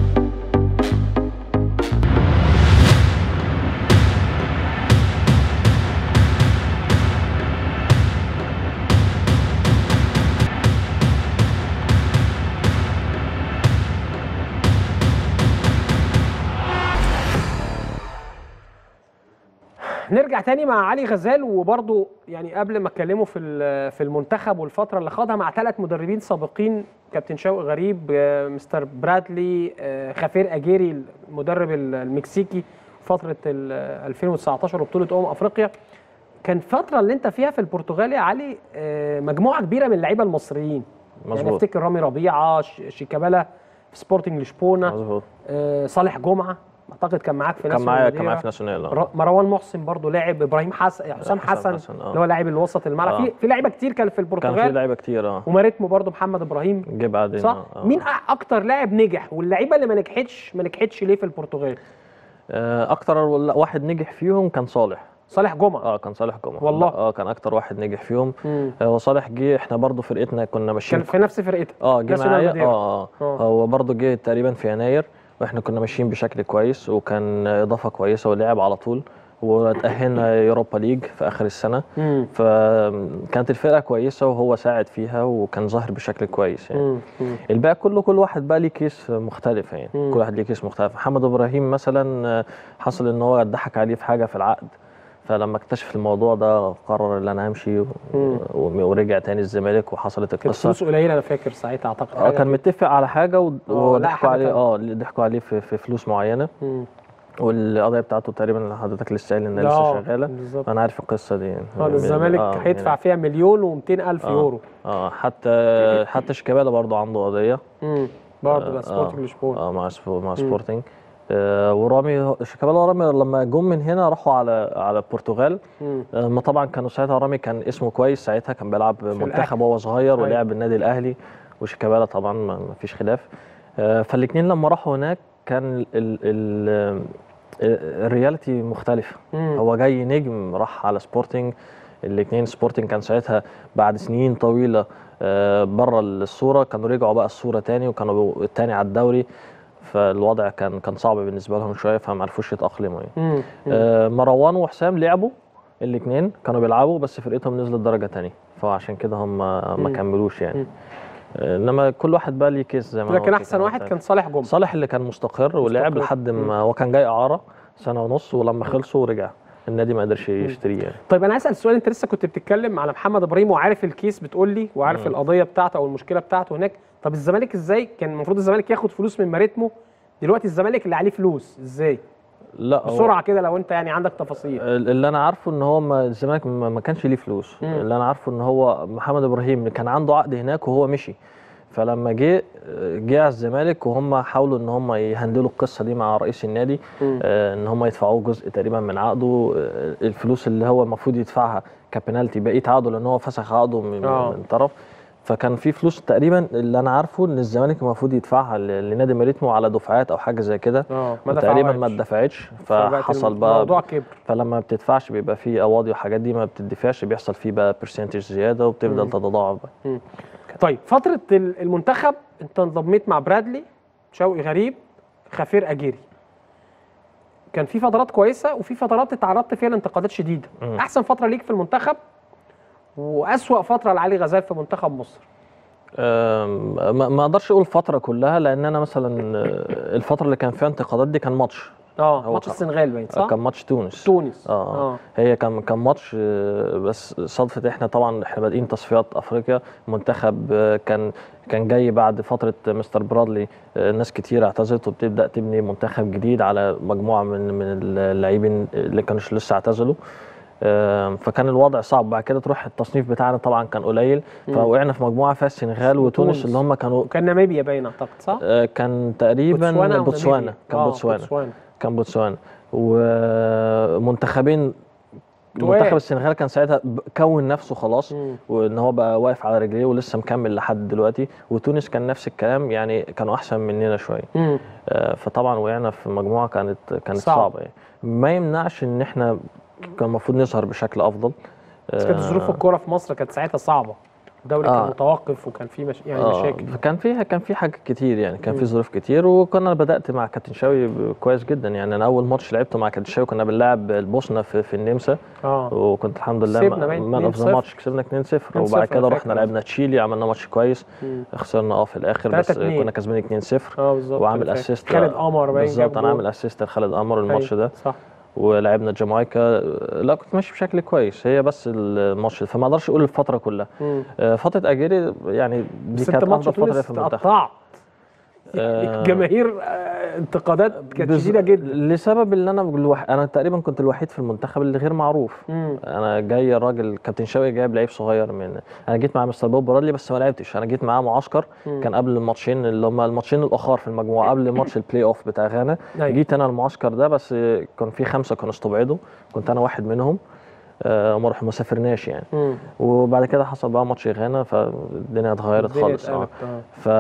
نرجع تاني مع علي غزال وبرضه يعني قبل ما اتكلمه في ال- في المنتخب والفتره اللي خاضها مع ثلاث مدربين سابقين كابتن شوقي غريب آه، مستر برادلي آه، خافير اجيري المدرب ال- المكسيكي فتره ال 2019 وبطوله امم افريقيا كان فتره اللي انت فيها في البرتغال يا علي آه، مجموعه كبيره من اللعيبه المصريين يعني مظبوط افتكر رامي ربيعه ش- شيكابالا في سبورتنج لشبونه مظبوط آه، صالح جمعه اعتقد كان معاك في كان ناس معايا كان والمديرة. معايا في ناسيونال آه. ر- مروان محسن برضو لاعب ابراهيم حسن حسام حسام حسن حسن، آه. اللي هو لاعب الوسط الملعب آه. في في لعيبه كتير كان في كان في البرتغال لعيبه كتير اه وماريتمو برضو محمد ابراهيم جه بعدين صح آه. مين أ- اكتر لاعب نجح واللعيبه اللي ما نجحتش ما نجحتش ليه في البرتغال آه، اكتر واحد نجح فيهم كان صالح صالح جمعه اه كان صالح جمعه والله؟ اه كان اكتر واحد نجح فيهم مم. هو صالح جه احنا برضو فرقتنا كنا ماشيين كان في نفس فرقتك اه جه ناسيونال معايا ماديرا. اه اه آه. هو برضه جه تقريبا في يناير واحنا كنا ماشيين بشكل كويس وكان اضافه كويسه ولعب على طول وتاهلنا يوروبا ليج في اخر السنه مم. فكانت الفرقه كويسه وهو ساعد فيها وكان ظاهر بشكل كويس يعني مم. مم. الباقي كله كل واحد بقى ليه كيس مختلف يعني مم. كل واحد ليه كيس مختلف محمد ابراهيم مثلا آه، حصل ان هو اتضحك عليه في حاجه في العقد فلما اكتشف الموضوع ده قرر ان انا همشي و- مم. و- ورجع تاني الزمالك وحصلت كانت القصه فلوس قليله انا فاكر ساعتها اعتقد اه حاجة كان كده. متفق على حاجه و- لا، وضحكوا حاجة عليه تانية. اه ضحكوا عليه في, في فلوس معينه مم. والقضيه بتاعته تقريبا اللي حضرتك لسه قايل انها لا، لسه شغاله بالظبط انا عارف القصه دي يعني اه ده الزمالك آه، هيدفع يعني- فيها مليون و200 الف آه. يورو اه حتى حتى شيكابالا برضه عنده قضيه امم برضه آه، ده سبورتنج لشبونه اه مع سبو مع سبورتنج آه ورامي شيكابالا ورامي لما جم من هنا راحوا على على البرتغال مم. آه، ما طبعا كانوا ساعتها رامي كان اسمه كويس ساعتها كان بيلعب منتخب وهو صغير أيوة. ولعب النادي الاهلي وشيكابالا طبعا ما ما فيش خلاف فالاثنين لما راحوا هناك كان ال ال الرياليتي مختلفه مم. هو جاي نجم راح على سبورتنج الاثنين سبورتنج كان ساعتها بعد سنين طويله بره الصوره كانوا رجعوا بقى الصوره تاني وكانوا التاني على الدوري فالوضع كان كان صعب بالنسبه لهم شويه فما عرفوش يتاقلموا يعني. مم. مم. آه، مروان وحسام لعبوا الاثنين كانوا بيلعبوا بس فرقتهم نزلت درجه تانية فعشان كده هم ما مم. كملوش يعني مم. آه، انما كل واحد بقى ليه كيس زي ما أنا لكن قلت احسن كده. واحد كان صالح جمعه صالح اللي كان مستقر ولعب مستقر. لحد ما هو كان جاي اعاره سنه ونص ولما خلصوا ورجع النادي ما قدرش يشتريه يعني طيب انا اسال سؤال انت لسه كنت بتتكلم على محمد ابراهيم وعارف الكيس بتقول لي وعارف مم. القضيه بتاعته او المشكله بتاعته هناك طب الزمالك ازاي كان المفروض الزمالك ياخد فلوس من ماريتمو دلوقتي الزمالك اللي عليه فلوس ازاي لا هو بسرعه كده لو انت يعني عندك تفاصيل اللي انا عارفه ان هو ما الزمالك ما ما كانش ليه فلوس مم. اللي انا عارفه ان هو محمد ابراهيم كان عنده عقد هناك وهو مشي فلما جه جه على الزمالك وهم حاولوا ان هم يهندلوا القصه دي مع رئيس النادي مم. آه، ان هم يدفعوه جزء تقريبا من عقده آه، الفلوس اللي هو المفروض يدفعها كبنالتي بقيه عقده لان هو فسخ عقده من, آه. من طرف فكان في فلوس تقريبا اللي انا عارفه ان الزمالك المفروض يدفعها ل- لنادي ماريتمو على دفعات او حاجه زي كده اه ما تقريبا دفعوهاش. ما اتدفعتش فبقت فحصل بقى الموضوع كبر فلما ما بتدفعش بيبقى فيه قواضي وحاجات دي ما بتدفعش بيحصل فيه بقى برسنتج زياده وبتفضل مم. تتضاعف بقى طيب فتره ال- المنتخب انت انضميت مع برادلي شوقي غريب خفير اجيري كان في فترات كويسه وفي فترات اتعرضت فيها لانتقادات شديده مم. احسن فتره ليك في المنتخب واسوا فتره لعلي غزال في منتخب مصر أم، ما ما اقدرش اقول الفتره كلها لان انا مثلا آه، الفتره اللي كان فيها انتقادات دي كان ماتش اه هو ماتش كان- السنغال باين صح كان ماتش تونس تونس اه اه هي كان كان ماتش آه، بس صدفه احنا طبعا احنا بادئين تصفيات افريقيا منتخب آه، كان كان جاي بعد فتره مستر برادلي آه، ناس كتير اعتزلت وبتبدا تبني منتخب جديد على مجموعه من من اللاعبين اللي كانوش لسه اعتزلوا آه، فكان الوضع صعب بعد كده تروح التصنيف بتاعنا طبعا كان قليل فوقعنا في مجموعه فيها السنغال وتونس وتونس. اللي هم كانوا وكان ناميبيا باين اعتقد صح آه، كان تقريبا بوتسوانا أو بوتسوانا ناميبيا؟ كان آه، بوتسوانا بوتسوانا كان بوتسوانا ومنتخبين تقال. منتخب السنغال كان ساعتها ب- كون نفسه خلاص مم. وان هو بقى واقف على رجليه ولسه مكمل لحد دلوقتي وتونس كان نفس الكلام يعني كانوا احسن مننا شويه مم. آه، فطبعا وقعنا في مجموعه كانت كانت صعب. صعبه يعني ما يمنعش ان احنا كان المفروض نظهر بشكل افضل بس كانت آه، ظروف الكوره في مصر كانت ساعتها صعبه الدوري كان آه. متوقف وكان في مش... يعني آه، مشاكل كان فيها كان في حاجات كتير يعني كان مم. في ظروف كتير وكنا بدات مع كابتن شاوي ب- كويس جدا يعني انا اول ماتش لعبته مع كابتن شاوي كنا بنلعب البوسنه في, في النمسا اه وكنت الحمد لله كسبنا باين مان اوف 2-0. ذا ماتش كسبنا 2-0 2-0 وبعد كده أنا رحنا فاكر. لعبنا تشيلي عملنا ماتش كويس مم. خسرنا اه في الاخر بس 3-2. كنا كسبانين 2-0 اه بالظبط وعامل أنا فاكر. اسيست خالد قمر باين بالظبط جاب انا جول. عامل اسيست لخالد قمر الماتش أيوة، ده صح ولعبنا جامايكا لا كنت ماشي بشكل كويس هي بس الماتش ده فما اقدرش اقول الفتره كلها مم. آه، فتره اجيري يعني دي بس كانت انت ماتش افضل فتره تونس في المنتخب اتقطعت آه، جماهير آه، انتقادات كانت بز- شديده جدا لسبب اللي انا الوح... انا تقريبا كنت الوحيد في المنتخب اللي غير معروف مم. انا جاي الراجل كابتن شوقي جايب لعيب صغير من انا جيت مع مستر بوب برادلي بس ما لعبتش انا جيت معاه معسكر مم. كان قبل الماتشين اللي هم الماتشين الاخر في المجموعه قبل ماتش البلاي اوف بتاع غانا أيوة. جيت انا المعسكر ده بس كان في خمسه كانوا استبعدوا كنت انا واحد منهم آه، وما رح- ما سافرناش يعني مم. وبعد كده حصل بقى ماتش غانا فالدنيا اتغيرت الدنيا خالص اه اتقلبت، آه. ف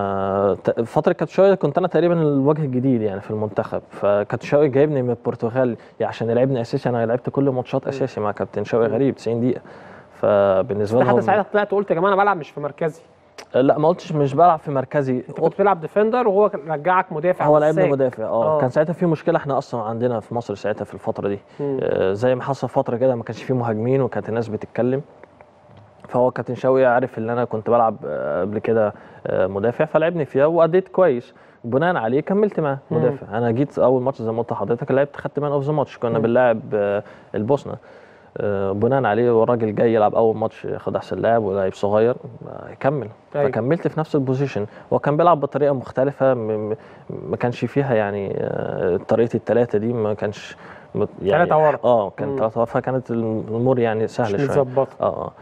ت- فتره كانت شويه كنت انا تقريبا الوجه الجديد يعني في المنتخب فكانت شوقي جايبني من البرتغال يعني عشان يلعبني اساسي انا لعبت كل ماتشات اساسي مع كابتن شوقي غريب 90 دقيقه فبالنسبه انت حتى لهم ساعتها طلعت قلت يا جماعه انا بلعب مش في مركزي لا ما قلتش مش بلعب في مركزي انت كنت بتلعب ديفندر وهو كان رجعك مدافع هو لعبني مساك. مدافع اه آه. كان ساعتها في مشكله احنا اصلا عندنا في مصر ساعتها في الفتره دي مم. آه، زي ما حصل فتره كده ما كانش فيه مهاجمين وكانت الناس بتتكلم فهو كابتن شوقي عارف ان انا كنت بلعب آه، قبل كده آه، مدافع فلعبني فيها واديت كويس بناء عليه كملت معاه مم. مدافع انا جيت اول ماتش زي ما قلت لحضرتك لعبت خدت مان اوف ذا ماتش كنا مم. بنلاعب آه، البوسنه آه، بناء عليه والراجل جاي يلعب اول ماتش ياخد احسن لاعب ولاعب صغير آه، يكمل أيوة. فكملت في نفس البوزيشن هو كان بيلعب بطريقه مختلفه م- م- ما كانش فيها يعني آه، طريقه الثلاثه دي ما كانش مت- يعني تلاتة ورا. اه كان مم. ثلاثه ورا فكانت الامور يعني مش سهله شويه متظبطه اه اه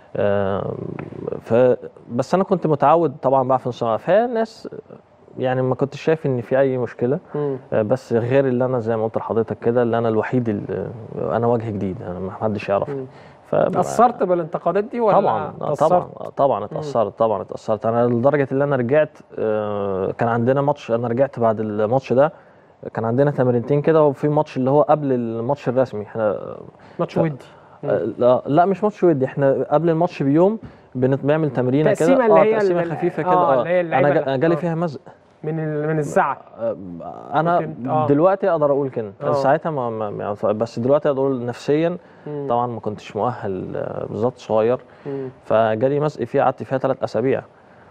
آه، ف بس انا كنت متعود طبعا بقى في نص الملعب فالناس يعني ما كنتش شايف ان في اي مشكله مم. آه، بس غير اللي انا زي ما قلت لحضرتك كده اللي انا الوحيد اللي انا وجه جديد انا ما حدش يعرفني مم. ف اتأثرت بالانتقادات دي ولا طبعا آه، اتأثرت؟ طبعا آه، طبعا اتاثرت طبعا اتاثرت انا لدرجه ان انا رجعت آه، كان عندنا ماتش انا رجعت بعد الماتش ده كان عندنا تمرينتين كده وفي ماتش اللي هو قبل الماتش الرسمي احنا ماتش ودي آه، لا لا مش ماتش ودي احنا قبل الماتش بيوم بنت- بنعمل تمرينه كده تقسيمة اللي هي تقسيمه ال- خفيفه آه، كده اللي هي اللعيبة انا اللي- جا- جالي آه. فيها مزق من ال... من الزعل آه، انا كنت- آه. دلوقتي اقدر اقول كده آه. ساعتها ما ما- ما بس دلوقتي اقدر اقول نفسيا مم. طبعا ما كنتش مؤهل آه، بالظبط صغير مم. فجالي مزق فيه قعدت فيها ثلاث اسابيع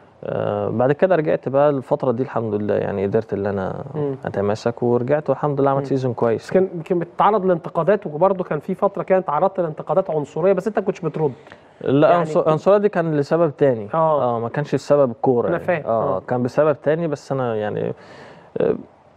آه، بعد كده رجعت بقى الفتره دي الحمد لله يعني قدرت ان انا مم. اتماسك ورجعت والحمد لله عملت مم. سيزون بس كويس كان كان بتتعرض لانتقادات وبرضه كان في فتره كده تعرضت لانتقادات عنصريه بس انت ما كنتش بترد لا يعني يعني العنصريه دي كان لسبب تاني آه. اه ما كانش السبب الكوره أنا يعني. فاهم، اه آه. كان بسبب تاني بس انا يعني آه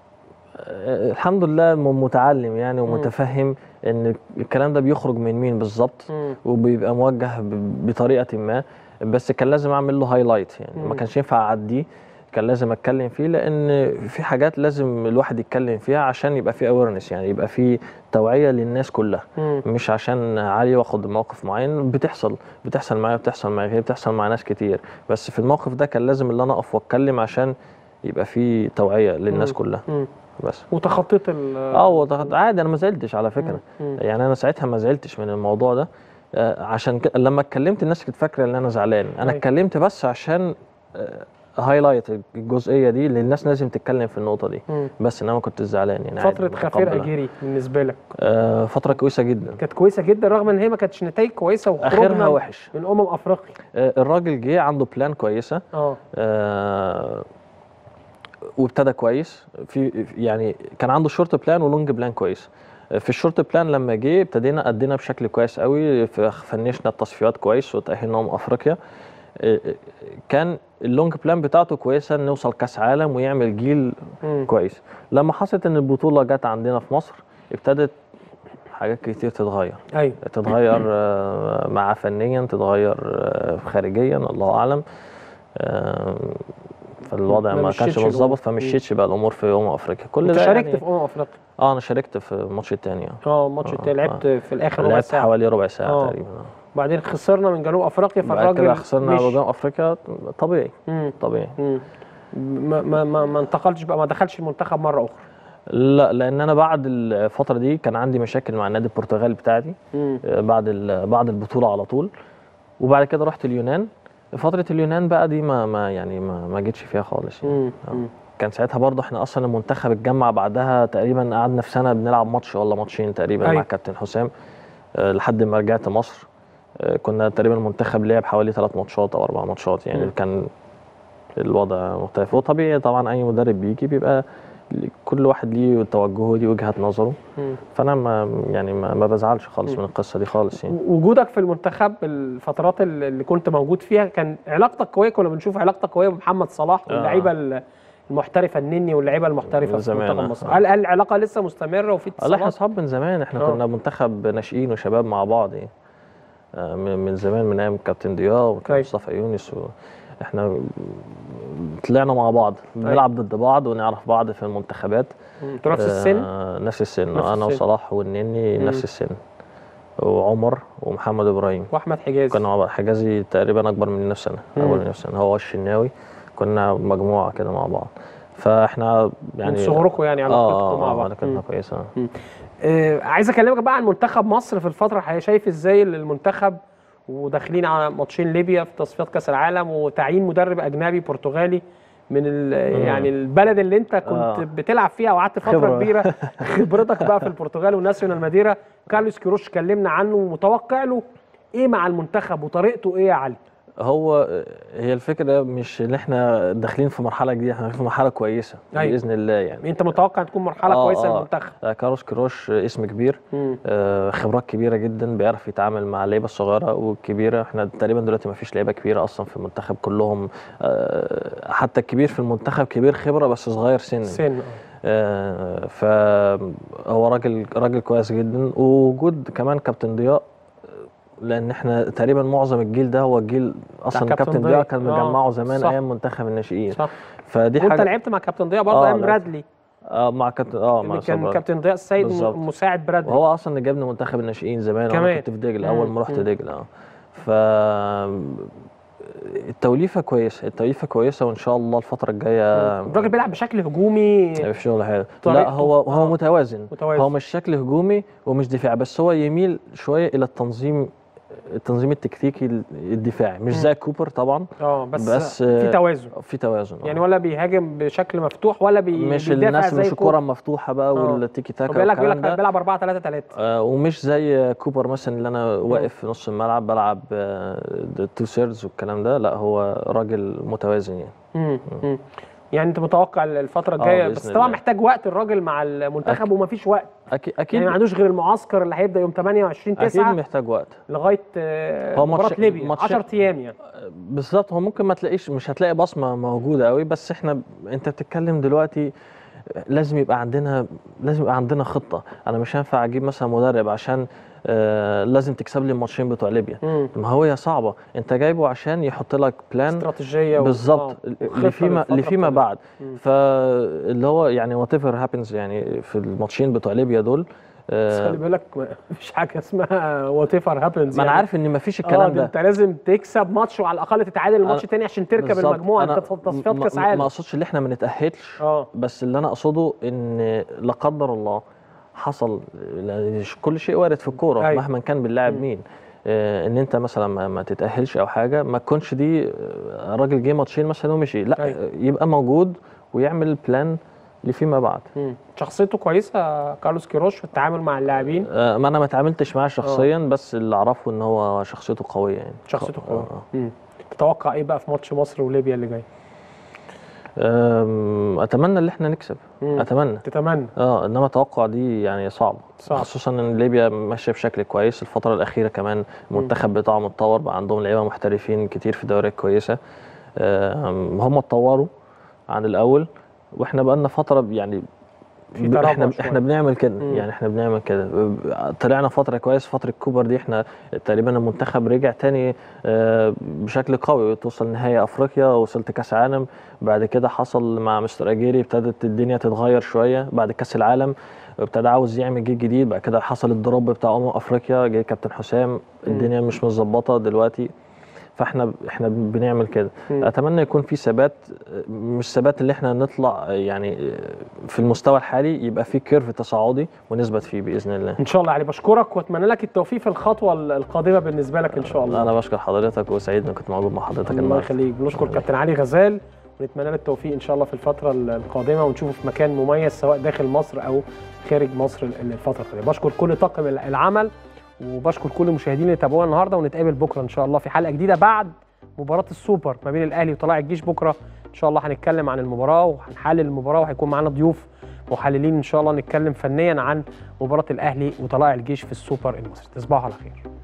آه الحمد لله م- متعلم يعني ومتفهم ان الكلام ده بيخرج من مين بالظبط مم. وبيبقى موجه ب- بطريقه ما بس كان لازم اعمل له هايلايت يعني مم. ما كانش ينفع اعديه كان لازم اتكلم فيه لان في حاجات لازم الواحد يتكلم فيها عشان يبقى في اويرنس يعني يبقى في توعيه للناس كلها مم. مش عشان علي واخد موقف معين بتحصل بتحصل معايا بتحصل مع غيري بتحصل مع ناس كتير بس في الموقف ده كان لازم اللي انا اقف واتكلم عشان يبقى في توعيه للناس مم. كلها مم. بس وتخطيت ال اه هو ده- عادي انا ما زعلتش على فكره مم. يعني انا ساعتها ما زعلتش من الموضوع ده آه، عشان ك... لما اتكلمت الناس كانت فاكره ان انا زعلان انا أيوة. اتكلمت بس عشان هايلايت الجزئيه دي اللي الناس لازم تتكلم في النقطه دي مم. بس انما كنت زعلان يعني عادي، فتره خفير متقبلها. اجيري بالنسبه لك آه فتره كويسه جدا كانت كويسه جدا رغم ان هي ما كانتش نتائج كويسه اخرها وخروجنا وحش من امم افريقيا آه، الراجل جه عنده بلان كويسه اه آه، وابتدى كويس في يعني كان عنده شورت بلان ولونج بلان كويس آه، في الشورت بلان لما جه ابتدينا ادينا بشكل كويس قوي ف- فنشنا التصفيات كويس وتاهلنا امم افريقيا آه، آه، كان اللونج بلان بتاعته كويسه إن نوصل كاس عالم ويعمل جيل مم. كويس لما حصلت ان البطوله جت عندنا في مصر ابتدت حاجات كتير تتغير ايوه تتغير آه، معاه فنيا تتغير آه، خارجيا الله اعلم آه، فالوضع ما ما مشيتش كانش الأمور. متظبط فمشيتش بقى الامور في امم افريقيا كل انت ده شاركت يعني في امم افريقيا اه انا شاركت في الماتش الثاني اه الماتش آه، التاني لعبت في الاخر ربع لعبت ساعه حوالي ربع ساعه آه. تقريبا آه. بعدين خسرنا من جنوب افريقيا بعد فالراجل كده خسرنا مشي. جنوب افريقيا طبيعي مم. طبيعي مم. ما ما ما, ما انتقلتش بقى ما دخلش المنتخب مره اخرى لا لان انا بعد الفتره دي كان عندي مشاكل مع النادي البرتغالي بتاعتي مم. آه، بعد ال- بعد البطوله على طول وبعد كده رحت اليونان فتره اليونان بقى دي ما, ما يعني ما, ما جيتش فيها خالص يعني. مم. آه. مم. كان ساعتها برضه احنا اصلا المنتخب اتجمع بعدها تقريبا قعدنا في سنه بنلعب ماتش ولا ماتشين تقريبا أيوة. مع كابتن حسام آه، لحد ما رجعت مصر آه، كنا تقريبا المنتخب لعب حوالي ثلاث ماتشات او اربع ماتشات يعني مم. كان الوضع مختلف وطبيعي طبعا اي مدرب بيجي بيبقى كل واحد ليه توجهه ليه وجهه نظره مم. فانا ما يعني ما, ما بزعلش خالص مم. من القصه دي خالص يعني وجودك في المنتخب الفترات اللي اللي كنت موجود فيها كان علاقتك قويه كنا بنشوف علاقتك قويه بمحمد صلاح آه. واللعيبه ال- المحترفه النني واللعيبه المحترفه من في زمان، منتخب آه. مصر هل هل العلاقه لسه مستمره وفي لا احنا اتصالات اصحاب من زمان احنا آه. كنا منتخب ناشئين وشباب مع بعض يعني آه، من من زمان من ايام كابتن ضياء وكابتن كويس. مصطفى يونس و... احنا طلعنا مع بعض بنلعب ضد بعض ونعرف بعض في المنتخبات انتوا نفس السن آه، نفس السن نفس انا السن. وصلاح والنني مم. نفس السن وعمر ومحمد ابراهيم واحمد حجازي كنا مع بعض حجازي تقريبا اكبر مني نفس سنه مم. اول مني نفس سنه هو الشناوي كنا مجموعه كده مع بعض فاحنا يعني من صغركم يعني علاقتكم اه مع اه بعض علاقتنا مم. كويسه آه، عايز اكلمك بقى عن منتخب مصر في الفتره الحاليه شايف ازاي المنتخب وداخلين على ماتشين ليبيا في تصفيات كاس العالم وتعيين مدرب اجنبي برتغالي من ال- يعني البلد اللي انت كنت آه. بتلعب فيها وقعدت فتره خبرة. كبيره خبرتك بقى في البرتغال وناسيونال ماديرا كارلوس كيروش كلمنا عنه ومتوقع له ايه مع المنتخب وطريقته ايه يا علي هو هي الفكره مش ان احنا داخلين في مرحله جديده احنا داخلين في مرحله كويسه أيوة. باذن الله يعني انت متوقع تكون مرحله آه، كويسه آه. للمنتخب آه، كاروس كروش اسم كبير مم. آه، خبرات كبيره جدا بيعرف يتعامل مع اللعيبه الصغيره والكبيره احنا تقريبا دلوقتي ما فيش لعيبه كبيره اصلا في المنتخب كلهم آه، حتى الكبير في المنتخب كبير خبره بس صغير سنا سن آه، فهو راجل راجل كويس جدا ووجود كمان كابتن ضياء لان احنا تقريبا معظم الجيل ده هو الجيل اصلا كابتن كابتن ضياء. ضياء كان آه، مجمعه زمان صح. ايام منتخب الناشئين صح فدي وانت حاجه لعبت مع كابتن ضياء برضه آه، ايام لعبت. برادلي اه مع كابتن اه مع اللي كان صبرا. كابتن ضياء السيد بالظبط. م- مساعد برادلي وهو اصلا اللي جابني منتخب الناشئين زمان كمان. انا كنت في دجله اول مم. ما رحت مم. دجله اه ف التوليفه كويسه التوليفه كويسه وان شاء الله الفتره الجايه الراجل بيلعب بشكل هجومي في شغل حلو طريقته. لا هو هو آه. متوازن. متوازن. هو مش شكل هجومي ومش دفاعي بس هو يميل شويه الى التنظيم التنظيم التكتيكي الدفاعي مش مم. زي كوبر طبعا اه بس, بس، في آه، توازن في توازن آه. يعني ولا بيهاجم بشكل مفتوح ولا بي مش بيدافع الناس زي مش كوبر. الكره المفتوحه بقى والتيكي هو تاكا بيقول لك بيقول والكلام لك ده بيلعب 4 3 3 آه ومش زي كوبر مثلا اللي انا واقف في نص الملعب بلعب تو سيرز والكلام ده لا هو راجل متوازن يعني مم. مم. يعني انت متوقع الفتره آه، الجايه بإذن بس طبعا الله. محتاج وقت الراجل مع المنتخب ومفيش وقت اكيد اكيد يعني ما عندوش غير المعسكر اللي هيبدا يوم 28 اكيد 9 محتاج وقت لغايه آه، هو مباراه ماتش- ليبيا ماتش- 10 ايام يعني بالظبط هو ممكن ما تلاقيش مش هتلاقي بصمه موجوده قوي بس احنا انت بتتكلم دلوقتي لازم يبقى عندنا لازم يبقى عندنا خطه انا مش هينفع اجيب مثلا مدرب عشان آه لازم تكسب لي الماتشين بتوع ليبيا مم. ما هو هي صعبه انت جايبه عشان يحط لك بلان استراتيجيه و- بالظبط آه، وخطة لفيما للفترة لفيما القادمة. بعد مم. فاللي هو يعني وات ايفر هابنز يعني في الماتشين بتوع ليبيا دول بس آه خلي بالك مفيش حاجه اسمها وات ايفر هابنز ما انا عارف ان ما فيش الكلام ده انت لازم تكسب ماتش وعلى الاقل تتعادل الماتش أنا- التاني عشان تركب بالظبط. المجموعه أنا انت تصفيات ما- كاس ما- عالم ما اقصدش ان احنا ما نتاهلش اه بس اللي انا اقصده ان لا قدر الله حصل لأن كل شيء وارد في الكوره أيوة. مهما كان باللاعب مم. مين آه، ان انت مثلا ما, ما تتاهلش او حاجه ما تكونش دي آه، راجل جه ماتشين مثلا ومشي لا أيوة. آه، يبقى موجود ويعمل بلان لفيما بعد مم. شخصيته كويسه كارلوس كيروش في التعامل مع اللاعبين آه، ما انا ما اتعاملتش معاه شخصيا بس اللي اعرفه ان هو شخصيته قويه يعني شخصيته آه، قويه آه. مم. تتوقع ايه بقى في ماتش مصر وليبيا اللي جاي أم، اتمنى ان احنا نكسب مم. اتمنى تتمنى اه انما اتوقع دي يعني صعب صعب. خصوصا ان ليبيا ماشيه بشكل كويس الفتره الاخيره كمان المنتخب بتاعهم اتطور بقى عندهم لعيبه محترفين كتير في دوريات كويسه آم، هم اتطوروا عن الاول واحنا بقى لنا فتره يعني في ب- تراجع احنا شوية. احنا بنعمل كده مم. يعني احنا بنعمل كده طلعنا فتره كويس فتره كوبر دي احنا تقريبا المنتخب رجع تاني آه، بشكل قوي توصل نهائي افريقيا وصلت كاس عالم بعد كده حصل مع مستر اجيري ابتدت الدنيا تتغير شويه بعد كاس العالم ابتدى عاوز يعمل جيل جديد بعد كده حصل الدروب بتاع امم افريقيا جه كابتن حسام الدنيا مش متظبطه دلوقتي فاحنا احنا بنعمل كده مم. اتمنى يكون في ثبات مش ثبات اللي احنا نطلع يعني في المستوى الحالي يبقى في كيرف تصاعدي ونثبت فيه باذن الله ان شاء الله علي بشكرك واتمنى لك التوفيق في الخطوه القادمه بالنسبه لك ان شاء الله انا بشكر حضرتك وسعيد اني كنت موجود مع حضرتك الله النهارده يخليك بنشكر كابتن علي غزال ونتمنى له التوفيق ان شاء الله في الفتره القادمه ونشوفه في مكان مميز سواء داخل مصر او خارج مصر الفتره القادمه بشكر كل طاقم العمل وبشكر كل المشاهدين اللي تابعونا النهارده ونتقابل بكره ان شاء الله في حلقه جديده بعد مباراه السوبر ما بين الاهلي وطلائع الجيش بكره ان شاء الله هنتكلم عن المباراه وهنحلل المباراه وهيكون معانا ضيوف محللين ان شاء الله نتكلم فنيا عن مباراه الاهلي وطلائع الجيش في السوبر المصري تصبحوا على خير